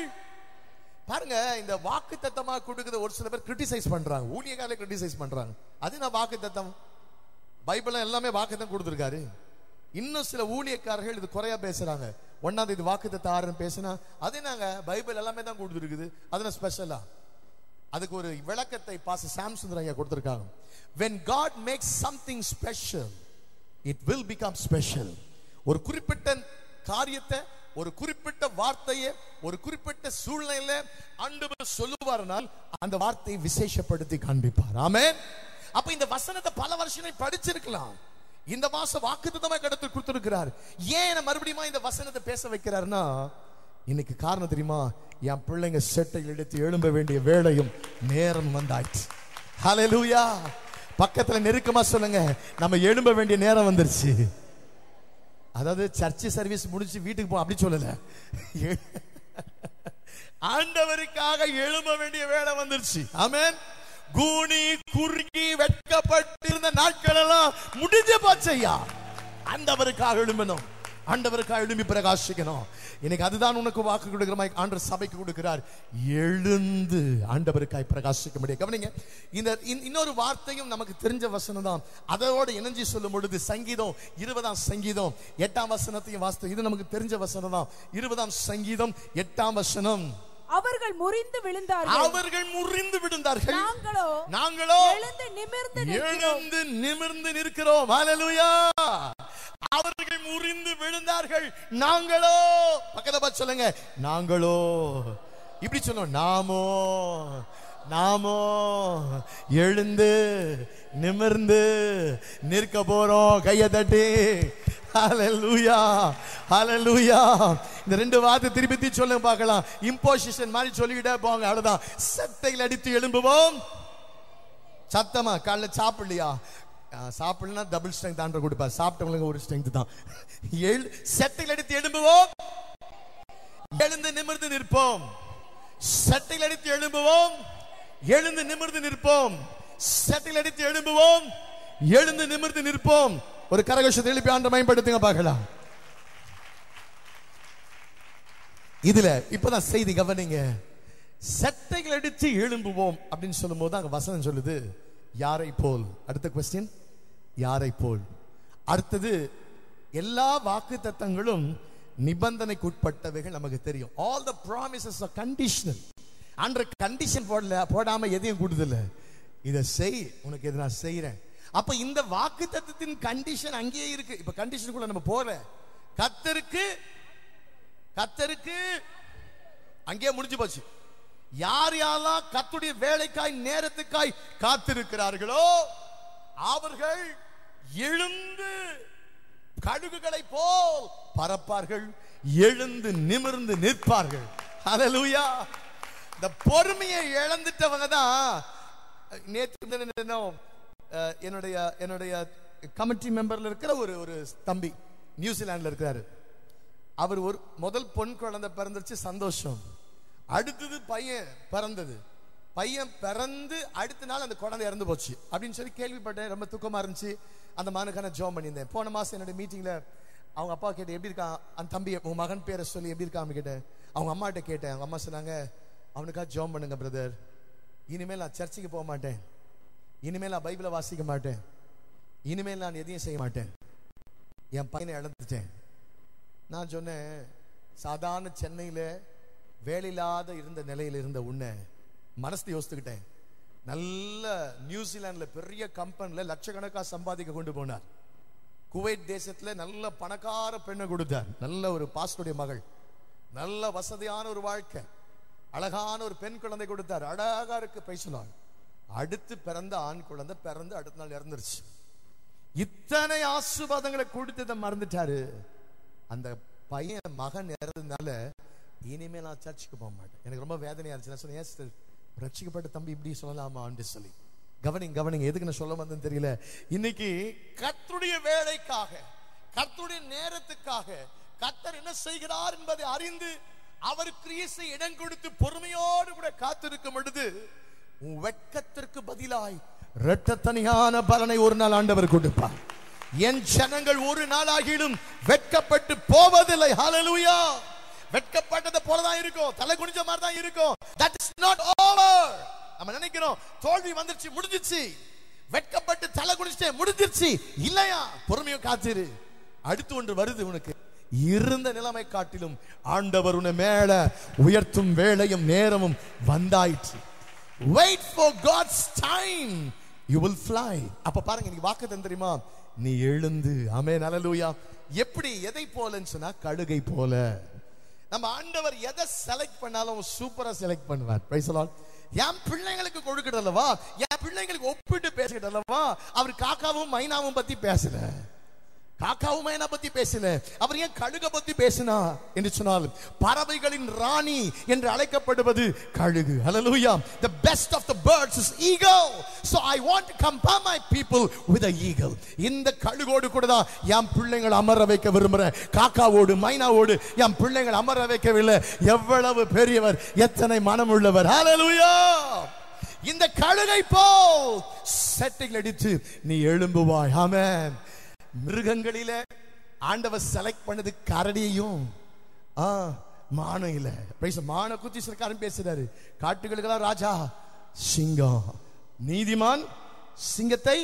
பாருங்க இந்த வாக்கு தத்தமா கொடுக்குற ஒரு சில பேர் கிரிட்டிசைஸ் பண்றாங்க ஊழியக்காரரை கிரிட்டிசைஸ் பண்றாங்க அது நான் வாக்கு தத்தம் பைபிள் எல்லாமே வாக்குத்தம் கொடுத்துருக்காரு இன்னும் சில ஊழியக்காரர்கள் இது குறையா பேசுறாங்க ஒன்னாவது இது வாக்குத்தத்த ஆறுன்னு பேசினா அது நாங்க பைபிள் எல்லாமே தான் கொடுத்துருக்குது அது ஸ்பெஷலா அதுக்கு ஒரு விளக்கத்தை பாச சாம்சுந்தர் ஐயா கொடுத்திருக்காங்க when god makes something special it will become special ஒரு குறிப்பிட்ட காரியத்தை ஒரு குறிப்பிட்ட வார்த்தையை ஒரு குறிப்பிட்ட சூழ்நிலையில ஆண்டவர் சொல்லுவார்னால் அந்த வார்த்தையை விசேஷப்படுத்தி காண்பிப்பார் ஆமென் அப்ப இந்த வசனத்தை பல வருஷங்களை படிச்சிருக்கலாம் இந்த மாசம் வாக்குத்தத்தமா கடத்து கொடுத்திருக்கிறார் ஏன் என்னை மறுபடியும் இந்த வசனத்தை பேச வைக்கிறாருன்னா இன்னைக்கு காரணம் தெரியுமா என் பிள்ளைங்க செட்டை எடுத்து எழும்ப வேண்டிய வேளையும் நேரம் வந்தாயிற்று ஹalleluya பக்கத்துல நெருக்கமா சொல்லுங்க நம்ம எழும்ப வேண்டிய நேரம் வந்துருச்சு அதாவது சர்ச் சர்வீஸ் முடிச்சு வீட்டுக்கு போ அப்படி சொல்லல ஆண்டவருக்காக எழும்ப வேண்டிய வேலை வந்துருச்சு ஆமென் கூனி குறுகி வெட்கப்பட்டிருந்த நாட்கள் எல்லாம் முடிஞ்சு போச்சையா ஆண்டவருக்காக எழும்பணும் ஆண்டவருக்காக எழும்பி பிரகாசிக்கணும் இன்னைக்கு அதுதான் உனக்கு வாக்கு கொடுக்கிற மாதிரி ஆண்டவர் சபைக்கு கொடுக்கிறார் எழுந்து ஆண்டவருக்காய் பிரகாசிக்க முடியும் கவனிங்க இந்த இன்- இன்னொரு வார்த்தையும் நமக்கு தெரிஞ்ச வசனம் தான் அதோட இணைஞ்சி சொல்லும் பொழுது சங்கீதம் இருபதாம் சங்கீதம் எட்டாம் வசனத்தையும் வாஸ்து இது நமக்கு தெரிஞ்ச வசனம் தான் இருபதாம் சங்கீதம் எட்டாம் வசனம் அவர்கள் முறிந்து விழுந்தார்கள் அவர்கள் முறிந்து விழுந்தார்கள் நாங்களோ நாங்களோ எழுந்து நிமிர்ந்து நிற்கிறோம் எழுந்து நிமிர்ந்து நிற்கிறோம் ஹalleluya அவர்கள் முறிந்து விழுந்தார்கள் நாங்களோ பக்கத்துல பார்த்து சொல்லுங்க நாங்களோ இப்படி சொல்லுவோம் நாமோ நாமோ எழுந்து நிமிர்ந்து நிற்க போறோம் கைய தட்டி ஹalleluya ஹalleluya இந்த ரெண்டு வார்த்தை திருப்பி திருப்பி சொல்லுங்க பார்க்கலாம் இம்போசிஷன் மாதிரி சொல்லிக்கிட்டே போங்க அவ்வளவுதான் சட்டைகள் அடித்து எழும்புவோம் சத்தமா காலைல சாப்பிடலையா ஆஹ், சாப்பிடலனா டபுள் ஸ்ட்ரெங்க் தாண்ட கொடுப்பா சாப்பிட்டவங்களுக்கு ஒரு ஸ்ட்ரெங்க் தான் எழு சட்டைகள் எடுத்து எழும்புவோம் எழுந்து நிமிர்ந்து நிற்போம் சட்டைகள் எடுத்து எழும்புவோம் எழுந்து நிமிர்ந்து நிற்போம் சட்டைகள் எடுத்து எழும்புவோம் எழுந்து நிமிர்ந்து நிற்போம் ஒரு கரகோஷத்தை எழுப்பி ஆண்ட மேம்படுத்துங்க பார்க்கலாம் இதுல இப்பதான் செய்தி கவனிங்க சட்டைகள் அடித்து எழும்புவோம் அப்படின்னு சொல்லும்போது அங்க வசனம் சொல்லுது யாரை போல் அடுத்த கொஸ்டின் யாரை போல் அடுத்தது எல்லா வாக்கு தத்தங்களும் நிபந்தனைக்கு உட்பட்டவைகள் நமக்கு தெரியும் all the promises are conditional அன்ற கண்டிஷன் போடல போடாம எதையும் கொடுதில்ல இதை செய் உனக்கு எது நான் செய்யறேன் அப்ப இந்த வாக்கு தத்தத்தின் கண்டிஷன் அங்கேயே இருக்கு இப்ப கண்டிஷனுக்குள்ள நம்ம போற கத்தருக்கு கத்தருக்கு அங்கேயே முடிஞ்சு போச்சு யார் யாரெல்லாம் கத்துடைய வேலைக்காய் நேரத்துக்காய் காத்திருக்கிறார்களோ அவர்கள் எழுந்து கழுகுகளை போல் பறப்பார்கள் எழுந்து நிமிர்ந்து நிற்பார்கள் ஹalleluya இந்த பொறுமையை இழந்துட்டவங்க தான் நேற்று தினம், அஹ், என்னுடைய என்னுடைய கமிட்டி மெம்பர்ல இருக்கிற ஒரு ஒரு தம்பி நியூசிலாந்துல இருக்கிறாரு அவர் ஒரு முதல் பொன் குழந்தை பிறந்துருச்சு சந்தோஷம் அடுத்தது பையன் பிறந்தது பையன் பிறந்து அடுத்த நாள் அந்த குழந்தை இறந்து போச்சு அப்படின்னு சொல்லி கேள்விப்பட்டேன் ரொம்ப துக்கமா இருந்துச்சு அந்த மகனுக்கான ஜோம் பண்ணியிருந்தேன் போன மாசம் என்னோட மீட்டிங்ல அவங்க அப்பா கேட்டு எப்படி இருக்கான் அந்த தம்பி உன் மகன் பேரை சொல்லி எப்படி இருக்கான்னு கேட்டேன் அவங்க அம்மாட்ட கேட்டேன் அவங்க அம்மா சொன்னாங்க அவனுக்காக ஜோம் பண்ணுங்க பிரதர் இனிமேல் நான் சர்ச்சுக்கு போக மாட்டேன் இனிமேல் நான் பைபிளை வாசிக்க மாட்டேன் இனிமேல் நான் எதையும் செய்ய மாட்டேன் என் பையனை இழந்துட்டேன் நான் சொன்னேன் சாதாரண சென்னையில வேலையில்லாத இருந்த நிலையில இருந்த உன்னை மனசு யோசித்துக்கிட்டேன் நல்ல நியூசிலாந்துல பெரிய கம்பெனில லட்சக்கணக்கா சம்பாதிக்க கொண்டு போனார் குவைத் தேசத்துல நல்ல பணக்கார பெண்ணை கொடுத்தார் நல்ல ஒரு பாஸ்டருடைய மகள் நல்ல வசதியான ஒரு வாழ்க்கை அழகான ஒரு பெண் குழந்தை கொடுத்தார் அழகா இருக்கு பேசலாம் அடுத்து பிறந்த ஆண் குழந்தை பிறந்து அடுத்த நாள் இறந்துருச்சு இத்தனை ஆசீர்வாதங்களை கொடுத்ததை மறந்துட்டாரு அந்த பையன் மகன் இறந்ததுனால இனிமே நான் சர்ச்சுக்கு போக மாட்டேன் எனக்கு ரொம்ப வேதனையா இருந்துச்சு நான் சொன்னேன் "ஏன் sister, ரட்சிக்கப்பட்ட தம்பி இப்படி சொல்லலாமா சொல்லி கவனிங்க கவனிங்க எதுக்கு நான் சொல்ல வந்தேன்னு தெரியல இன்னைக்கு கர்த்தருடைய வேலைக்காக கர்த்தருடைய நேரத்துக்காக கர்த்தர் என்ன செய்கிறார் என்பதை அறிந்து அவர் கிரியசை இடம் கொடுத்து பொறுமையோடு கூட காத்திருக்கும் பொழுது உன் வெட்கத்திற்கு பதிலாய் இரட்டத்தனியான பலனை ஒரு நாள் ஆண்டவர் கொடுப்பார் என் ஜனங்கள் ஒரு நாளாகிலும் வெட்கப்பட்டு போவதில்லை ஹalleluya வெட்கப்பட்டது போலதான் இருக்கும் தலை குனிஞ்ச மாதிரி தான் இருக்கும் தட் இஸ் நாட் ஓவர் நம்ம நினைக்கிறோம் தோல்வி வந்துருச்சு முடிஞ்சிருச்சு வெட்கப்பட்டு தலை குனிச்சிட்டே முடிஞ்சிருச்சு இல்லையா பொறுமையை காத்திரு அடுத்து ஒன்று வருது உனக்கு இருந்த நிலைமை காட்டிலும் ஆண்டவர் உன்னை மேல உயர்த்தும் வேளையும் நேரமும் வந்தாயிற்று wait for God's time you will fly அப்ப பாருங்க நீங்க வாக்கு தெரியுமா நீ எழுந்து ஆமே நலலூயா எப்படி எதை போலன்னு சொன்னா கழுகை போல நம்ம ஆண்டவர் எதை செலக்ட் பண்ணாலும் சூப்பரா செலக்ட் பண்ணுவார் பிரைஸ் என் பிள்ளைங்களுக்கு கொடுக்கறதல்லவா என் பிள்ளைங்களுக்கு ஒப்பிட்டு பேசுகிறதல்லவா அவர் காக்காவும் மைனாவும் பத்தி பேசல காக்காவும் மைனா பத்தி பேசல அவர் ஏன் கழுக பத்தி பேசினா என்று சொன்னால் பறவைகளின் ராணி என்று அழைக்கப்படுவது கழுகு hallelujah the best of the birds is eagle so i want to compare my people with a eagle இந்த கழுகோடு கூட தான் என் பிள்ளைங்களை அமர வைக்க விரும்புறேன் காக்காவோடு மைனாவோடு என் பிள்ளைங்களை அமர வைக்கவில்லை எவ்வளவு பெரியவர் எத்தனை மனம் உள்ளவர் hallelujah இந்த கழுகை போல் செட்டில் அடித்து நீ எழும்புவாய் ஆமென் மிருகங்களில ஆண்டவர் செலக்ட் பண்ணது கரடியையும் ஆ மானம் இல்ல பிரைஸ் மான குத்தி சர்க்காரன் பேசுறாரு காட்டுகளுக்கெல்லாம் ராஜா சிங்கம் நீதிமான் சிங்கத்தை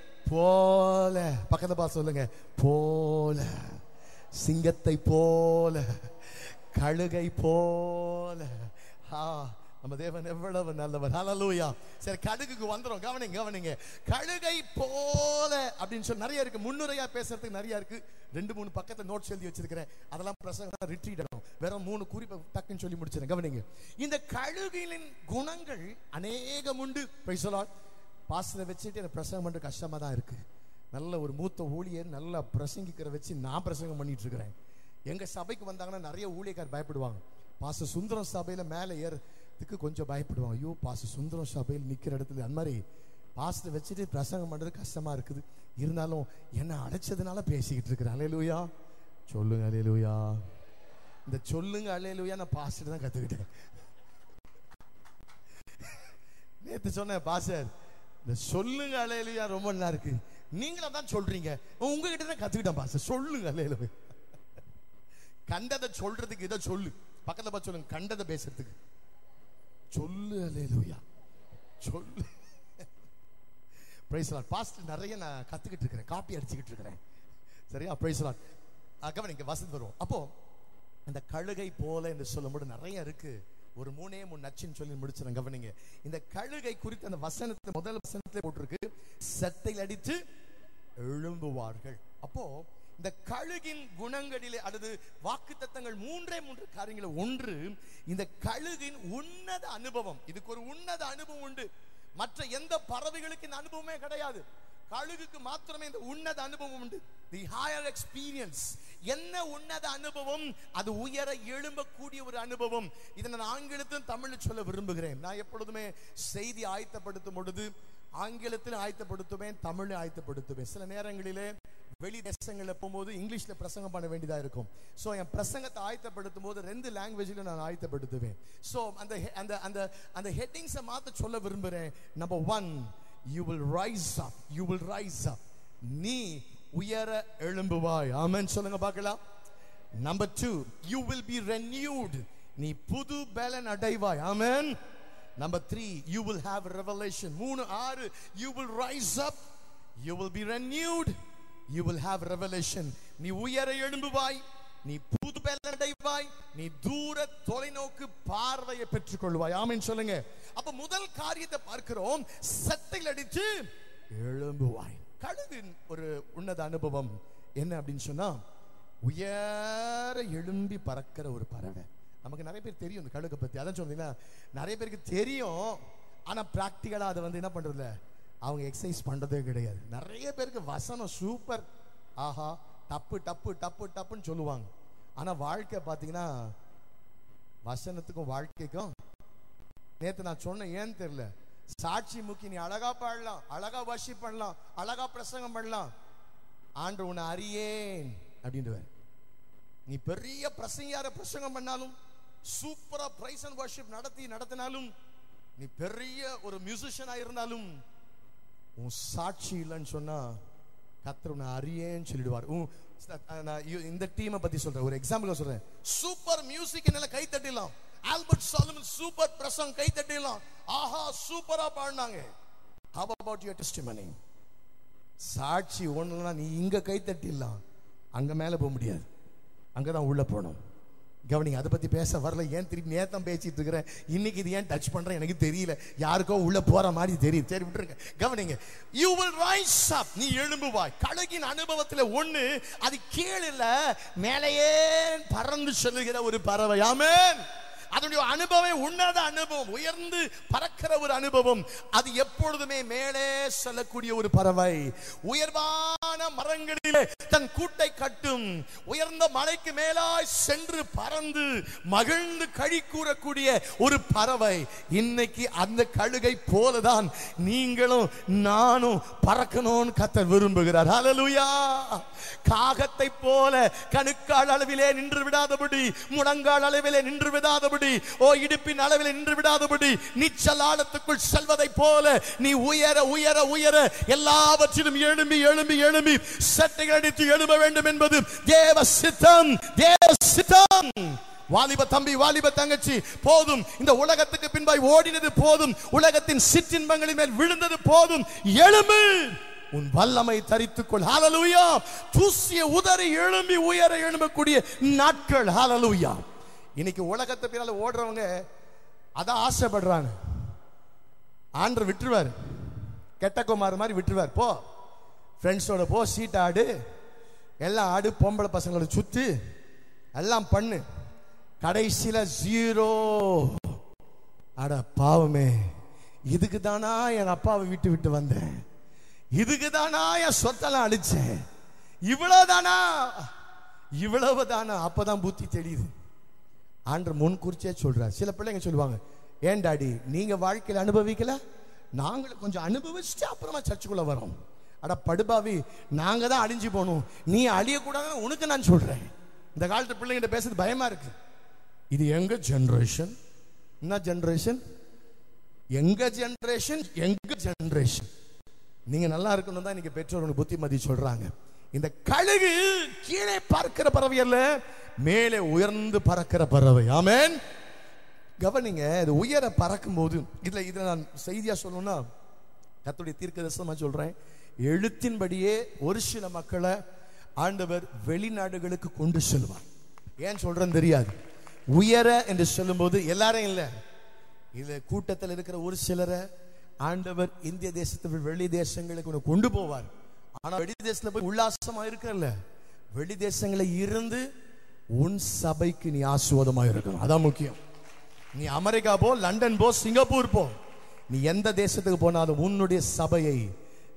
போல பக்கத்துல பார்த்து சொல்லுங்க போல சிங்கத்தை போல கழுகை போல ஆ நம்ம தேவன் எவ்வளவு நல்லவர் ஹalleluya சரி கழுகுக்கு வந்துரும் கவனிங்க கவனிங்க கழுகை போல அப்படின்னு சொல்லி நிறைய இருக்கு முன்னுரையா பேசுறதுக்கு நிறைய இருக்கு ரெண்டு மூணு பக்கத்துல நோட்ஸ் எழுதி வச்சிருக்கிறேன் அதெல்லாம் பிரசங்க ரிட்ரீட் ஆகும் வேற மூணு குறிப்பை டக்குன்னு சொல்லி முடிச்சிருக்கேன் கவனிங்க இந்த கழுகிலின் குணங்கள் அநேகம் உண்டு பிரைசலாட் பாஸ்டரை வச்சுட்டு எனக்கு பிரசங்கம் பண்ற கஷ்டமா தான் இருக்கு நல்ல ஒரு மூத்த ஊழியர் நல்லா பிரசங்கிக்கிற வச்சு நான் பிரசங்கம் பண்ணிட்டு இருக்கிறேன் எங்க சபைக்கு வந்தாங்கன்னா நிறைய ஊழியக்கார் பயப்படுவாங்க பாச சுந்தரம் சபையில மேலே ஏறதுக்கு கொஞ்சம் பயப்படுவாங்க ஐயோ பாச சுந்தரம் சபையில் நிக்கிற இடத்துல அந்த மாதிரி பாசத்தை வச்சுட்டு பிரசங்கம் பண்றது கஷ்டமா இருக்குது இருந்தாலும் என்ன அழைச்சதுனால பேசிக்கிட்டு இருக்கிறேன் அலையலூயா சொல்லுங்க அலையலூயா இந்த சொல்லுங்க அலையலூயா நான் பாஸ்டர் தான் கத்துக்கிட்டேன் நேத்து சொன்னேன் பாஸ்டர் இந்த சொல்லுங்க அலையலூயா ரொம்ப நல்லா இருக்கு நீங்களும் தான் சொல்றீங்க உங்ககிட்ட தான் கத்துக்கிட்டேன் பாஸ்டர் சொல்லுங்க அலையலூயா கண்டதை சொல்றதுக்கு இதை சொல்லு பக்கத்துல பார்த்து சொல்லுங்க கண்டதை பேசுறதுக்கு சொல்லு அலையலூயா சொல்லு பிரைஸ் லாட் பாஸ்ட் நிறைய நான் கத்துக்கிட்டு இருக்கிறேன் காப்பி அடிச்சுக்கிட்டு இருக்கிறேன் சரியா பிரைஸ் லாட் கவனிங்க வசதி வரும் அப்போ அந்த கழுகை போல என்று சொல்லும்போது நிறைய இருக்கு ஒரு மூணே மூணு நச்சுன்னு சொல்லி முடிச்சிடும் கவனிங்க இந்த கழுகை குறித்து அந்த வசனத்தை முதல் வசனத்திலே போட்டிருக்கு செட்டையில் அடித்து எழும்புவார்கள் அப்போ இந்த கழுகின் குணங்களிலே அல்லது வாக்கு மூன்றே மூன்று காரியங்கள் ஒன்று இந்த கழுகின் உன்னத அனுபவம் இதுக்கு ஒரு உன்னத அனுபவம் உண்டு மற்ற எந்த பறவைகளுக்கு இந்த அனுபவமே கிடையாது கழுகுக்கு மாத்திரமே இந்த உன்னத அனுபவம் உண்டு தி ஹையர் எக்ஸ்பீரியன்ஸ் என்ன உன்னத அனுபவம் அது உயர எழும்பக்கூடிய ஒரு அனுபவம் இதை நான் ஆங்கிலத்திலும் தமிழில் சொல்ல விரும்புகிறேன் நான் எப்பொழுதுமே செய்தி ஆயத்தப்படுத்தும் பொழுது ஆங்கிலத்தில் ஆயத்தப்படுத்துவேன் தமிழில் ஆயத்தப்படுத்துவேன் சில நேரங்களிலே வெளி தேசங்களில் போகும்போது இங்கிலீஷ்ல பிரசங்கம் பண்ண வேண்டியதா இருக்கும் ஸோ என் பிரசங்கத்தை ஆயத்தப்படுத்தும் போது ரெண்டு லாங்குவேஜில் நான் ஆயத்தப்படுத்துவேன் ஸோ அந்த he- அந்த அந்த அந்த ஹெட்டிங்ஸை மாற்ற சொல்ல விரும்புகிறேன் number one you will rise up you will rise up நீ உயர எழும்புவாய் ஆமென் சொல்லுங்க பார்க்கலாம் number two you will be renewed நீ புது பலன் அடைவாய் amen number three you will have revelation மூணு ஆறு you will rise up you will be renewed you will have revelation நீ உயர எழும்புவாய் நீ புது பலன் அடைவாய் நீ தூர தொலைநோக்கு பார்வையை பெற்றுக்கொள்வாய் ஆமென் சொல்லுங்க அப்ப முதல் காரியத்தை பார்க்கிறோம் சட்டையில் அடித்து எழும்புவாய் கழுதின் ஒரு உன்னத அனுபவம் என்ன அப்படின்னு சொன்னா உயர எழும்பி பறக்கிற ஒரு பறவை நமக்கு நிறைய பேர் தெரியும் இந்த கழுகை பத்தி அதான் சொன்னீங்களா நிறைய பேருக்கு தெரியும் ஆனா பிராக்டிக்கலா அதை வந்து என்ன பண்றதுல அவங்க எக்ஸசைஸ் பண்றதே கிடையாது நிறைய பேருக்கு வசனம் சூப்பர் ஆஹா டப்பு டப்பு டப்பு டப்புன்னு சொல்லுவாங்க ஆனா வாழ்க்கை பாத்தீங்கன்னா வசனத்துக்கும் வாழ்க்கைக்கும் நேத்து நான் சொன்னேன் ஏன்னு தெரியல சாட்சி முக்கி நீ அழகா பாடலாம் அழகா வர்ஷிப் பண்ணலாம் அழகா பிரசங்கம் பண்ணலாம் ஆண்டு உன்னை அறியேன் அப்படின்றவர் நீ பெரிய பிரசங்கியார பிரசங்கம் பண்ணாலும் சூப்பரா பிரைஸ் அண்ட் வர்ஷிப் நடத்தி நடத்தினாலும் நீ பெரிய ஒரு மியூசிஷியனா இருந்தாலும் உன் சாட்சி இல்லைன்னு சொன்னா கத்தர் உன்னை அறியேன்னு சொல்லிடுவார் உன் ச- நான் இ- இந்த டீமை பத்தி சொல்றேன் ஒரு எக்ஸாம்பிள் சொல்றேன் சூப்பர் மியூசிக் என்னால கை தட்டிடலாம் ஆல்பர்ட் சாலமன் சூப்பர் பிரசங் கை தட்டிடலாம் ஆஹா சூப்பரா பாடினாங்க how about your testimony சாட்சி ஒண்ணுனா நீ இங்க கை தட்டிடலாம் அங்க மேல போக முடியாது அங்கதான் உள்ள போகணும் கவனிங்க அதை பத்தி பேச வரல ஏன் திருப்பி நேத்தம் பேசிட்டு இருக்கிறேன் இன்னைக்கு இது ஏன் டச் பண்றேன் எனக்கு தெரியல யாருக்கோ உள்ள போற மாதிரி தெரியுது சரி விட்டுருங்க கவனிங்க யூ வில் ரைஸ் அப் நீ எழும்புவாய் கழுகின் அனுபவத்துல ஒண்ணு அது கீழே இல்ல மேலேயே பறந்து செல்லுகிற ஒரு பறவை ஆமென் அதனுடைய அனுபவம் உன்னத அனுபவம் உயர்ந்து பறக்கிற ஒரு அனுபவம் அது எப்பொழுதுமே மேலே செல்லக்கூடிய ஒரு பறவை உயர்வான மரங்களிலே தன் கூட்டை கட்டும் உயர்ந்த மலைக்கு மேலாய் சென்று பறந்து மகிழ்ந்து கழி கூறக்கூடிய ஒரு பறவை இன்னைக்கு அந்த கழுகை போலதான் நீங்களும் நானும் பறக்கணும்னு கத்தர் விரும்புகிறார் ஹalleluya காகத்தை போல கணுக்கால் அளவிலே நின்று விடாதபடி முழங்கால் அளவிலே நின்று விடாதபடி ஓ இடுப்பின் அளவிலே நின்று விடாதபடி நீச்சல் ஆழத்துக்குள் செல்வதை போல நீ உயர உயர உயர எல்லாவற்றிலும் எழும்பி எழும்பி எழும்பி சட்டைகள் அடித்து எழும்ப வேண்டும் என்பது தேவ சித்தம் தேவ சித்தம் வாலிப தம்பி வாலிப தங்கச்சி போதும் இந்த உலகத்துக்கு பின்பாய் ஓடினது போதும் உலகத்தின் சிற்றின்பங்களின் மேல் விழுந்தது போதும் எழும்பு உன் வல்லமை தரித்துக்கொள் ஹalleluya தூசிய உதறி எழும்பி உயர எழும்பக்கூடிய நாட்கள் ஹalleluya இன்னைக்கு உலகத்தை பின்னால ஓடுறவங்க அதான் ஆசைப்படுறாங்க ஆண்டர் விட்டுருவார் கெட்ட குமார் மாதிரி விட்டுருவார் போ ஃப்ரெண்ட்ஸோட போ சீட் ஆடு எல்லாம் ஆடு பொம்பளை பசங்களோட சுத்து எல்லாம் பண்ணு கடைசியில ஜீரோ அட பாவமே இதுக்கு தானா என் அப்பாவை விட்டு விட்டு வந்தேன் இதுக்கு தானா என் சொத்தெல்லாம் அழிச்சேன் இவ்வளவுதானா இவ்வளவுதானா அப்பதான் புத்தி தெரியுது ஆண்டர் முன்கூர்ச்சியே சொல்றார் சில பிள்ளைங்க சொல்லுவாங்க ஏன் டாடி நீங்க வாழ்க்கையில அனுபவிக்கல நாங்களும் கொஞ்சம் அனுபவிச்சுட்டு அப்புறமா சர்ச்சுக்குள்ள வரோம் அட படுபாவி நாங்க தான் அழிஞ்சு போகணும் நீ அழியக்கூடாதுன்னு உனக்கு நான் சொல்றேன் இந்த காலத்து பிள்ளைங்கிட்ட பேசுறது பயமா இருக்கு இது எங்க ஜெனரேஷன் என்ன ஜெனரேஷன் எங்க ஜெனரேஷன் எங்க ஜெனரேஷன் நீங்க நல்லா இருக்கணும் தான் இன்னைக்கு பெற்றோர் உங்களுக்கு புத்திமதி சொல்றாங்க இந்த கழுகு கீழே பார்க்கிற பறவை அல்ல மேலே உயர்ந்து பறக்கிற பறவை ஆமென் கவனிங்க இது உயர பறக்கும் போது இதுல இதுல நான் செய்தியா சொல்லணும்னா கத்துடைய தீர்க்க தரிசனமா சொல்றேன் எழுத்தின்படியே ஒரு சில மக்களை ஆண்டவர் வெளிநாடுகளுக்கு கொண்டு செல்வார் ஏன் சொல்றேன்னு தெரியாது உயர என்று சொல்லும்போது எல்லாரும் இல்லை இது கூட்டத்தில் இருக்கிற ஒரு சிலரை ஆண்டவர் இந்திய தேசத்து வெளி தேசங்களுக்கு உன்னை கொண்டு போவார் ஆனா வெளி தேசத்துல போய் உல்லாசமா இருக்கல வெளி தேசங்கள இருந்து உன் சபைக்கு நீ ஆசுவாதமா இருக்கணும் அதான் முக்கியம் நீ அமெரிக்கா போ லண்டன் போ சிங்கப்பூர் போ நீ எந்த தேசத்துக்கு போனாலும் உன்னுடைய சபையை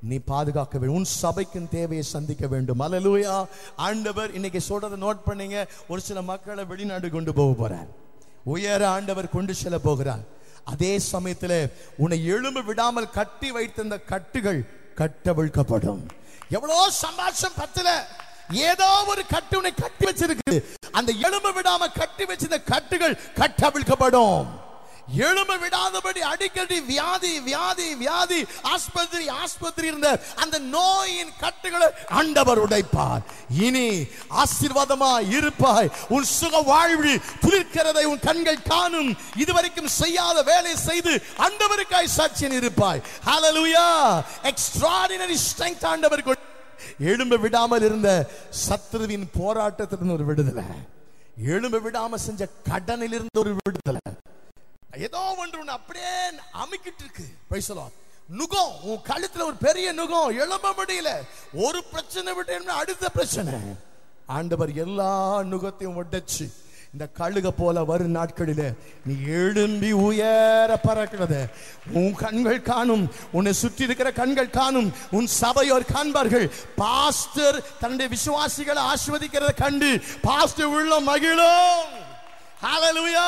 நீ பாதுகாக்க வேண்டும் உன் சபைக்கும் தேவையை சந்திக்க வேண்டும் அல்லேலூயா ஆண்டவர் இன்னைக்கு சொல்றதை நோட் பண்ணீங்க ஒரு சில மக்களை வெளிநாடு கொண்டு போக போறார் உயர ஆண்டவர் கொண்டு செல்ல போகிறார் அதே சமயத்தில் உன்னை எழும்ப விடாமல் கட்டி வைத்திருந்த கட்டுகள் கட்டவிழ்க்கப்படும் எவ்வளோ சம்பாஷம் பத்தல ஏதோ ஒரு கட்டு உன்னை கட்டி வச்சிருக்கு அந்த எலும்பு விடாம கட்டி வச்சிருந்த கட்டுகள் கட்டவிழ்க்கப்படும் எழும்ப விடாதபடி அடிக்கடி வியாதி வியாதி வியாதி ஆஸ்பத்திரி ஆஸ்பத்திரி இருந்த அந்த நோயின் கட்டுகளை ஆண்டவர் உடைப்பார் இனி ஆசீர்வாதமா இருப்பாய் உன் சுக வாழ்வில் துளிர்க்கிறதை உன் கண்கள் காணும் இதுவரைக்கும் செய்யாத வேலை செய்து ஆண்டவருக்காய் சாட்சியன் இருப்பாய் ஹalleluya எக்ஸ்ட்ராடினரி ஸ்ட்ரெங்த் ஆண்டவர் கொடு- எழும்ப விடாமல் இருந்த சத்ருவின் போராட்டத்திலிருந்து ஒரு விடுதலை எழும்ப விடாம செஞ்ச கடனில் இருந்து ஒரு விடுதலை ஏதோ ஒன்று ஒன்று அப்படியே அமுக்கிட்டு இருக்கு Praise the Lord. நுகம் உன் கழுத்துல ஒரு பெரிய நுகம் எழும்ப முடியல ஒரு பிரச்சனை விட்டு அடுத்த பிரச்சனை ஆண்டவர் எல்லா நுகத்தையும் உடைச்சு இந்த கழுக போல வரும் நாட்களில நீ எழும்பி உயர பறக்கிறது உன் கண்கள் காணும் உன்னை சுற்றி இருக்கிற கண்கள் காணும் உன் சபையோர் காண்பார்கள் பாஸ்டர் தன்னுடைய விசுவாசிகளை ஆஸ்வதிக்கிறத கண்டு பாஸ்டர் உள்ள மகிழும் ஹalleluya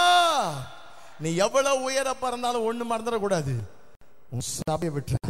நீ எவ்வளவு உயர பறந்தாலும் ஒண்ணு மறந்துடக்கூடாது உன் சபையை விட்டுறாத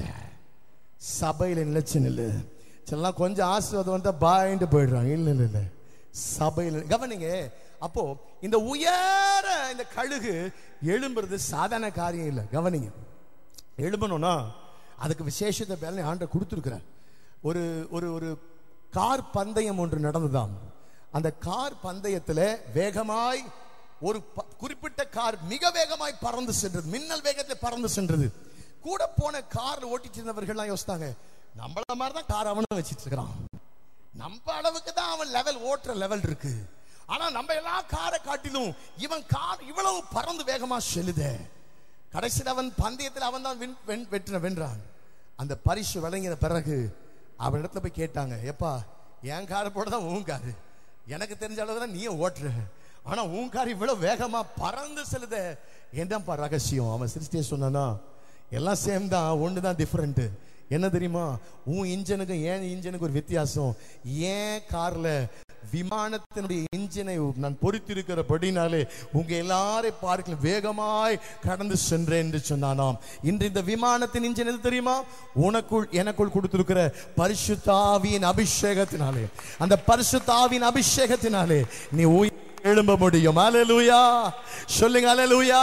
சபையில நிலைச்சு நில்லு சிலலாம் கொஞ்சம் ஆசீர்வாதம் வந்தா பாயிண்டு போயிடுறாங்க இல்ல இல்ல இல்ல சபையில கவனிங்க அப்போ இந்த உயர இந்த கழுகு எழும்புறது சாதாரண காரியம் இல்லை கவனிங்க எழும்பணும்னா அதுக்கு விசேஷத்தை வேலை ஆண்டை கொடுத்துருக்கிறார் ஒரு ஒரு ஒரு கார் பந்தயம் ஒன்று நடந்ததாம் அந்த கார் பந்தயத்துல வேகமாய் ஒரு ப- குறிப்பிட்ட கார் மிக வேகமாய் பறந்து சென்றது மின்னல் வேகத்தில் பறந்து சென்றது கூட போன கார் ஓட்டிட்டு இருந்தவர்கள்லாம் யோசித்தாங்க நம்மள மாதிரி தான் கார் அவனும் வச்சிட்டு இருக்கிறான் நம்ம அளவுக்கு தான் அவன் லெவல் ஓட்டுற லெவல் இருக்கு ஆனா நம்ம எல்லா காரை காட்டிலும் இவன் கார் இவ்வளவு பறந்து வேகமா செல்லுதே கடைசியில் அவன் பந்தயத்தில் அவன் தான் வின் வென் வெற்றின வென்றான் அந்த பரிசு வழங்கின பிறகு அவன் இடத்துல போய் கேட்டாங்க எப்பா என் காரை போட தான் உன் காரு எனக்கு தெரிஞ்ச அளவு தான் நீயும் ஓட்டுற ஆனா உன் கார் இவ்வளவு வேகமா பறந்து செல்லுதே என்னப்பா ரகசியம் அவன் சிருஷ்டிய சொன்னானா எல்லாம் சேம் தான் ஒன்று தான் டிஃப்ரெண்ட் என்ன தெரியுமா உன் இன்ஜனுக்கும் ஏன் இன்ஜனுக்கு ஒரு வித்தியாசம் ஏன் கார்ல விமானத்தினுடைய இன்ஜினை நான் பொறித்திருக்கிறபடினாலே உங்க எல்லாரை பார்க்கல வேகமாய் கடந்து சென்றேன் என்று சொன்னானாம் இன்று இந்த விமானத்தின் இன்ஜின் எது தெரியுமா உனக்குள் எனக்குள் கொடுத்திருக்கிற பரிசுத்தாவியின் அபிஷேகத்தினாலே அந்த பரிசுத்தாவின் அபிஷேகத்தினாலே நீ உயிர் எழும்ப முடியும் அலலுயா சொல்லுங்க அலலுயா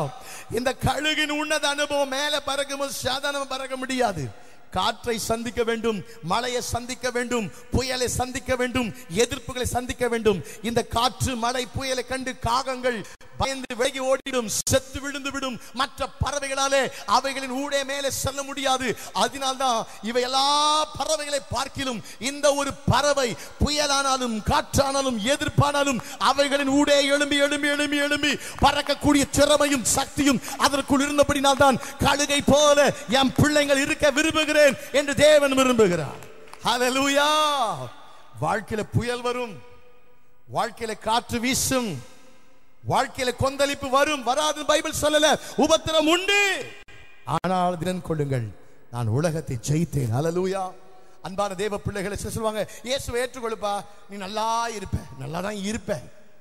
இந்த கழுகின் உன்னத அனுபவம் மேல பறக்கும் சாதாரண பறக்க முடியாது காற்றை சந்திக்க வேண்டும் மழையை சந்திக்க வேண்டும் புயலை சந்திக்க வேண்டும் எதிர்ப்புகளை சந்திக்க வேண்டும் இந்த காற்று மழை புயலை கண்டு காகங்கள் பயந்து விலகி ஓடிடும் செத்து விழுந்து விடும் மற்ற பறவைகளாலே அவைகளின் ஊடே மேலே செல்ல முடியாது அதனால்தான் இவை எல்லா பறவைகளை பார்க்கிலும் இந்த ஒரு பறவை புயலானாலும் காற்றானாலும் எதிர்ப்பானாலும் அவைகளின் ஊடே எழும்பி எழும்பி எழும்பி எழும்பி பறக்கக்கூடிய திறமையும் சக்தியும் அதற்குள் இருந்தபடினால் தான் கழுகை போல என் பிள்ளைகள் இருக்க விரும்புகிறேன் என்று தேவன் விரும்புகிறார் ஹalleluya வாழ்க்கையில புயல் வரும் வாழ்க்கையில காற்று வீசும் வாழ்க்கையில கொந்தளிப்பு வரும் வராது பைபிள் சொல்லல உபத்திரம் உண்டு ஆனால் தினம் கொள்ளுங்கள் நான் உலகத்தை ஜெயித்தேன் ஹalleluya அன்பான தேவ பிள்ளைகளை சிலர் சொல்லுவாங்க இயேசுவை ஏற்றுக்கொள்ளுப்பா நீ நல்லா இருப்ப நல்லா தான் இருப்ப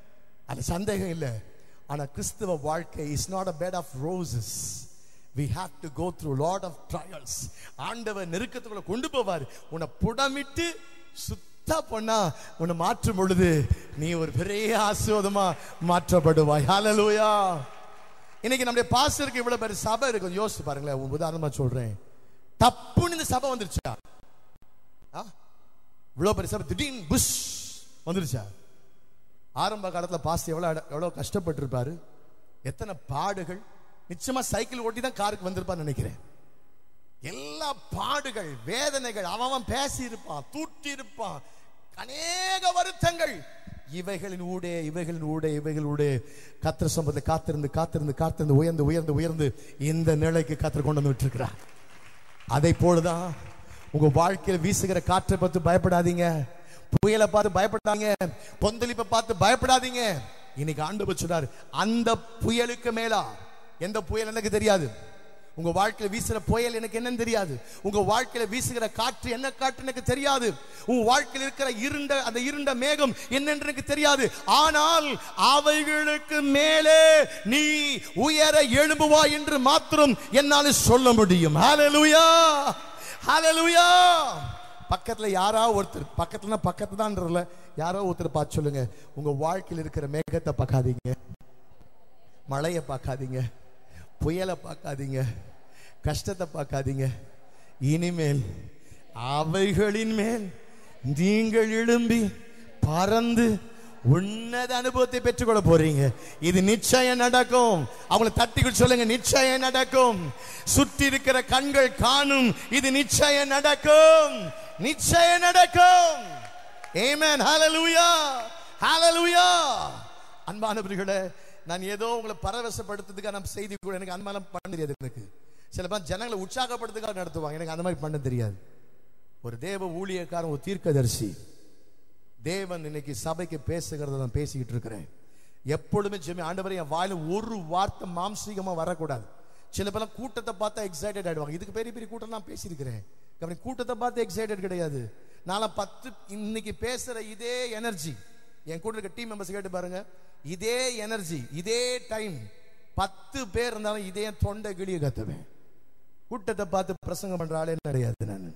அது சந்தேகம் இல்லை ஆனா கிறிஸ்துவ வாழ்க்கை is not a bed of roses we have to go through lot of trials ஆண்டவர் நெருக்கத்துக்குள்ள கொண்டு போவார் உன்னை புடமிட்டு சுத்தா பண்ணா உன்னை மாற்றும் பொழுது நீ ஒரு பெரிய ஆசீர்வாதமா மாற்றப்படுவாய் ஹalleluya இன்னைக்கு நம்முடைய பாஸ்டருக்கு இவ்வளவு பேர் சபை இருக்கு கொஞ்சம் யோசிச்சு பாருங்களேன் ஒரு உதாரணமா சொல்றேன் தப்புன்னு இந்த சபை வந்துருச்சா ஆ? இவ்வளவு பெரிய சபை திடீர்னு புஷ் வந்துருச்சா ஆரம்ப காலத்துல பாஸ்டர் எவ்வளவு அட- எவ்வளவு கஷ்டப்பட்டிருப்பாரு எத்தனை பாடுகள் நிச்சயமா சைக்கிள் ஓட்டி தான் காருக்கு வந்திருப்பான்னு நினைக்கிறேன் எல்லா பாடுகள் வேதனைகள் அவன் அவன் பேசி இருப்பான் தூட்டி இருப்பான் அநேக வருத்தங்கள் இவைகளின் ஊடே இவைகளின் ஊடே இவைகள் ஊடே கத்திர சம்பத்தை காத்திருந்து காத்திருந்து காத்திருந்து உயர்ந்து உயர்ந்து உயர்ந்து இந்த நிலைக்கு கத்திர கொண்டு வந்து விட்டுருக்கிறார் அதை போலதான் உங்க வாழ்க்கையில் வீசுகிற காற்றை பார்த்து பயப்படாதீங்க புயலை பார்த்து பயப்படாதீங்க கொந்தளிப்பை பார்த்து பயப்படாதீங்க இன்னைக்கு ஆண்டு சொன்னார் அந்த புயலுக்கு மேலா எந்த புயல் எனக்கு தெரியாது உங்க வாழ்க்கையில வீசுற புயல் எனக்கு என்னன்னு தெரியாது உங்க வாழ்க்கையில வீசுகிற காற்று என்ன காற்று எனக்கு தெரியாது உங்க வாழ்க்கையில் இருக்கிற இருண்ட அந்த இருண்ட மேகம் என்னென்று எனக்கு தெரியாது ஆனால் அவைகளுக்கு மேலே நீ உயர எழும்புவா என்று மாத்திரம் என்னால சொல்ல முடியும் ஹalleluya ஹalleluya பக்கத்துல யாரா ஒருத்தர் பக்கத்துல பக்கத்து தான்றல யாரோ ஒருத்தர் பார்த்து சொல்லுங்க உங்க வாழ்க்கையில் இருக்கிற மேகத்தை பார்க்காதீங்க மழையை பார்க்காதீங்க புயலை பார்க்காதீங்க கஷ்டத்தை பார்க்காதீங்க இனிமேல் அவைகளின் மேல் நீங்கள் எழும்பி பறந்து உன்னத அனுபவத்தை பெற்றுக்கொள்ள போறீங்க இது நிச்சயம் நடக்கும் அவங்களை தட்டி சொல்லுங்க நிச்சயம் நடக்கும் சுற்றி இருக்கிற கண்கள் காணும் இது நிச்சயம் நடக்கும் நிச்சயம் நடக்கும் Amen. Hallelujah. Hallelujah. அன்பானவர்களே நான் ஏதோ உங்களை பரவசப்படுத்துறதுக்காக நான் செய்தி கூட எனக்கு அந்த மாதிரிலாம் பண்ண தெரியாது எனக்கு சில பேர் ஜனங்களை உற்சாகப்படுத்துக்காக நடத்துவாங்க எனக்கு அந்த மாதிரி பண்ண தெரியாது ஒரு தேவ ஊழியக்காரன் ஒரு தீர்க்கதரிசி தேவன் இன்னைக்கு சபைக்கு பேசுகிறத நான் பேசிக்கிட்டு இருக்கிறேன் எப்பொழுதுமே ஜெமி ஆண்டவரே என் வாயில ஒரு வார்த்தை மாம்சீகமா வரக்கூடாது சில பேர் கூட்டத்தை பார்த்தா எக்ஸைட்டட் ஆயிடுவாங்க இதுக்கு பெரிய பெரிய கூட்டம் நான் பேசியிருக்கிறேன் கவனி, கூட்டத்தை பார்த்து எக்ஸைட்டட் கிடையாது நாளை பத்து இன்னைக்கு பேசுற இதே எனர்ஜி என் கூட இருக்க டீம் மெம்பர்ஸ் கேட்டு பாருங்க இதே எனர்ஜி இதே டைம் பத்து பேர் இருந்தாலும் இதே தொண்டை கிளிய கத்துவேன் கூட்டத்தை பார்த்து பிரசங்கம் பண்ற ஆளே கிடையாது நான்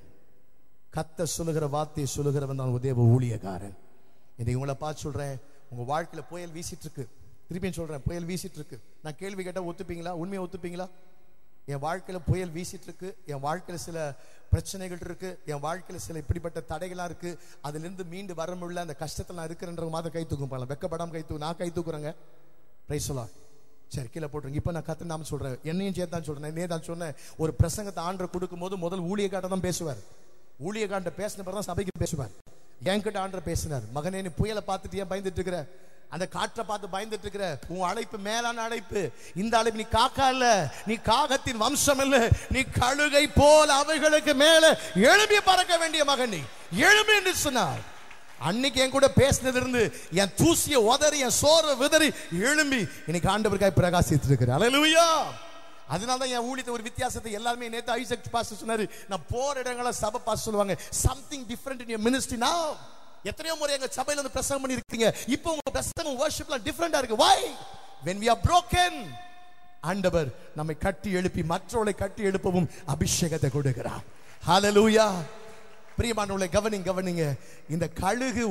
கத்த சொல்லுகிற வார்த்தையை சொல்லுகிறவன் தான் உதேவ ஊழியக்காரன் இன்னைக்கு உங்களை பார்த்து சொல்றேன் உங்க வாழ்க்கையில புயல் வீசிட்டு இருக்கு திருப்பியும் சொல்றேன் புயல் வீசிட்டு இருக்கு நான் கேள்வி கேட்டா ஒத்துப்பீங்களா உண்மையை ஒத்துப்பீங்களா என் வாழ்க்கையில புயல் வீசிட்டு இருக்கு என் வாழ்க்கையில சில பிரச்சனைகள் இருக்கு என் வாழ்க்கையில சில இப்படிப்பட்ட தடைகளா இருக்கு அதுல இருந்து மீண்டு வர முடியல அந்த கஷ்டத்துல நான் இருக்கிறேன்றவங்க மாதிரி கை தூக்கும் பாருங்க வெக்கப்படாம கை தூக்கு நான் கை தூக்குறேங்க பிரைஸ் சொல்லா சரி கீழே போட்டுருங்க இப்போ நான் கத்து நாம சொல்றேன் என்னையும் சேர்த்து தான் சொல்றேன் நே தான் சொன்னேன் ஒரு பிரசங்கத்தை ஆண்டர் கொடுக்கும்போது முதல் ஊழியக்காட்ட தான் பேசுவார் ஊழியக்காட்ட பேசின பிறகு தான் சபைக்கு பேசுவார் என்கிட்ட ஆண்டர் பேசினார் மகனே நீ புயலை பார்த்துட்டு ஏன் பயந்துட்டு இருக்கிற அந்த காற்றை பார்த்து பயந்துட்டு இருக்கிற உன் அழைப்பு மேலான அழைப்பு இந்த அழைப்பு நீ காக்கா இல்ல நீ காகத்தின் வம்சம் இல்ல நீ கழுகை போல் அவைகளுக்கு மேல எழும்பி பறக்க வேண்டிய மகன் நீ எழும்பி என்று சொன்னார் அன்னைக்கு என் கூட பேசினது இருந்து என் தூசிய உதறி என் சோற விதறி எழும்பி இன்னைக்கு ஆண்டவருக்காய் பிரகாசித்து இருக்கிறேன் அலையலுயா அதனால தான் என் ஊழியத்தை ஒரு வித்தியாசத்தை எல்லாருமே நேத்து ஐசக் பாஸ்டர் சொன்னாரு நான் போற இடங்கள சபை பாஸ்டர் சொல்லுவாங்க something different in your ministry now எத்தனையோ முறை எங்க சபையில வந்து பிரசங்கம் பண்ணி இருக்கீங்க இப்போ உங்க பிரசங்கம் வர்ஷிப்லாம் டிஃபரெண்டா இருக்கு why when we are broken ஆண்டவர் நம்மை கட்டி எழுப்பி மற்றவர்களை கட்டி எழுப்பவும் அபிஷேகத்தை கொடுக்கிறார் ஹalleluya பிரியமானவர்களை கவனிங்க கவனிங்க இந்த கழுகு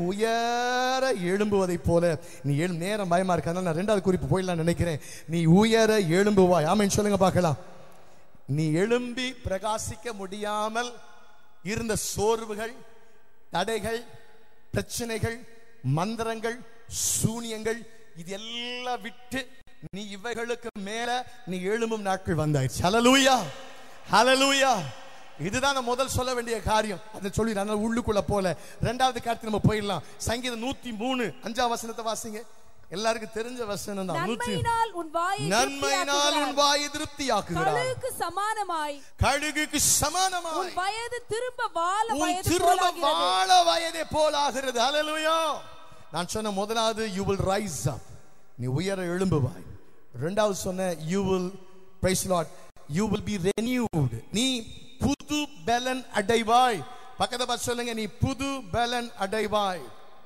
உயர எழும்புவதை போல நீ எழு நேரம் பயமா இருக்கு அதனால நான் ரெண்டாவது குறிப்பு போயிடலாம் நினைக்கிறேன் நீ உயர எழும்புவாய் ஆமென் சொல்லுங்க பார்க்கலாம் நீ எழும்பி பிரகாசிக்க முடியாமல் இருந்த சோர்வுகள் தடைகள் பிரச்சனைகள் மந்திரங்கள் சூனியங்கள் இது எல்லாம் விட்டு நீ இவைகளுக்கு மேல நீ எழும்பும் நாட்கள் வந்தாயிடுச்சு ஹalleluya ஹalleluya இதுதான் நான் முதல் சொல்ல வேண்டிய காரியம் அதை சொல்லி நான் உள்ளுக்குள்ள போல ரெண்டாவது காரியத்தை நம்ம போயிடலாம் சங்கீதம் நூத்தி மூணு அஞ்சாம் வசனத்தை வாசிங்க எல்லாருக்கும் தெரிஞ்ச வசனம் தான் நூத்தி நன்மையினால் உன் வாயை நன்மையினால் உன் திருப்தியாக்குகிறார். வாயை திருப்தியாக்குகிறார் கழுகுக்கு சமானமாய் கழுகுக்கு உன் சமானமாய் வயது திரும்ப வாழ உன் வயது திரும்ப போலாகிறது. வாழ வயதே போலாகிறது ஹalleluya நான் சொன்ன முதலாவது you will rise up நீ உயர எழும்புவாய் இரண்டாவது சொன்ன you will praise the lord you will be renewed நீ புது பலன் அடைவாய் பக்கத்தை பார்த்து சொல்லுங்க நீ புது பலன் அடைவாய்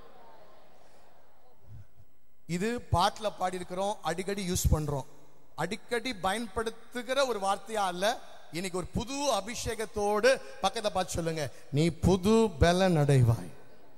இது பாட்டுல பாடி இருக்கிறோம் அடிக்கடி யூஸ் பண்றோம் அடிக்கடி பயன்படுத்துகிற ஒரு வார்த்தையா அல்ல இன்னைக்கு ஒரு புது அபிஷேகத்தோடு பக்கத்தை பார்த்து சொல்லுங்க நீ புது பலன் அடைவாய்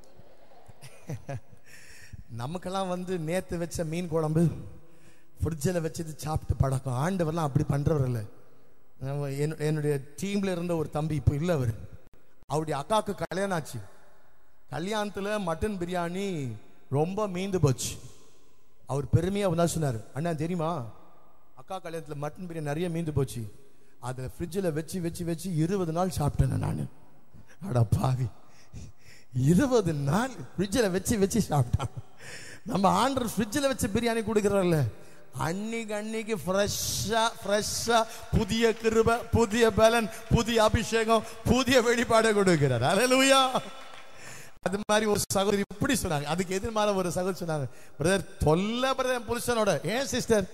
நமக்கெல்லாம் வந்து நேத்து வச்ச மீன் குழம்பு ஃப்ரிட்ஜில் வச்சது சாப்பிட்டு பழக்கம் ஆண்டவர்லாம் அப்படி பண்றவர் இல்லை நம்ம என்னு- என்னுடைய டீம்ல இருந்த ஒரு தம்பி இப்போ இல்லை அவர் அவருடைய அக்காவுக்கு கல்யாணம் ஆச்சு கல்யாணத்துல மட்டன் பிரியாணி ரொம்ப மீந்து போச்சு அவர் பெருமையா வந்து சொன்னார் அண்ணா தெரியுமா அக்கா கல்யாணத்துல மட்டன் பிரியாணி நிறைய மீந்து போச்சு அதை ஃப்ரிட்ஜில் வச்சு வச்சு வச்சு இருபது நாள் சாப்பிட்டேன் நான் அட பாவி இருபது நாள் ஃப்ரிட்ஜில் வச்சு வச்சு சாப்பிட்டான் நம்ம ஆண்டர் ஃப்ரிட்ஜில் வச்சு பிரியாணி கொடுக்குறோம்ல அன்னைக்கு அன்னைக்கு ஃப்ரெஷ்ஷா ஃப்ரெஷ்ஷா புதிய கிருப புதிய பலன் புதிய அபிஷேகம் புதிய வெளிப்பாடை கொடுக்கிறார் அல்லேலூயா அது மாதிரி ஒரு சகோதரி இப்படி சொன்னாங்க அதுக்கு எதிர்மாற ஒரு சகோதரி சொன்னாங்க பிரதர் தொல்ல பிரதர் என் புருஷனோட ஏன் சிஸ்டர்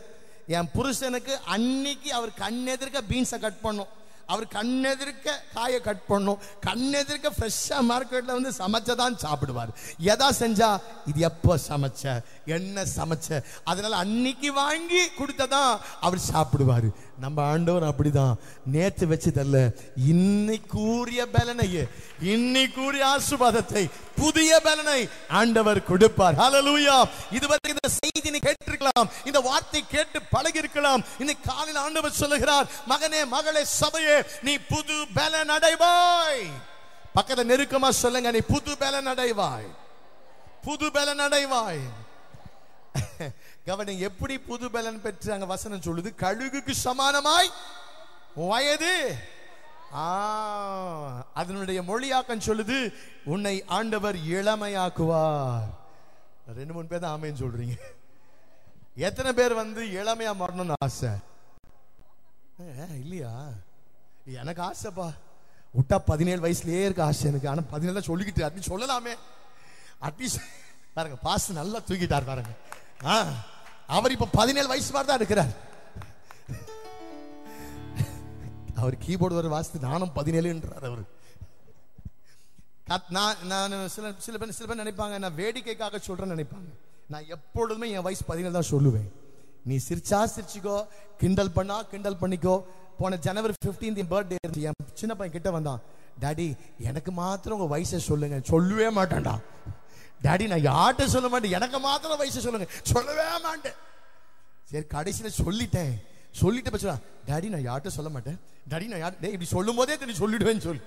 என் புருஷனுக்கு அன்னைக்கு அவர் கண்ணெதிர்க்க பீன்ஸை கட் பண்ணும் அவர் கண்ணெதிர்க்க காயை கட் பண்ணும் கண்ணெதிர்க்க ஃப்ரெஷ்ஷா மார்க்கெட்ல வந்து சமைச்சதான் சாப்பிடுவார் எதா செஞ்சா இது எப்போ சமைச்ச என்ன சமைச்ச அதனால அன்னைக்கு வாங்கி கொடுத்ததான் அவர் சாப்பிடுவாரு நம்ம ஆண்டவர் அப்படிதான் நேத்து வச்சதல்ல இன்னைக்கூறிய பலனையே இன்னைக்கூறிய ஆசுபாதத்தை புதிய பலனை ஆண்டவர் கொடுப்பார் ஹalleluya இதுவரை இந்த செய்தி நீ கேட்டிருக்கலாம் இந்த வார்த்தை கேட்டு பழகி இருக்கலாம் இன்னைக்கு காலையில் ஆண்டவர் சொல்லுகிறார் மகனே மகளே சபையே நீ புது பலன் அடைவாய் பக்கத்துல நெருக்கமா சொல்லுங்க நீ புது பலன் அடைவாய் புது பலன் அடைவாய் கவனிங்க எப்படி புது பலன் பெற்று அங்க வசனம் சொல்லுது கழுகுக்கு சமானமாய் வயது ஆ, அதனுடைய மொழியாக்கம் சொல்லுது உன்னை ஆண்டவர் இளமையாக்குவார் ரெண்டு மூணு பேர் தான் ஆமேன்னு சொல்றீங்க எத்தனை பேர் வந்து இளமையா மாறணும்னு ஆசை ஏ, இல்லையா எனக்கு ஆசைப்பா விட்டா பதினேழு வயசுலயே இருக்க ஆசை எனக்கு ஆனா பதினேழு சொல்லிக்கிட்டு அட்லீஸ்ட் சொல்லலாமே அட்லீஸ்ட் பாருங்க பாஸ் நல்லா தூக்கிட்டார் பாருங்க ஆ, அவர் இப்ப பதினேழு வயசு மாதிரி தான் இருக்கிறார் அவர் கீபோர்டு வர வாசித்து நானும் பதினேழுன்றார் அவர் கத்- நான் நான் சில சில பேர் சில பேர் நினைப்பாங்க நான் வேடிக்கைக்காக சொல்றேன்னு நினைப்பாங்க நான் எப்பொழுதுமே என் வயசு பதினேழு தான் சொல்லுவேன் நீ சிரிச்சா சிரிச்சுக்கோ கிண்டல் பண்ணா கிண்டல் பண்ணிக்கோ போன ஜனவரி 15th என் பர்த்டே இருந்து என் சின்ன பையன் கிட்ட வந்தான் டாடி எனக்கு மாத்திரம் உங்க வயசை சொல்லுங்க சொல்லவே மாட்டேன்டா டாடி நான் யார்கிட்ட சொல்ல மாட்டேன் எனக்கு மாத்திரம் வயசை சொல்லுங்க சொல்லவே மாட்டேன் சரி கடைசியில சொல்லிட்டேன் சொல்லிட்டு பச்சா டாடி நான் யார்கிட்ட சொல்ல மாட்டேன் டாடி நான் யார் டேய் இப்படி சொல்லும் போதே தெரியும் சொல்லிடுவேன்னு சொல்லு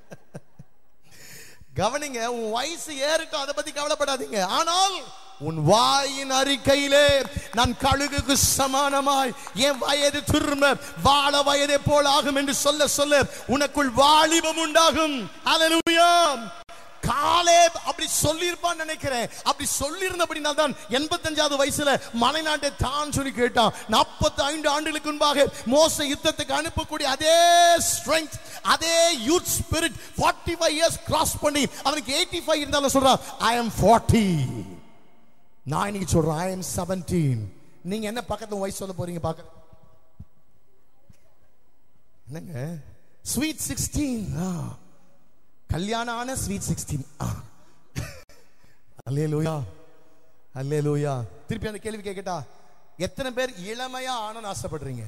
கவனிங்க உன் வயசு ஏறட்டும் அதை பத்தி கவலைப்படாதீங்க ஆனால் உன் வாயின் அறிக்கையிலே நான் கழுகுக்கு சமானமாய் என் வயது திரும்ப வாழ வயதை போல் ஆகும் என்று சொல்ல சொல்ல உனக்குள் வாலிபம் உண்டாகும் அல்லேலூயா காலே அப்படி சொல்லியிருப்பான்னு நினைக்கிறேன் அப்படி சொல்லியிருந்தபடினால் தான் எண்பத்தஞ்சாவது வயசுல மலைநாட்டை தான் சொல்லி கேட்டான் நாற்பத்தி ஐந்து ஆண்டுகளுக்கு முன்பாக மோச யுத்தத்துக்கு அனுப்பக்கூடிய அதே ஸ்ட்ரென்த் அதே youth spirit forty five years cross பண்ணி அவனுக்கு எயிட்டி ஃபைவ் இருந்தாலும் சொல்றான் ஐ எம் ஃபார்ட்டி நான் இன்னைக்கு சொல்றேன் ஐ எம் செவன்டீன் நீங்க என்ன பக்கத்து வயசு சொல்ல போறீங்க பார்க்க என்னங்க ஸ்வீட் சிக்ஸ்டீன் கல்யாணம் ஆன ஸ்வீட் சிக்ஸ்டீன் அல்லே லூயா அல்லே லூயா திருப்பி அந்த கேள்வி கேட்கட்டா எத்தனை பேர் இளமையா ஆனன்னு ஆசைப்படுறீங்க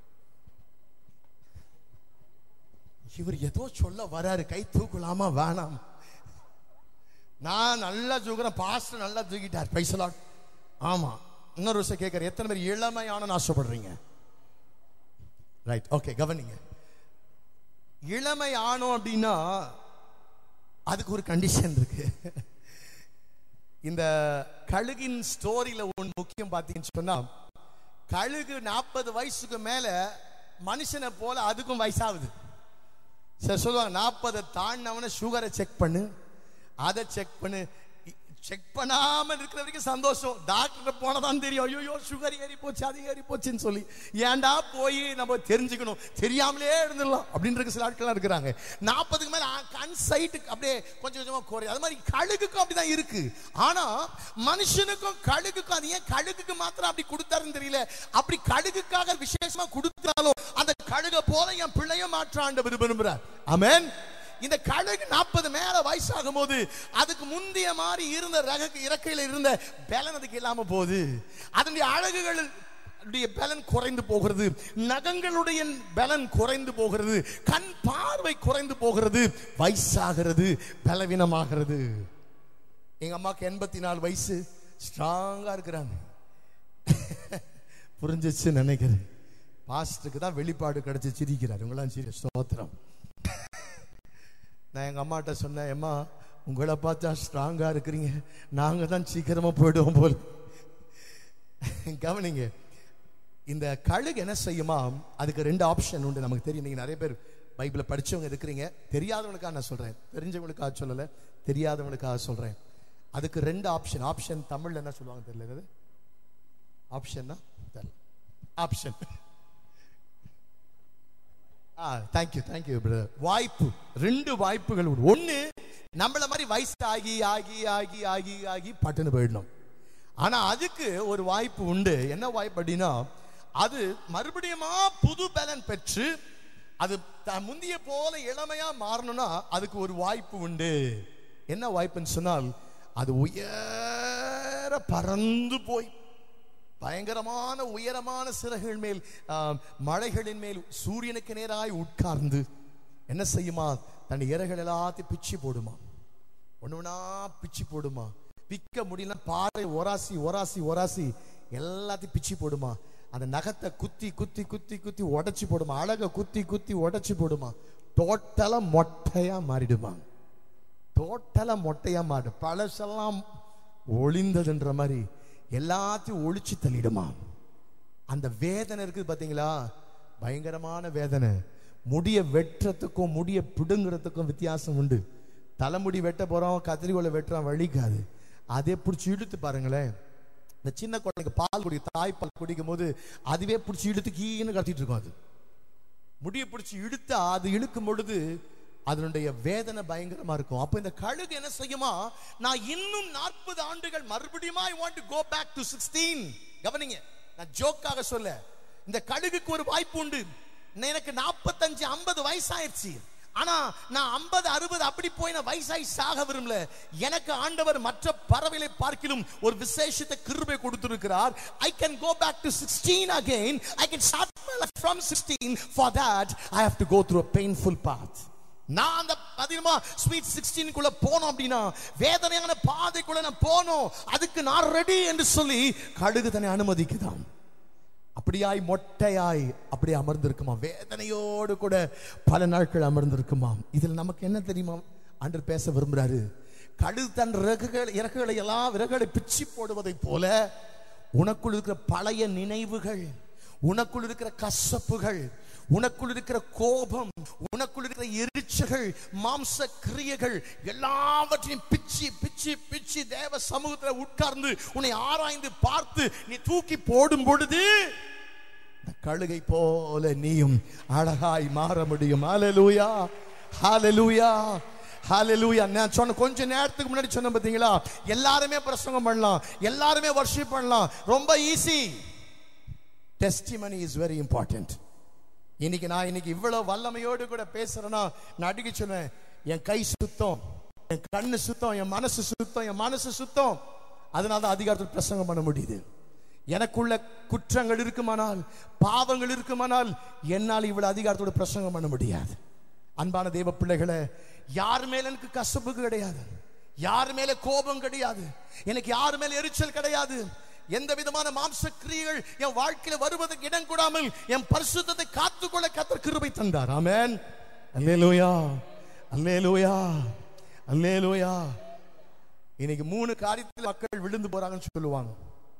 இவர் ஏதோ சொல்ல வராரு கை தூக்கலாமா வேணாம் நான் நல்லா தூக்குறேன் பாஸ்டர் நல்லா தூக்கிட்டார் பைசலாட் ஆமா இன்னொரு விஷயம் கேட்கறேன் எத்தனை பேர் இளமையான ஆசைப்படுறீங்க ரைட் ஓகே கவனிங்க இளமை ஆனோம் அப்படின்னா அதுக்கு ஒரு கண்டிஷன் இருக்கு இந்த கழுகின் ஸ்டோரியில ஒன்று முக்கியம் பார்த்தீங்கன்னு சொன்னா கழுகு நாற்பது வயசுக்கு மேல மனுஷனை போல அதுக்கும் வயசாகுது சரி சொல்லுவாங்க நாற்பதை தாண்டினவன சுகரை செக் பண்ணு அதை செக் பண்ணு செக் பண்ணாம இருக்கிற வரைக்கும் சந்தோஷம் டாக்டர் போனதான் தெரியும் ஐயோ சுகர் ஏறி போச்சு அது ஏறி போச்சுன்னு சொல்லி ஏன்டா போய் நம்ம தெரிஞ்சுக்கணும் தெரியாமலே இருந்துடலாம் அப்படின்ற சில ஆட்கள்லாம் இருக்கிறாங்க நாற்பதுக்கு மேல கண் சைட்டு அப்படியே கொஞ்சம் கொஞ்சமா குறையும் அது மாதிரி கழுகுக்கும் அப்படிதான் இருக்கு ஆனா மனுஷனுக்கும் கழுகுக்கும் அது ஏன் கழுகுக்கு மாத்திரம் அப்படி கொடுத்தாருன்னு தெரியல அப்படி கழுகுக்காக விசேஷமா கொடுத்தாலும் அந்த கழுக போல என் பிள்ளைய மாற்ற ஆண்டவர் விரும்புறார் ஆமென் இந்த கழுகு நாற்பது மேல வயசாகும் போது அதுக்கு முந்தைய மாதிரி இருந்த ரக இறக்கையில இருந்த பலன் அதுக்கு இல்லாம போகுது அதனுடைய அழகுகள் உடைய பலன் குறைந்து போகிறது நகங்களுடைய பலன் குறைந்து போகிறது கண் பார்வை குறைந்து போகிறது வயசாகிறது பலவீனமாகிறது எங்க அம்மாக்கு எண்பத்தி நாலு வயசு ஸ்ட்ராங்கா இருக்கிறாங்க புரிஞ்சிச்சு நினைக்கிறேன் பாஸ்டருக்கு தான் வெளிப்பாடு கிடைச்சு சிரிக்கிறார் உங்களாம் சிரி ஸ்தோத்திரம் நான் எங்க அம்மாட்ட சொன்னேன் அம்மா உங்களை பார்த்தா ஸ்ட்ராங்கா இருக்கிறீங்க நாங்க தான் சீக்கிரமா போயிடுவோம் போல கவனிங்க இந்த கழுகு என்ன செய்யுமா அதுக்கு ரெண்டு ஆப்ஷன் உண்டு நமக்கு தெரியும் நீங்க நிறைய பேர் பைபிளை படிச்சவங்க இருக்கிறீங்க தெரியாதவங்களுக்காக நான் சொல்றேன் தெரிஞ்சவங்களுக்காக சொல்லல தெரியாதவங்களுக்காக சொல்றேன் அதுக்கு ரெண்டு ஆப்ஷன் ஆப்ஷன் தமிழ்ல என்ன சொல்லுவாங்க தெரியல இது ஆப்ஷன்னா தெரியல ஆப்ஷன் ஆ தேங்க்யூ தேங்க்யூ பிரதர் வாய்ப்பு ரெண்டு வாய்ப்புகள் உண்டு ஒண்ணு நம்மள மாதிரி வயசு ஆகி ஆகி ஆகி ஆகி ஆகி பட்டுன்னு போயிடணும் ஆனா அதுக்கு ஒரு வாய்ப்பு உண்டு என்ன வாய்ப்பு அப்படின்னா அது மறுபடியுமா புது பலன் பெற்று அது த- முந்திய போல இளமையா மாறணும்னா அதுக்கு ஒரு வாய்ப்பு உண்டு என்ன வாய்ப்புன்னு சொன்னால் அது உயர பறந்து போய் பயங்கரமான உயரமான சிறகுகள் மேல் ஆம், மலைகளின் மேல் சூரியனுக்கு நேராய் உட்கார்ந்து என்ன செய்யுமா தன் இறகுகள் எல்லாத்தையும் பிச்சு போடுமா ஒண்ணு ஒண்ணா பிச்சு போடுமா பிக்க முடியல பாறை ஒராசி ஒராசி ஒராசி எல்லாத்தையும் பிச்சு போடுமா அந்த நகத்தை குத்தி குத்தி குத்தி குத்தி உடைச்சு போடுமா அழக குத்தி குத்தி உடைச்சு போடுமா டோட்டலா மொட்டையா மாறிடுமா டோட்டலா மொட்டையா மாறு பழசெல்லாம் ஒளிந்ததுன்ற மாதிரி எல்லாத்தையும் ஒளிச்சு தள்ளிடுமா அந்த வேதனை இருக்குது பாத்தீங்களா பயங்கரமான வேதனை முடிய வெட்டுறதுக்கும் முடிய பிடுங்குறதுக்கும் வித்தியாசம் உண்டு தலைமுடி வெட்ட போறோம் கத்திரிக்கோலை வெட்டுறான் வலிக்காது அதே பிடிச்சி இழுத்து பாருங்களேன் இந்த சின்ன குழந்தைங்க பால் குடி தாய்ப்பால் குடிக்கும் போது அதுவே பிடிச்சி இழுத்து கீன்னு கத்திட்டு இருக்கும் அது முடிய பிடிச்சி இழுத்தா அது இழுக்கும் பொழுது அதனுடைய வேதனை பயங்கரமா இருக்கும் அப்ப இந்த கழுகு என்ன செய்யுமா நான் இன்னும் நாற்பது ஆண்டுகள் மறுபடியும் I want to go back to sixteen கவனிங்க நான் ஜோக்காக சொல்ல இந்த கழுகுக்கு ஒரு வாய்ப்பு உண்டு நான் எனக்கு நாற்பத்தஞ்சு ஐம்பது வயசாயிருச்சு ஆனா நான் ஐம்பது அறுபது அப்படி போய் நான் வயசாகி சாக விரும்பல எனக்கு ஆண்டவர் மற்ற பறவைகளை பார்க்கிலும் ஒரு விசேஷத்தை கிருபை கொடுத்திருக்கிறார் I can go back to 16 again I can start my life from 16 for that I have to go through a painful path நான் அந்த அதிகமா ஸ்வீட் சிக்ஸ்டீன் குள்ள போனோம் அப்படின்னா வேதனையான பாதைக்குள்ள நான் போனோம் அதுக்கு நான் ரெடி என்று சொல்லி கழுகு தன்னை அனுமதிக்குதாம் அப்படியாய் மொட்டையாய் அப்படி அமர்ந்திருக்குமா வேதனையோடு கூட பல நாட்கள் அமர்ந்திருக்குமா இதுல நமக்கு என்ன தெரியுமா ஆண்டர் பேச விரும்புறாரு கழுகு தன் இறகுகள் இறகுகளை எல்லாம் விறகுகளை பிச்சு போடுவதைப் போல உனக்குள் இருக்கிற பழைய நினைவுகள் உனக்குள் இருக்கிற கசப்புகள் உனக்குள் இருக்கிற கோபம் உனக்குள் இருக்கிற எரிச்சல்கள் மாம்ச கிரியைகள் எல்லாவற்றையும் பிச்சு பிச்சு பிச்சு தேவ சமூகத்துல உட்கார்ந்து உன்னை ஆராய்ந்து பார்த்து நீ தூக்கி போடும் பொழுது இந்த கழுகை போல நீயும் அழகாய் மாற முடியும் ஹalleluya ஹalleluya ஹalleluya நான் சொன்ன கொஞ்ச நேரத்துக்கு முன்னாடி சொன்ன பாத்தீங்களா எல்லாருமே பிரசங்கம் பண்ணலாம் எல்லாருமே வர்ஷிப் பண்ணலாம் ரொம்ப easy testimony is very important இன்னைக்கு நான் இன்னைக்கு இவ்வளவு வல்லமையோடு கூட பேசுறேன்னா நான் அடிக்க சொன்னேன் என் கை சுத்தம் என் கண்ணு சுத்தம் என் மனசு சுத்தம் என் மனசு சுத்தம் அதனால தான் அதிகாரத்தில் பிரசங்கம் பண்ண முடியுது எனக்குள்ள குற்றங்கள் இருக்குமானால் பாவங்கள் இருக்குமானால் என்னால் இவ்வளவு அதிகாரத்தோட பிரசங்கம் பண்ண முடியாது அன்பான தேவ பிள்ளைகளே யார் மேல எனக்கு கசப்பு கிடையாது யார் மேல கோபம் கிடையாது எனக்கு யார் மேல எரிச்சல் கிடையாது எந்த விதமான மாம்ச கிரியைகள் என் வாழ்க்கையில வருவதற்கு இடம் கூடாமல் என் பரிசுத்தத்தை காத்துக்கொள்ள கத்தர் கிருபை தந்தார் ஆமென் அல்லேலூயா அல்லேலூயா அல்லேலூயா இன்னைக்கு மூணு காரியத்தில் மக்கள் விழுந்து போறாங்கன்னு சொல்லுவாங்க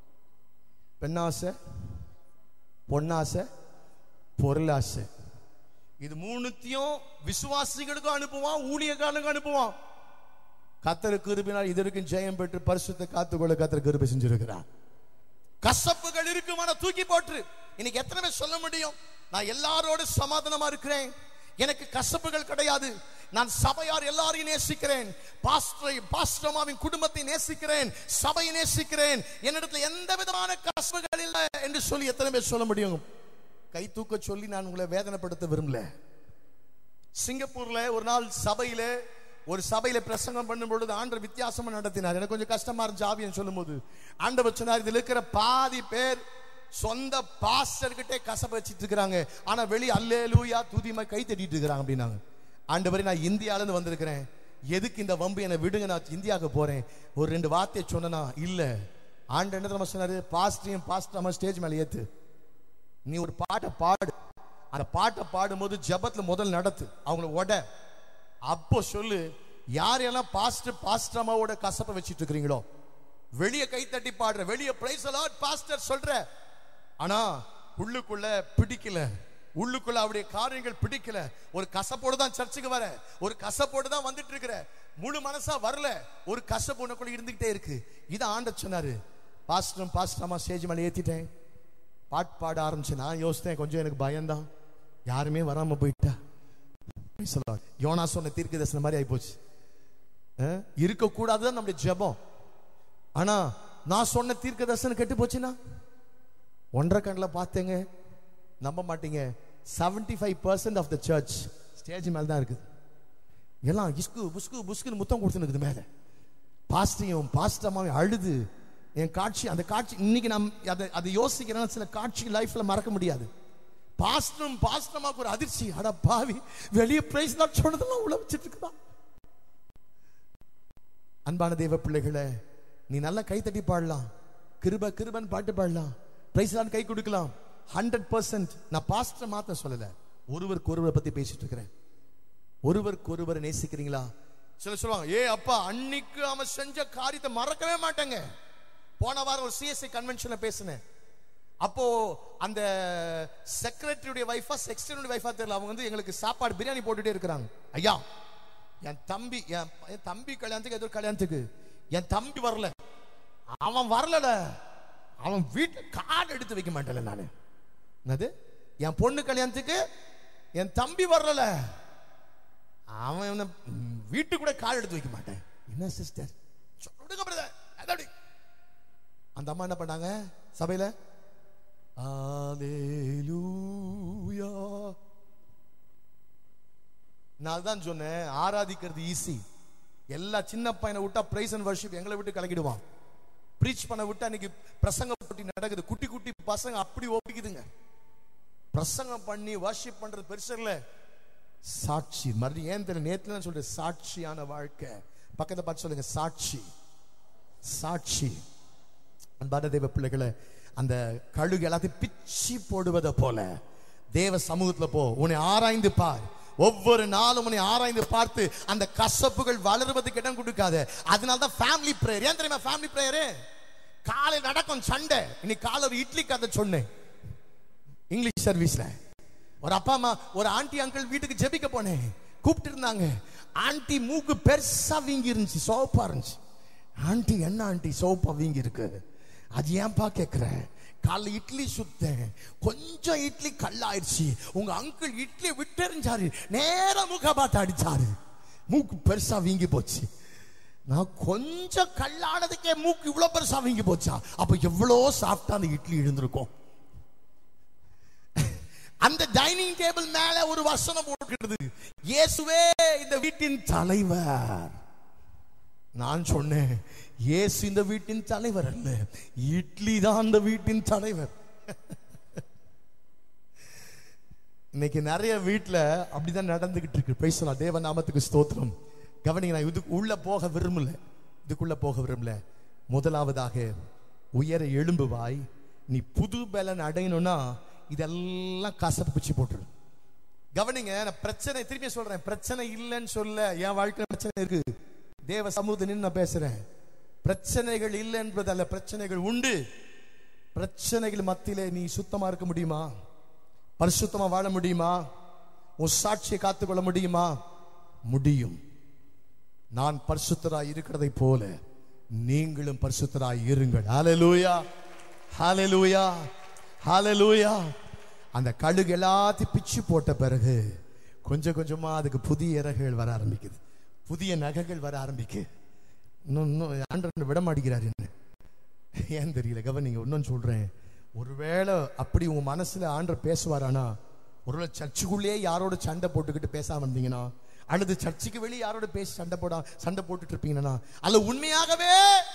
பெண்ணாசை பொன்னாசை பொருளாசை இது மூணுத்தையும் விசுவாசிகளுக்கும் அனுப்புவான் ஊழியக்காரனுக்கும் அனுப்புவான் கத்தருக்கு இருப்பினால் இதற்கும் ஜெயம் பெற்று பரிசுத்தை காத்துக்கொள்ள கத்தர் கிருபை செஞ்சிருக்கிறார் கசப்புகள் இருக்குமான தூக்கி போட்டு இன்னைக்கு எத்தனை பேர் சொல்ல முடியும் நான் எல்லாரோட சமாதானமா இருக்கிறேன் எனக்கு கசப்புகள் கிடையாது நான் சபையார் எல்லாரையும் நேசிக்கிறேன் பாஸ்டரை பாஸ்டமாவின் குடும்பத்தை நேசிக்கிறேன் சபையை நேசிக்கிறேன் என்னிடத்துல எந்த விதமான கசப்புகள் இல்லை என்று சொல்லி எத்தனை பேர் சொல்ல முடியும் கை தூக்க சொல்லி நான் உங்களை வேதனைப்படுத்த விரும்பல சிங்கப்பூர்ல ஒரு நாள் சபையில ஒரு சபையில பிரசங்கம் பண்ணும் பொழுது ஆண்டவர் வித்தியாசமா நடத்தினார் எனக்கு கொஞ்சம் கஷ்டமா இருந்துச்சு ஆவியன் சொல்லும் போது ஆண்டவர் சொன்னார் இதுல இருக்கிற பாதி பேர் சொந்த பாஸ்டர் கிட்டே கசப்ப வச்சிட்டு இருக்கிறாங்க ஆனா வெளி அல்லேலூயா துதிமா கை தட்டிட்டு இருக்கிறாங்க அப்படின்னாங்க ஆண்டவரே நான் இந்தியால இருந்து வந்திருக்கிறேன் எதுக்கு இந்த வம்பு என்னை விடுங்க நான் இந்தியாவுக்கு போறேன் ஒரு ரெண்டு வார்த்தையை சொன்னா இல்ல ஆண்டு என்ன தெரியுமா சொன்னாரு பாஸ்டரையும் பாஸ்டர் ஸ்டேஜ் மேல ஏத்து நீ ஒரு பாட்டை பாடு அந்த பாட்டை பாடும்போது ஜெபத்துல முதல் நடத்து அவங்கள உட அப்போ சொல்லு யாரெல்லாம் பாஸ்டர் பாஸ்டர் அம்மாவோட கசப்பை வச்சிட்டு இருக்கிறீங்களோ வெளிய கை தட்டி பாடுற வெளிய பிரைஸ் அலாட் பாஸ்டர் சொல்ற ஆனா உள்ளுக்குள்ள பிடிக்கல உள்ளுக்குள்ள அவருடைய காரியங்கள் பிடிக்கல ஒரு கசப்போடு தான் சர்ச்சுக்கு வர ஒரு கசப்போடு தான் வந்துட்டு இருக்கிற முழு மனசா வரல ஒரு கசப்பு உனக்குள்ள இருந்துகிட்டே இருக்கு இதை ஆண்ட சொன்னாரு பாஸ்டரும் பாஸ்டர் ஸ்டேஜ் மேல ஏத்திட்டேன் பாட்டு பாட ஆரம்பிச்சு நான் யோசித்தேன் கொஞ்சம் எனக்கு பயம்தான் யாருமே வராம போயிட்டா Praise the Lord. யோனா சொன்ன தீர்க்க தரிசனம் மாதிரி ஆயிப்போச்சு அஹ், இருக்கக்கூடாதுதான் நம்முடைய ஜெபம் ஆனா நான் சொன்ன தீர்க்க தரிசனம் கெட்டு போச்சுன்னா ஒன்றரை கண்ணில் பார்த்தேங்க நம்ப மாட்டீங்க 75% five percent of the church stage மேலே தான் இருக்குது எல்லாம் இஸ்கு புஸ்கு புஸ்குன்னு முத்தம் கொடுத்துன்னு மேலே பாஸ்டையும் பாஸ்டமாவையும் அழுது என் காட்சி அந்த காட்சி இன்னைக்கு நாம் அதை அதை யோசிக்கிறேன்னா சில காட்சி லைஃப்ல மறக்க முடியாது பாஸ்டும் பாஸ்டமாக்கு ஒரு அதிர்ச்சி அட பாவி வெளியே பிரைஸ் தான் சொன்னதெல்லாம் உள்ள வச்சிட்டு இருக்குதா அன்பான தேவ பிள்ளைகளே நீ நல்லா கை தட்டி பாடலாம் கிருப கிருபன் பாட்டு பாடலாம் பிரைஸ் தான் கை கொடுக்கலாம் ஹண்ட்ரட் பர்சன்ட் நான் பாஸ்டர் மாத்த சொல்லல ஒருவருக்கு ஒருவரை பத்தி பேசிட்டு இருக்கிறேன் ஒருவருக்கு ஒருவரை நேசிக்கிறீங்களா சில சொல்லுவாங்க ஏ அப்பா அன்னைக்கு அவன் செஞ்ச காரியத்தை மறக்கவே மாட்டேங்க போன வாரம் ஒரு சிஎஸ்ஐ கன்வென்ஷன்ல பேசினேன் அப்போ அந்த செக்ரட்டரியுடைய வைஃபா செக்ரட்டரியுடைய வைஃபா தெரியல அவங்க வந்து எங்களுக்கு சாப்பாடு பிரியாணி போட்டுட்டே இருக்கிறாங்க ஐயா என் தம்பி என் என் தம்பி கல்யாணத்துக்கு ஏதோ கல்யாணத்துக்கு என் தம்பி வரல அவன் வரலட அவன் வீட்டுல கார்டு எடுத்து வைக்க மாட்டேன்ல நானு என்னது என் பொண்ணு கல்யாணத்துக்கு என் தம்பி வரல அவன் வந்து, ம், வீட்டுக்கு கூட கால் எடுத்து வைக்க மாட்டேன் என்ன சிஸ்டர் சொல்லுங்க பிரதர் அதாடி அந்த அம்மா என்ன பண்ணாங்க சபையில ஆலேலூயா நான் தான் சொன்னேன் ஆராதிக்கிறது ஈஸி எல்லா சின்ன பையனை விட்டா பிரைஸ் அண்ட் வர்ஷிப் எங்களை விட்டு கலக்கிடுவான் ப்ரீச் பண்ண விட்டு அன்னைக்கு பிரசங்க போட்டி நடக்குது குட்டி குட்டி பசங்க அப்படி ஒப்பிக்குதுங்க பிரசங்கம் பண்ணி வர்ஷிப் பண்றது பெருசு இல்ல சாட்சி மறுபடியும் ஏன் தெரியல நேத்துல நான் சொல்றேன் சாட்சியான வாழ்க்கை பக்கத்தை பார்த்து சொல்லுங்க சாட்சி சாட்சி அன்பான தேவ பிள்ளைகளை அந்த கழுகு எல்லாத்தையும் பிச்சி போடுவதை போல தேவ சமூகத்துல போ உன்னை ஆராய்ந்து பார் ஒவ்வொரு நாளும் உன்னை ஆராய்ந்து பார்த்து அந்த கசப்புகள் வளருவதுக்கு இடம் கொடுக்காத அதனால தான் ஃபேமிலி பிரேயர் ஏன் தெரியுமா ஃபேமிலி பிரேயரு காலை நடக்கும் சண்டை இன்னைக்கு காலை ஒரு இட்லி கதை சொன்னேன் இங்கிலீஷ் சர்வீஸ்ல ஒரு அப்பா அம்மா ஒரு ஆண்டி அங்கிள் வீட்டுக்கு ஜெபிக்க போனேன் கூப்பிட்டு இருந்தாங்க ஆண்டி மூக்கு பெருசா வீங்கி இருந்துச்சு சோப்பா இருந்துச்சு ஆண்டி என்ன ஆண்டி சோப்பா வீங்கி இருக்கு அது ஏன்பா கேக்குற காலைல இட்லி சுத்தேன் கொஞ்சம் இட்லி கல்லாயிருச்சு உங்க அங்கிள் இட்லி விட்டெறிஞ்சாரு நேரா மூக்க பார்த்து அடிச்சாரு மூக்கு பெருசா வீங்கி போச்சு நான் கொஞ்சம் கல்லானதுக்கே மூக்கு இவ்வளவு பெருசா வீங்கி போச்சா அப்ப எவ்வளோ சாப்பிட்டா அந்த இட்லி எழுந்திருக்கும் அந்த டைனிங் டேபிள் மேல ஒரு வசனம் போட்டுக்கிறது இயேசுவே இந்த வீட்டின் தலைவர் நான் சொன்னேன் இயேசு இந்த வீட்டின் தலைவர் அல்ல இட்லி தான் அந்த வீட்டின் தலைவர் இன்னைக்கு நிறைய வீட்ல அப்படிதான் நடந்துகிட்டு இருக்கு பேசலாம் தேவ நாமத்துக்கு ஸ்தோத்திரம் கவனிங்க நான் இதுக்கு உள்ள போக விரும்பல இதுக்குள்ள போக விரும்பல முதலாவதாக உயர எழும்புவாய் நீ புது பலன் அடையணும்னா இதெல்லாம் கசப்பு பிச்சு போட்டுரு கவனிங்க நான் பிரச்சனை திருப்பி சொல்றேன் பிரச்சனை இல்லைன்னு சொல்ல என் வாழ்க்கையில பிரச்சனை இருக்கு தேவ சமூகத்தை நின்று நான் பேசுறேன் பிரச்சனைகள் இல்லை என்பதல்ல பிரச்சனைகள் உண்டு பிரச்சனைகள் மத்தியிலே நீ சுத்தமா இருக்க முடியுமா பரிசுத்தமா வாழ முடியுமா உன் சாட்சியை காத்துக்கொள்ள முடியுமா முடியும் நான் பரிசுத்தராய் இருக்கிறதை போல நீங்களும் பரிசுத்தராய் இருங்கள் ஹalleluya ஹalleluya ஹalleluya அந்த கழுகு எல்லாத்தையும் பிச்சு போட்ட பிறகு கொஞ்சம் கொஞ்சமா அதுக்கு புதிய இறகுகள் வர ஆரம்பிக்குது புதிய நகைகள் வர ஆரம்பிக்கு இன்னும் இன்னும் ஆண்டவன் விட மாட்டேங்கிறார் என்ன ஏன் தெரியல கவனிங்க இன்னும் சொல்றேன் ஒருவேளை அப்படி உங்க மனசுல ஆண்டர் பேசுவாரானா ஒருவேளை சர்ச்சுக்குள்ளேயே யாரோட சண்டை போட்டுக்கிட்டு பேசாம இருந்தீங்கன்னா அல்லது சர்ச்சுக்கு வெளியே யாரோட பேசி சண்டை போட சண்டை போட்டுட்டு இருப்பீங்கன்னா அல்ல உண்மையாகவே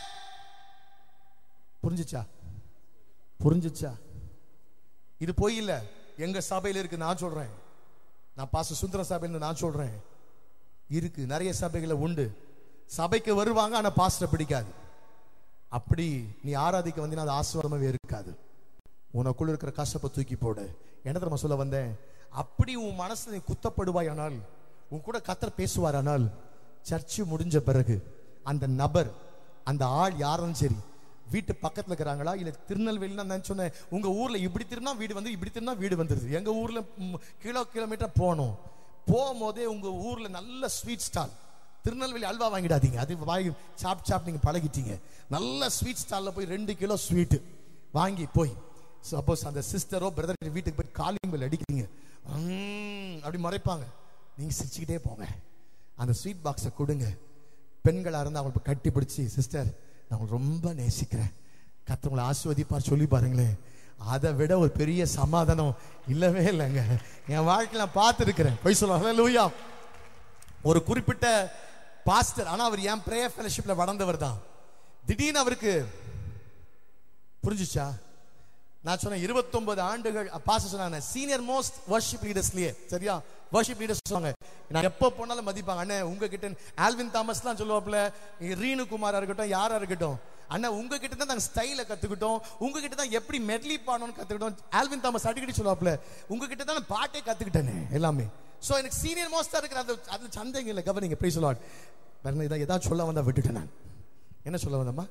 புரிஞ்சுச்சா புரிஞ்சுச்சா இது பொய் இல்ல எங்க சபையில இருக்கு நான் சொல்றேன் நான் பாச சுந்தர சபையில நான் சொல்றேன் இருக்கு நிறைய சபைகளை உண்டு சபைக்கு வருவாங்க ஆனா பாஸ்டர் பிடிக்காது அப்படி நீ ஆராதிக்க வந்தீங்கன்னா அது ஆசீர்வாதமாவே இருக்காது உனக்குள்ள இருக்கிற கஷ்டப்பை தூக்கி போடு என்ன தெரியுமா சொல்ல வந்தேன் அப்படி உன் மனசுல நீ குத்தப்படுவாயானால் உன் கூட கத்தர் பேசுவாரானால் சர்ச்சு முடிஞ்ச பிறகு அந்த நபர் அந்த ஆள் யாரும் சரி வீட்டு பக்கத்துல இருக்கிறாங்களா இல்ல திருநெல்வேலினா நான் சொன்னேன் உங்க ஊர்ல இப்படி திரும்பினா வீடு வந்து இப்படி திரும்பினா வீடு வந்துருது எங்க ஊர்ல ம், கிலோ கிலோமீட்டர் போகணும் போகும்போதே உங்க ஊர்ல நல்ல ஸ்வீட் ஸ்டால் திருநெல்வேலி அல்வா வாங்கிடாதீங்க அது வாங்கி சாப் சாப் நீங்க பழகிட்டீங்க நல்ல ஸ்வீட் ஸ்டால்ல போய் ரெண்டு கிலோ ஸ்வீட் வாங்கி போய் சப்போஸ் அந்த சிஸ்டரோ பிரதர் வீட்டுக்கு போய் காலிங் பெல் அடிக்கிறீங்க உம், அப்படி மறைப்பாங்க நீங்க சிரிச்சுக்கிட்டே போங்க அந்த ஸ்வீட் பாக்ஸை கொடுங்க பெண்களா இருந்தா அவங்களை கட்டி பிடிச்சி சிஸ்டர் நான் உங்களை ரொம்ப நேசிக்கிறேன் கத்தவங்களை ஆஸ்வதிப்பார் சொல்லி பாருங்களேன் அதை விட ஒரு பெரிய சமாதானம் இல்லவே இல்லைங்க என் வாழ்க்கையில நான் பார்த்துருக்கிறேன் போய் சொல்லுவாங்க லூயா ஒரு குறிப்பிட்ட பாஸ்டர் ஆனா அவர் என் பிரேயர் ஃபெலோஷிப்ல வளர்ந்தவர் தான் திடீர்னு அவருக்கு புரிஞ்சுச்சா நான் சொன்னேன் 29 ஆண்டுகள் பாஸ்டர் சொன்னாங்க சீனியர் மோஸ்ட் வர்ஷிப் லீடர்ஸ்லயே சரியா வர்ஷிப் லீடர்ஸ் சொன்னாங்க நான் எப்போ போனாலும் மதிப்பாங்க அண்ணே உங்ககிட்ட ஆல்வின் தாமஸ்லாம் சொல்லுவாப்ல இங்க ரீனு குமாரா இருக்கட்டும் யாரா இருக்கட்டும் அண்ணா உங்ககிட்ட தான் நாங்கள் ஸ்டைலை கத்துக்கிட்டோம் உங்ககிட்ட தான் எப்படி மெட்லி பாடணும்னு கத்துக்கிட்டோம் ஆல்வின் தாமஸ் அடிக்கடி சொல்லுவாப்ல உங்ககிட்ட தான் நான் பாட்டே கத்துக்கிட்டேனே எல்லாமே சோ எனக்கு சீனியர் மோஸ்டா இருக்கிற அந்த அது சந்தைங்க இல்லை கவனிங்க ப்ளீஸ் சொல்லாட் வேற இதை ஏதாவது சொல்ல வந்தா விட்டுட்டேன் நான் என்ன சொல்ல வந்தம்மா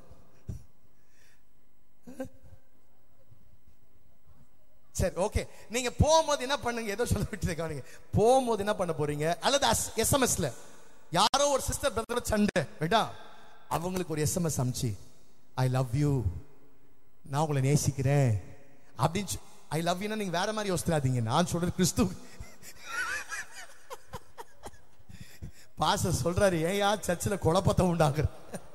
சரி ஓகே நீங்க போகும்போது என்ன பண்ணுங்க ஏதோ சொல்ல விட்டு கவனிங்க போகும்போது என்ன பண்ண போறீங்க அல்லது எஸ்எம்எஸ்ல யாரோ ஒரு சிஸ்டர் பிரதர் சண்டை ரைட்டா அவங்களுக்கு ஒரு எஸ்எம்எஸ் அனுப்பிச்சு ஐ லவ் யூ நான் உங்களை நேசிக்கிறேன் அப்படின்னு ஐ லவ் யூனா நீங்க வேற மாதிரி யோசிச்சிடாதீங்க நான் சொல்றது கிறிஸ்து பாச சொல்றாரு ஏயா சர்ச்சில் குழப்பத்தை உண்டாக்குற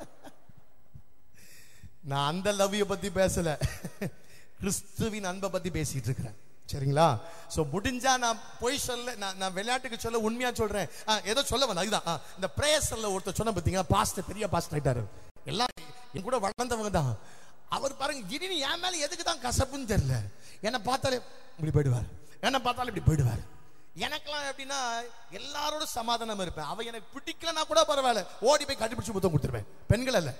நான் அந்த லவ் யூ பத்தி பேசல கிறிஸ்துவின் அன்பை பத்தி பேசிட்டு இருக்கிறேன் சரிங்களா சோ முடிஞ்சா நான் பொய் சொல்ல நான் நான் விளையாட்டுக்கு சொல்ல உண்மையா சொல்றேன் ஆ, ஏதோ சொல்ல வந்தேன் அதுதான் ஆ, இந்த பிரேயர்ஸ்ல ஒருத்தர் சொன்ன பாத்தீங்களா பாஸ்டர் பெரிய பாஸ்டர் ஆயிட்டாரு எல்லாம் என் கூட வளர்ந்தவங்க தான் அவர் பாருங்க திடீர்னு என் மேல எதுக்கு தான் கசப்புன்னு தெரியல என்னை பார்த்தாலே இப்படி போயிடுவார் என்னை பார்த்தாலே இப்படி போயிடுவார் எனக்கெல்லாம் எப்படின்னா எல்லாரோட சமாதானம் இருப்பேன் அவ எனக்கு பிடிக்கலன்னா கூட பரவாயில்ல ஓடி போய் கண்டுபிடிச்சு முத்தம் கொடுத்துருவேன் பெண்கள் அல்ல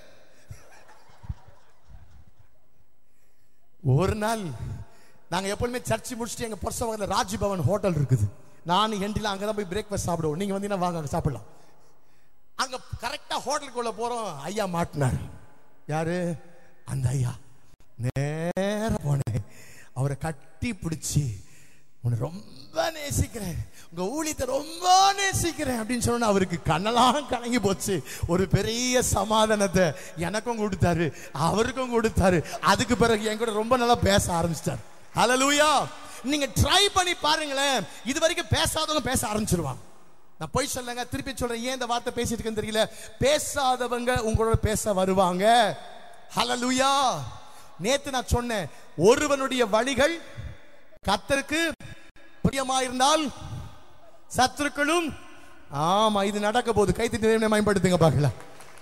ஒரு நாள் நாங்க எப்பவுமே சர்ச்சு முடிச்சுட்டு எங்க பொருசவகத்தில் ராஜ்பவன் ஹோட்டல் இருக்குது நான் எண்டில அங்கதான் போய் பிரேக்ஃபாஸ்ட் சாப்பிடுவோம் நீங்க வந்தீங்கன்னா வாங்க அங்க சாப்பிடலாம் அங்க கரெக்டா ஹோட்டலுக்குள்ள போறோம் ஐயா மாட்டினார் யாரு அந்த ஐயா நேர போனேன் அவரை கட்டி பிடிச்சி உன்னை ரொம்ப நேசிக்கிறேன் உங்க ஊழியத்தை ரொம்ப நேசிக்கிறேன் அப்படின்னு சொன்ன அவருக்கு கண்ணெல்லாம் கலங்கி போச்சு ஒரு பெரிய சமாதானத்தை எனக்கும் கொடுத்தாரு அவருக்கும் கொடுத்தாரு அதுக்கு பிறகு என் கூட ரொம்ப நல்லா பேச ஆரம்பிச்சிட்டார் ஹalleluya நீங்க ட்ரை பண்ணி பாருங்களேன் இது வரைக்கும் பேசாதவங்க பேச ஆரம்பிச்சிருவாங்க நான் போய் சொல்லுங்க திருப்பி சொல்றேன் ஏன் இந்த வார்த்தை பேசிட்டு இருக்கேன்னு தெரியல பேசாதவங்க உங்களோட பேச வருவாங்க ஹalleluya நேத்து நான் சொன்னேன் ஒருவனுடைய வழிகள் கத்தருக்கு பிரியமாயிருந்தால் சத்துருக்களும் ஆமா இது நடக்க போகுது கை தட்டி தேவனை மேம்படுத்துங்க பார்க்கலாம்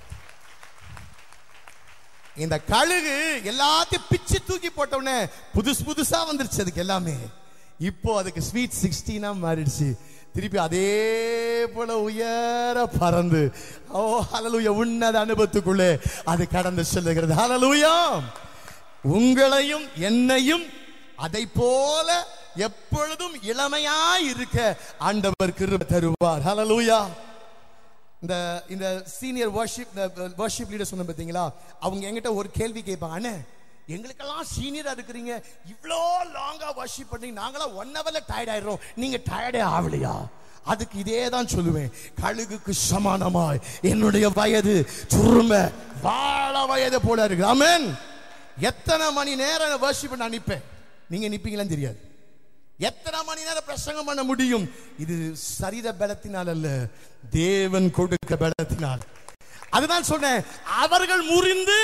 இந்த கழுகு எல்லாத்தையும் பிச்சு தூக்கி போட்ட உடனே புதுசு புதுசா வந்துருச்சு அதுக்கு எல்லாமே இப்போ அதுக்கு ஸ்வீட் சிக்ஸ்டீனா மாறிடுச்சு திருப்பி அதே போல உயர பறந்து ஓ ஹalleluya உன்னத அனுபவத்துக்குள்ளே அது கடந்து செல்லுகிறது ஹalleluya உங்களையும் என்னையும் அதை போல எப்பொழுதும் இளமையாய் இருக்க ஆண்டவர் கிருபை தருவார் ஹalleluya இந்த இந்த சீனியர் வர்ஷிப் வர்ஷிப் லீடர் சொன்ன பார்த்தீங்களா அவங்க என்கிட்ட ஒரு கேள்வி கேட்பாங்க அண்ணே எங்களுக்கெல்லாம் சீனியரா இருக்கிறீங்க இவ்வளோ லாங்கா வர்ஷிப் பண்ணீங்க நாங்களாம் ஒன் ஹவர்ல டயர்ட் ஆயிடுறோம் நீங்க டயர்டே ஆகலையா அதுக்கு இதே தான் சொல்லுவேன் கழுகுக்கு சமானமாய் என்னுடைய வயது சுரும்ப வாழ வயது போல இருக்கு ஆமென் எத்தனை மணி நேரம் வர்ஷிப் நான் நிப்பேன் நீங்க நிப்பீங்களான்னு தெரியாது எத்தனை மணி நேரம் பிரசங்கம் பண்ண முடியும் இது சரீர பலத்தினால் அல்ல தேவன் கொடுக்க பலத்தினால் அதுதான் சொன்னேன் அவர்கள் முறிந்து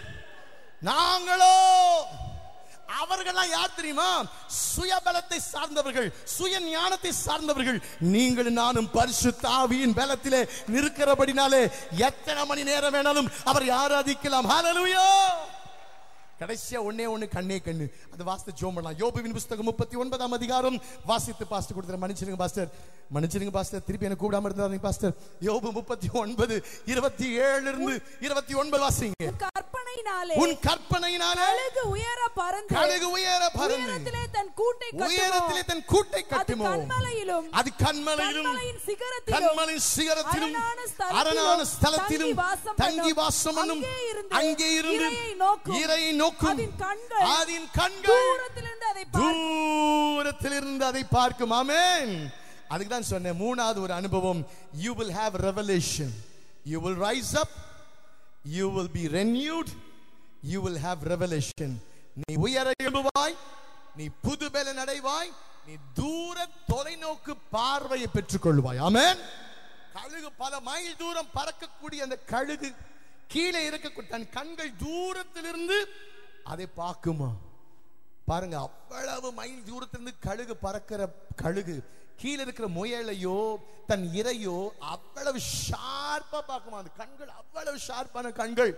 நாங்களோ அவர்கள்லாம் யார் தெரியுமா சுயபலத்தை சார்ந்தவர்கள் சுய ஞானத்தை சார்ந்தவர்கள் நீங்கள் நானும் பரிசுத்த ஆவியின் பலத்திலே நிற்கிறபடினாலே எத்தனை மணி நேரம் வேணாலும் அவர் ஆராதிக்கலாம் ஹalleluya கடைசியா ஒண்ணே ஒண்ணு கண்ணே கண்ணு அது வாசித்து ஜோம் பண்ணலாம் யோபுவின் புஸ்தகம் முப்பத்தி ஒன்பதாம் அதிகாரம் வாசித்து பாஸ்டர் கொடுத்துற மன்னிச்சிருங்க பாஸ்டர் மன்னிச்சிருங்க பாஸ்டர் திருப்பி எனக்கு கூடாம இருந்தாருங்க பாஸ்டர் யோபு முப்பத்தி ஒன்பது இருபத்தி ஏழுல இருந்து இருபத்தி ஒன்பது வாசிங்க உன் கற்பனையினாலே உன் கற்பனையினாலே கழுகு உயர பறந்து கழுகு உயர பறந்து உயரத்திலே தன் கூட்டை உயரத்திலே தன் கூட்டை கட்டுமோ கண்மலையிலும் அது கண்மலையிலும் கண்மலையின் சிகரத்திலும் கண்மலையின் சிகரத்திலும் அரணான ஸ்தலத்திலும் அரணான ஸ்தலத்திலும் தங்கி வாசம் தங்கி பண்ணும். வாசம் பண்ணும் அங்கே இருந்து அங்கே இருந்து இரையை நோக்கும். இரையை நோக்கும் அதன் கண்கள் அதன் கண்கள் தூரத்திலிருந்து அதை பார்க்கும். தூரத்தில் இருந்து அதை பார்க்கும் ஆமென் அதுக்கு தான் சொன்னேன் மூணாவது ஒரு அனுபவம் you will have revelation you will rise up you will be renewed you will have revelation நீ உயர எழும்புவாய் நீ புது பலன் அடைவாய் நீ தூர தொலைநோக்கு பார்வையை பெற்றுக்கொள்வாய் ஆமென் கழுகு பல மைல் தூரம் பறக்கக்கூடிய அந்த கழுகு கீழே இருக்க தன் கண்கள் தூரத்திலிருந்து அதை பார்க்குமா பாருங்க அவ்வளவு மைல் தூரத்திலிருந்து கழுகு பறக்கிற கழுகு கீழே இருக்கிற முயலையோ தன் இரையோ அவ்வளவு ஷார்ப்பா பார்க்குமா அந்த கண்கள் அவ்வளவு ஷார்ப்பான கண்கள்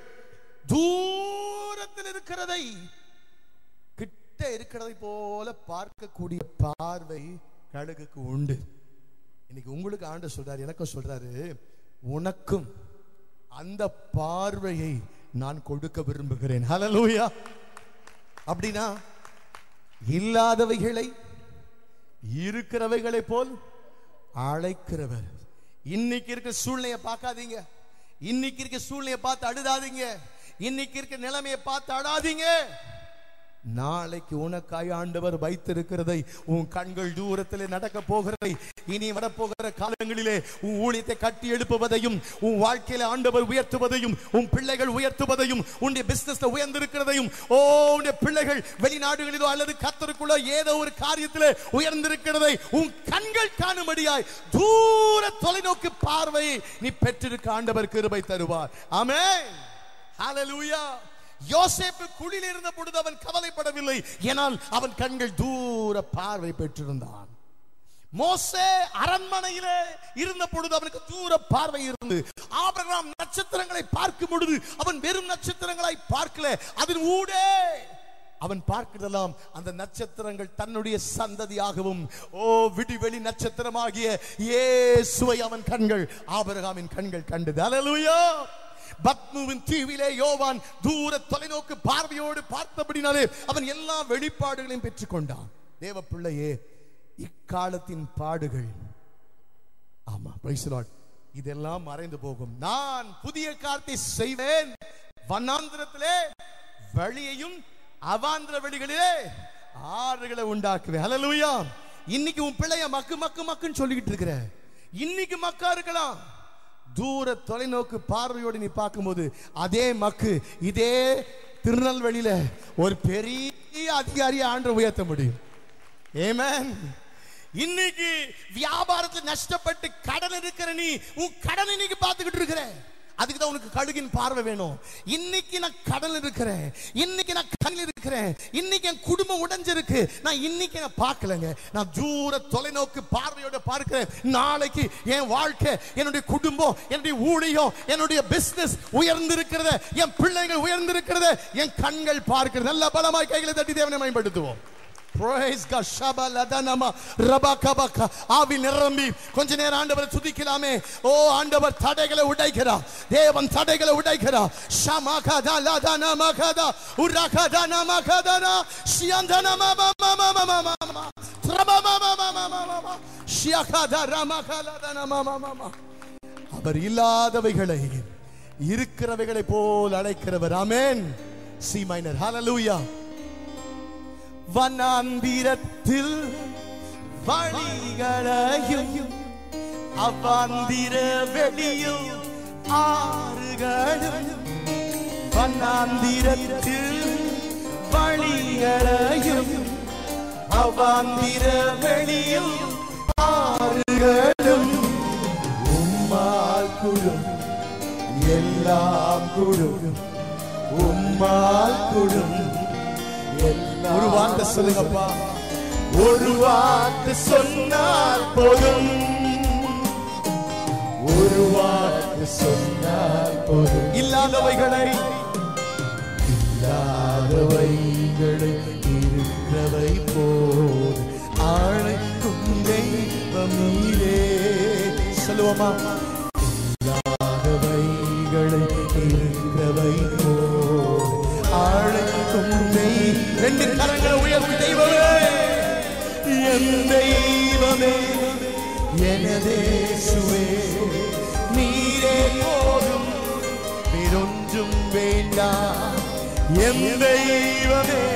தூரத்தில் இருக்கிறதை கிட்ட இருக்கிறதை போல பார்க்கக்கூடிய பார்வை கழுகுக்கு உண்டு இன்னைக்கு உங்களுக்கு ஆண்டு சொல்றாரு எனக்கும் சொல்றாரு உனக்கும் அந்த பார்வையை நான் கொடுக்க விரும்புகிறேன் ஹalleluya அப்படின்னா இல்லாதவைகளை இருக்கிறவைகளை போல் அழைக்கிறவர் இன்னைக்கு இருக்கிற சூழ்நிலையை பார்க்காதீங்க இன்னைக்கு இருக்க சூழ்நிலையை பார்த்து அழுதாதீங்க இன்னைக்கு இருக்க நிலைமையை பார்த்து அழாதீங்க நாளைக்கு உனக்காய் ஆண்டவர் வைத்திருக்கிறதை உன் கண்கள் தூரத்தில் நடக்க போகிறதை இனி வரப்போகிற காலங்களிலே உன் ஊழியத்தை கட்டி எழுப்புவதையும் உன் வாழ்க்கையில ஆண்டவர் உயர்த்துவதையும் உன் பிள்ளைகள் உயர்த்துவதையும் உன்னுடைய பிசினஸ்ல உயர்ந்திருக்கிறதையும் ஓ உன்னுடைய பிள்ளைகள் வெளிநாடுகளிலோ அல்லது கத்தருக்குள்ளோ ஏதோ ஒரு காரியத்திலே உயர்ந்திருக்கிறதை உன் கண்கள் காணும்படியாய் தூர தொலைநோக்கு பார்வையை நீ பெற்றிருக்க ஆண்டவர் கிருபை தருவார் ஆமென் ஹalleluya யோசேப்பு குழியில் இருந்த பொழுது அவன் கவலைப்படவில்லை ஏனால் அவன் கண்கள் தூர பார்வை பெற்றிருந்தான் மோசே அரண்மனையிலே இருந்த பொழுது அவனுக்கு தூர பார்வை இருந்து ஆபிரகாம் நட்சத்திரங்களை பார்க்கும் பொழுது அவன் வெறும் நட்சத்திரங்களை பார்க்கல அதன் ஊடே அவன் பார்க்கிறதெல்லாம் அந்த நட்சத்திரங்கள் தன்னுடைய சந்ததியாகவும் ஓ விடிவெளி நட்சத்திரமாகிய இயேசுவை அவன் கண்கள் ஆபிரகாமின் கண்கள் கண்டது அல்லேலூயா பத்முவின் தீவிலே யோவான் தூர தொலைநோக்கு பார்வையோடு பார்த்தபடினாலே அவன் எல்லா வெளிப்பாடுகளையும் பெற்றுக்கொண்டான் தேவ பிள்ளையே இக்காலத்தின் பாடுகள் ஆமா பிரைஸ் லார்ட் இதெல்லாம் மறைந்து போகும் நான் புதிய காரியத்தை செய்வேன் வண்ணாந்திரத்திலே வழியையும் அவாந்திர வெளிகளிலே ஆறுகளை உண்டாக்குவேன் ஹalleluya இன்னைக்கு உன் பிள்ளைய மக்கு மக்கு மக்குன்னு சொல்லிக்கிட்டு இருக்கிற இன்னைக்கு மக்கா இருக்கலாம் தூர தொலைநோக்கு பார்வையோடு நீ பார்க்கும்போது அதே மக்கு இதே திருநெல்வேலியில ஒரு பெரிய அதிகாரியை ஆண்டு உயர்த்த முடியும் ஏமேன் இன்னைக்கு வியாபாரத்துல நஷ்டப்பட்டு கடன் இருக்கிற நீ உன் கடனை இன்னைக்கு பார்த்துக்கிட்டு இருக்கிற அதுக்கு தான் உனக்கு கழுகின் பார்வை வேணும் இன்னைக்கு நான் கடல் இருக்கிறேன் இன்னைக்கு நான் கண்ணில் இருக்கிறேன் இன்னைக்கு என் குடும்பம் உடைஞ்சிருக்கு நான் இன்னைக்கு நான் பார்க்கலங்க நான் தூர தொலைநோக்கு பார்வையோட பார்க்கிறேன் நாளைக்கு என் வாழ்க்கை என்னுடைய குடும்பம் என்னுடைய ஊழியம் என்னுடைய பிசினஸ் உயர்ந்திருக்கிறத என் பிள்ளைகள் உயர்ந்திருக்கிறத என் கண்கள் பார்க்கிறது நல்ல பலமாய் கைகளை தட்டி தேவனை மேம்படுத்துவோம் Praise God. Shaba ladanama rabakabaka. ஆவி நிரம்பி கொஞ்ச நேரம் ஆண்டவரை துதிக்கலாமே ஓ ஆண்டவர் தடைகளை உடைக்கிறார் தேவன் தடைகளை உடைக்கிறார் ஷமகதா லதனா மகதா உரகதா நமகதனா ஷியந்தனா மம மம மம மம த்ரபம மம மம மம ஷியகதா ரமகலதனா மம மம அவர் இல்லாதவைகளை இருக்கிறவைகளை போல் அழைக்கிறவர் ஆமென் சி மைனர் ஹalleluya வனாந்திரத்தில் வழிகளையும் அவாந்திர வெளியில் ஆறுகளும் வனாந்திரத்தில் வழிகளையும் அவாந்திர வெளியில் ஆறுகளும் உம்மால் குடும் எல்லாம் குடும் உம்மால் குடும் ஒரு வார்த்தை சொல்லுங்கப்பா ஒரு வார்த்தை சொன்னால் போதும் ஒரு வார்த்தை சொன்னால் போதும் இல்லாதவைகளை இல்லாதவைகளை இருக்கிறவை போது அழைக்கும் தெய்வம் நீரே சொல்லுவோமா இல்லாதவைகளை இருக்கிறவை போது அழைக்கும் தெய்வம் ரெண்டு கரங்களை உயர்த்தி தெய்வமே என் தெய்வமே எனதேசுவே நீரே போதும் வேறொன்றும் வேண்டாம் என் தெய்வமே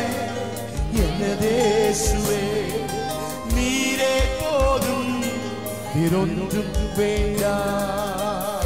எனதேசுவே நீரே போதும் வேறொன்றும் வேண்டாம்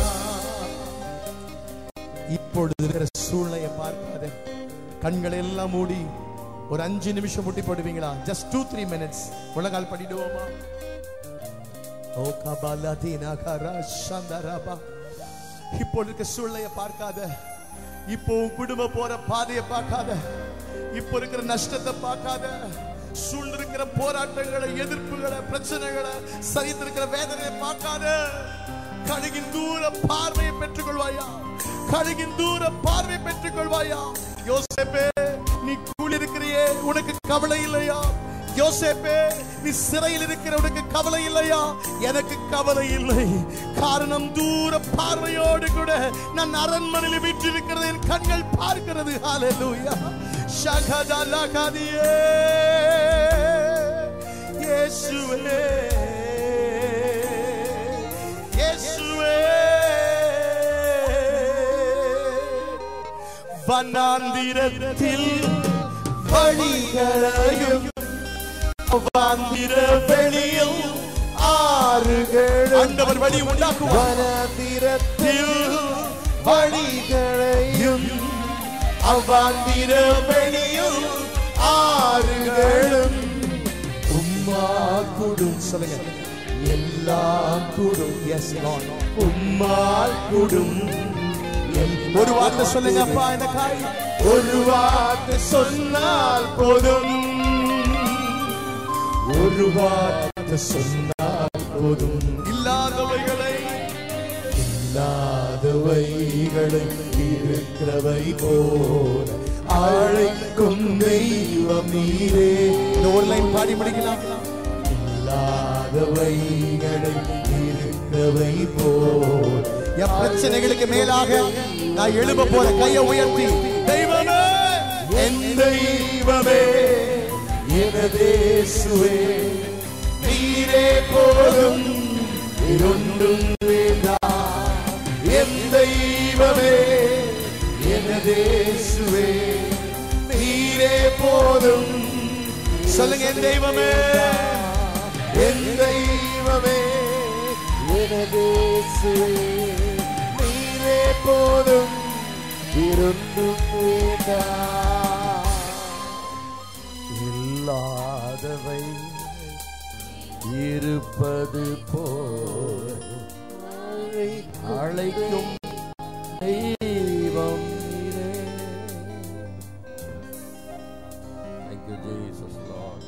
இப்பொழுது இருக்கிற சூழ்நிலையை பார்க்காத கண்களை எல்லாம் மூடி ஒரு அஞ்சு நிமிஷம் முட்டி போடுவீங்களா ஜஸ்ட் டூ த்ரீ மினிட்ஸ் உலகால் பண்ணிடுவோமா ஓ கபாலா தீனாகாரா சந்தரபா இப்போ இருக்க சூழ்நிலையை பார்க்காத இப்போ உன் குடும்பம் போற பாதையை பார்க்காத இப்ப இருக்கிற நஷ்டத்தை பார்க்காத சூழ்ந்திருக்கிற போராட்டங்களை எதிர்ப்புகளை பிரச்சனைகளை சரித்திருக்கிற வேதனையை பார்க்காத கழுகின் தூர பார்வையை பெற்றுக் கொள்வாயா கழுகின் தூர பார்வை பெற்றுக் கொள்வாயா யோசேப்பே நீ கூலிருக்கிறியே உனக்கு கவலை இல்லையா யோசேப்பே நீ சிறையில் இருக்கிற உனக்கு கவலை இல்லையா எனக்கு கவலை இல்லை காரணம் தூர பார்வையோடு கூட நான் அரண்மனையில் வீற்றிருக்கிறது என் கண்கள் பார்க்கிறது ஹalleluya ஷகதா லகதியே இயேசுவே இயேசுவே வனாந்திரத்தில் வழிகளையும் வாந்திர வெளியில் ஆறுகள் ஆண்டவர் வழி உண்டாக்குவார் வனதிரத்தில் வழிகளையும் அவ்வாந்திர வெளியில் ஆறுகளும் உம்மா குடும் சொல்லுங்க எல்லாம் கூடும் எஸ் உம்மால் கூடும் ஒரு வார்த்தை சொல்லுங்க அப்பா இந்த காய் ஒரு வார்த்தை சொன்னால் போதும் ஒரு வார்த்தை சொன்னால் போதும் இல்லாதவைகளை இல்லாதவைகளை இருக்கிறவை போல அழைக்கும் தெய்வம் நீரே இந்த ஒரு லைன் பாடி முடிக்கலாம் இல்லாதவைகளை இருக்கிறவை போல என் பிரச்சனைகளுக்கு மேலாக நான் எழும்ப போற கையை உயர்த்தி தெய்வமே என் தெய்வமே எனதேசுவே நீரே போதும் இரண்டும் வேண்டாம் என் தெய்வமே எனதேசுவே நீரே போதும் சொல்லுங்க என் தெய்வமே என் தெய்வமே எனதேசுவே நீரே போதும் இரண்டும் வேண்டாம் இல்லாதவை இருப்பது போல் அழைக்கும் தெய்வம் நீரே. Thank you, Jesus, Lord.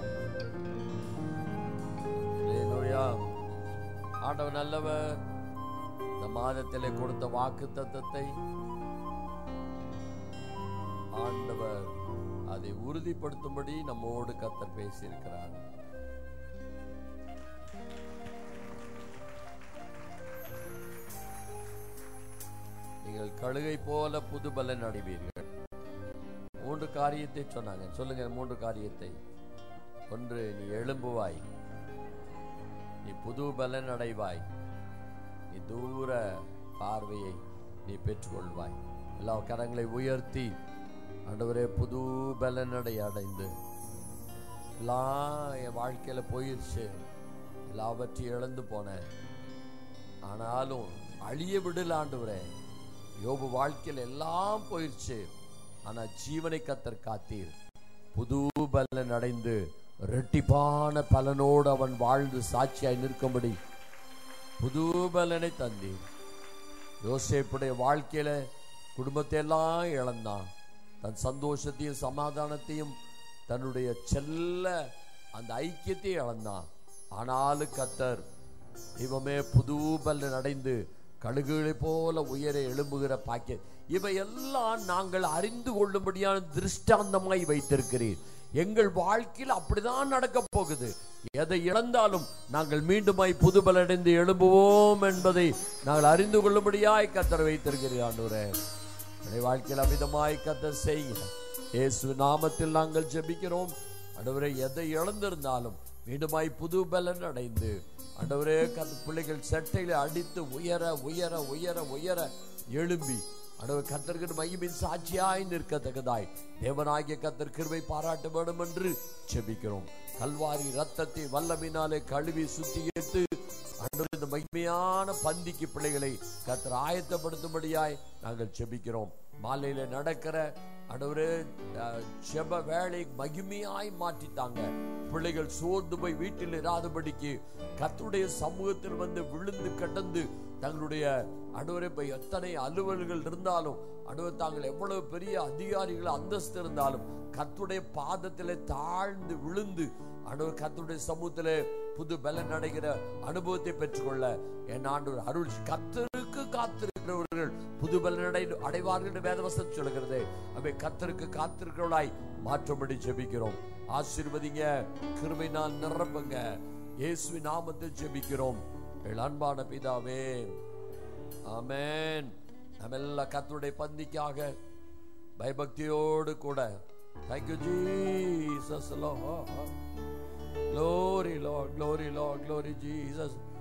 Hallelujah. ஆண்டவர் நல்லவர் இந்த மாதத்திலே கொடுத்த வாக்கு தத்தத்தை ஆண்டவர் அதை உறுதிப்படுத்தும்படி நம்மோடு கத்தர் பேசியிருக்கிறார் நீங்கள் கழுகை போல புது பலன் அடைவீர்கள் மூன்று காரியத்தை சொன்னாங்க சொல்லுங்க மூன்று காரியத்தை ஒன்று நீ எழும்புவாய் நீ புது பலன் அடைவாய் நீ தூர பார்வையை நீ பெற்றுக்கொள்வாய் எல்லா கரங்களை உயர்த்தி ஆண்டவரே புது பலனடை அடைந்து எல்லாம் என் வாழ்க்கையில போயிடுச்சு எல்லாவற்றையும் இழந்து போனேன் ஆனாலும் அழிய விடல ஆண்டவரே யோபு வாழ்க்கையில் எல்லாம் போயிடுச்சு ஆனா ஜீவனை கத்தர் காத்தீர் புது பலன் அடைந்து ரெட்டிப்பான பலனோடு அவன் வாழ்ந்து சாட்சியாய் நிற்கும்படி புது பலனை தந்தீர் யோசேப்புடைய வாழ்க்கையில குடும்பத்தை எல்லாம் இழந்தான் தன் சந்தோஷத்தையும் சமாதானத்தையும் தன்னுடைய செல்ல அந்த ஐக்கியத்தையும் இழந்தான் ஆனாலும் கத்தர் இவமே புது பலன் அடைந்து கழுகுகளை போல உயர எழும்புகிற பாக்கிய இவை எல்லாம் நாங்கள் அறிந்து கொள்ளும்படியான திருஷ்டாந்தமாய் வைத்திருக்கிறீர் எங்கள் வாழ்க்கையில் அப்படிதான் நடக்க போகுது எதை இழந்தாலும் நாங்கள் மீண்டுமாய் புது பலனடைந்து எழும்புவோம் என்பதை நாங்கள் அறிந்து கொள்ளும்படியாய் கத்தர் வைத்திருக்கிறீர் ஆண்டவரே என்னுடைய வாழ்க்கையில் அமிதமாய் கத்தர் செய்ய இயேசு நாமத்தில் நாங்கள் ஜெபிக்கிறோம் ஆண்டவரே எதை இழந்திருந்தாலும் மீண்டுமாய் புது பலன் அடைந்து ஆண்டவரே கத்த பிள்ளைகள் சட்டையில அடித்து உயர உயர உயர உயர எழும்பி ஆண்டவர் கத்தருக்கு மகிமின் சாட்சியாய் நிற்கத்தக்கதாய் தேவனாகிய கத்தர் கிருபை பாராட்ட வேண்டும் என்று செபிக்கிறோம் கல்வாரி ரத்தத்தை வல்லமினாலே கழுவி சுத்திகரித்து ஆண்டவர் இந்த மகிமையான பந்திக்கு பிள்ளைகளை கத்தர் ஆயத்தப்படுத்தும்படியாய் நாங்கள் செபிக்கிறோம் மாலையில நடக்கிற ஆண்டவரே அஹ், ஜெப வேலை மகிமையாய் மாற்றித்தாங்க பிள்ளைகள் சோர்ந்து போய் வீட்டில் இராதபடிக்கு கர்த்தருடைய சமூகத்தில் வந்து விழுந்து கடந்து தங்களுடைய அனுவரை இப்ப எத்தனை அலுவல்கள் இருந்தாலும் அனுவர் தாங்கள் எவ்வளவு பெரிய அதிகாரிகள் அந்தஸ்து இருந்தாலும் கர்த்தருடைய பாதத்திலே தாழ்ந்து விழுந்து அனுவர் கர்த்தருடைய சமூகத்திலே புது பலன் அடைகிற அனுபவத்தை பெற்றுக்கொள்ள என் ஆண்டவர் அருள் கர்த்தருக்கு காத்திருக்கிறவர்கள் புது பலன் அடை அடைவார்கள் என்று வேதவசம் சொல்கிறது அவை கர்த்தருக்கு காத்திருக்கிறவளாய் மாற்றப்படி ஜெபிக்கிறோம் ஆசீர்வதிங்க கிருபை நான் நிரப்புங்க இயேசுவி நாமத்தில் ஜெபிக்கிறோம் எங்கள் அன்பான பிதாவே ஆமென் நம்ம எல்லாம் கர்த்தருடைய பந்திக்காக பயபக்தியோடு கூட thank you Jesus Lord. Glory, Lord, glory, Lord, glory, Jesus.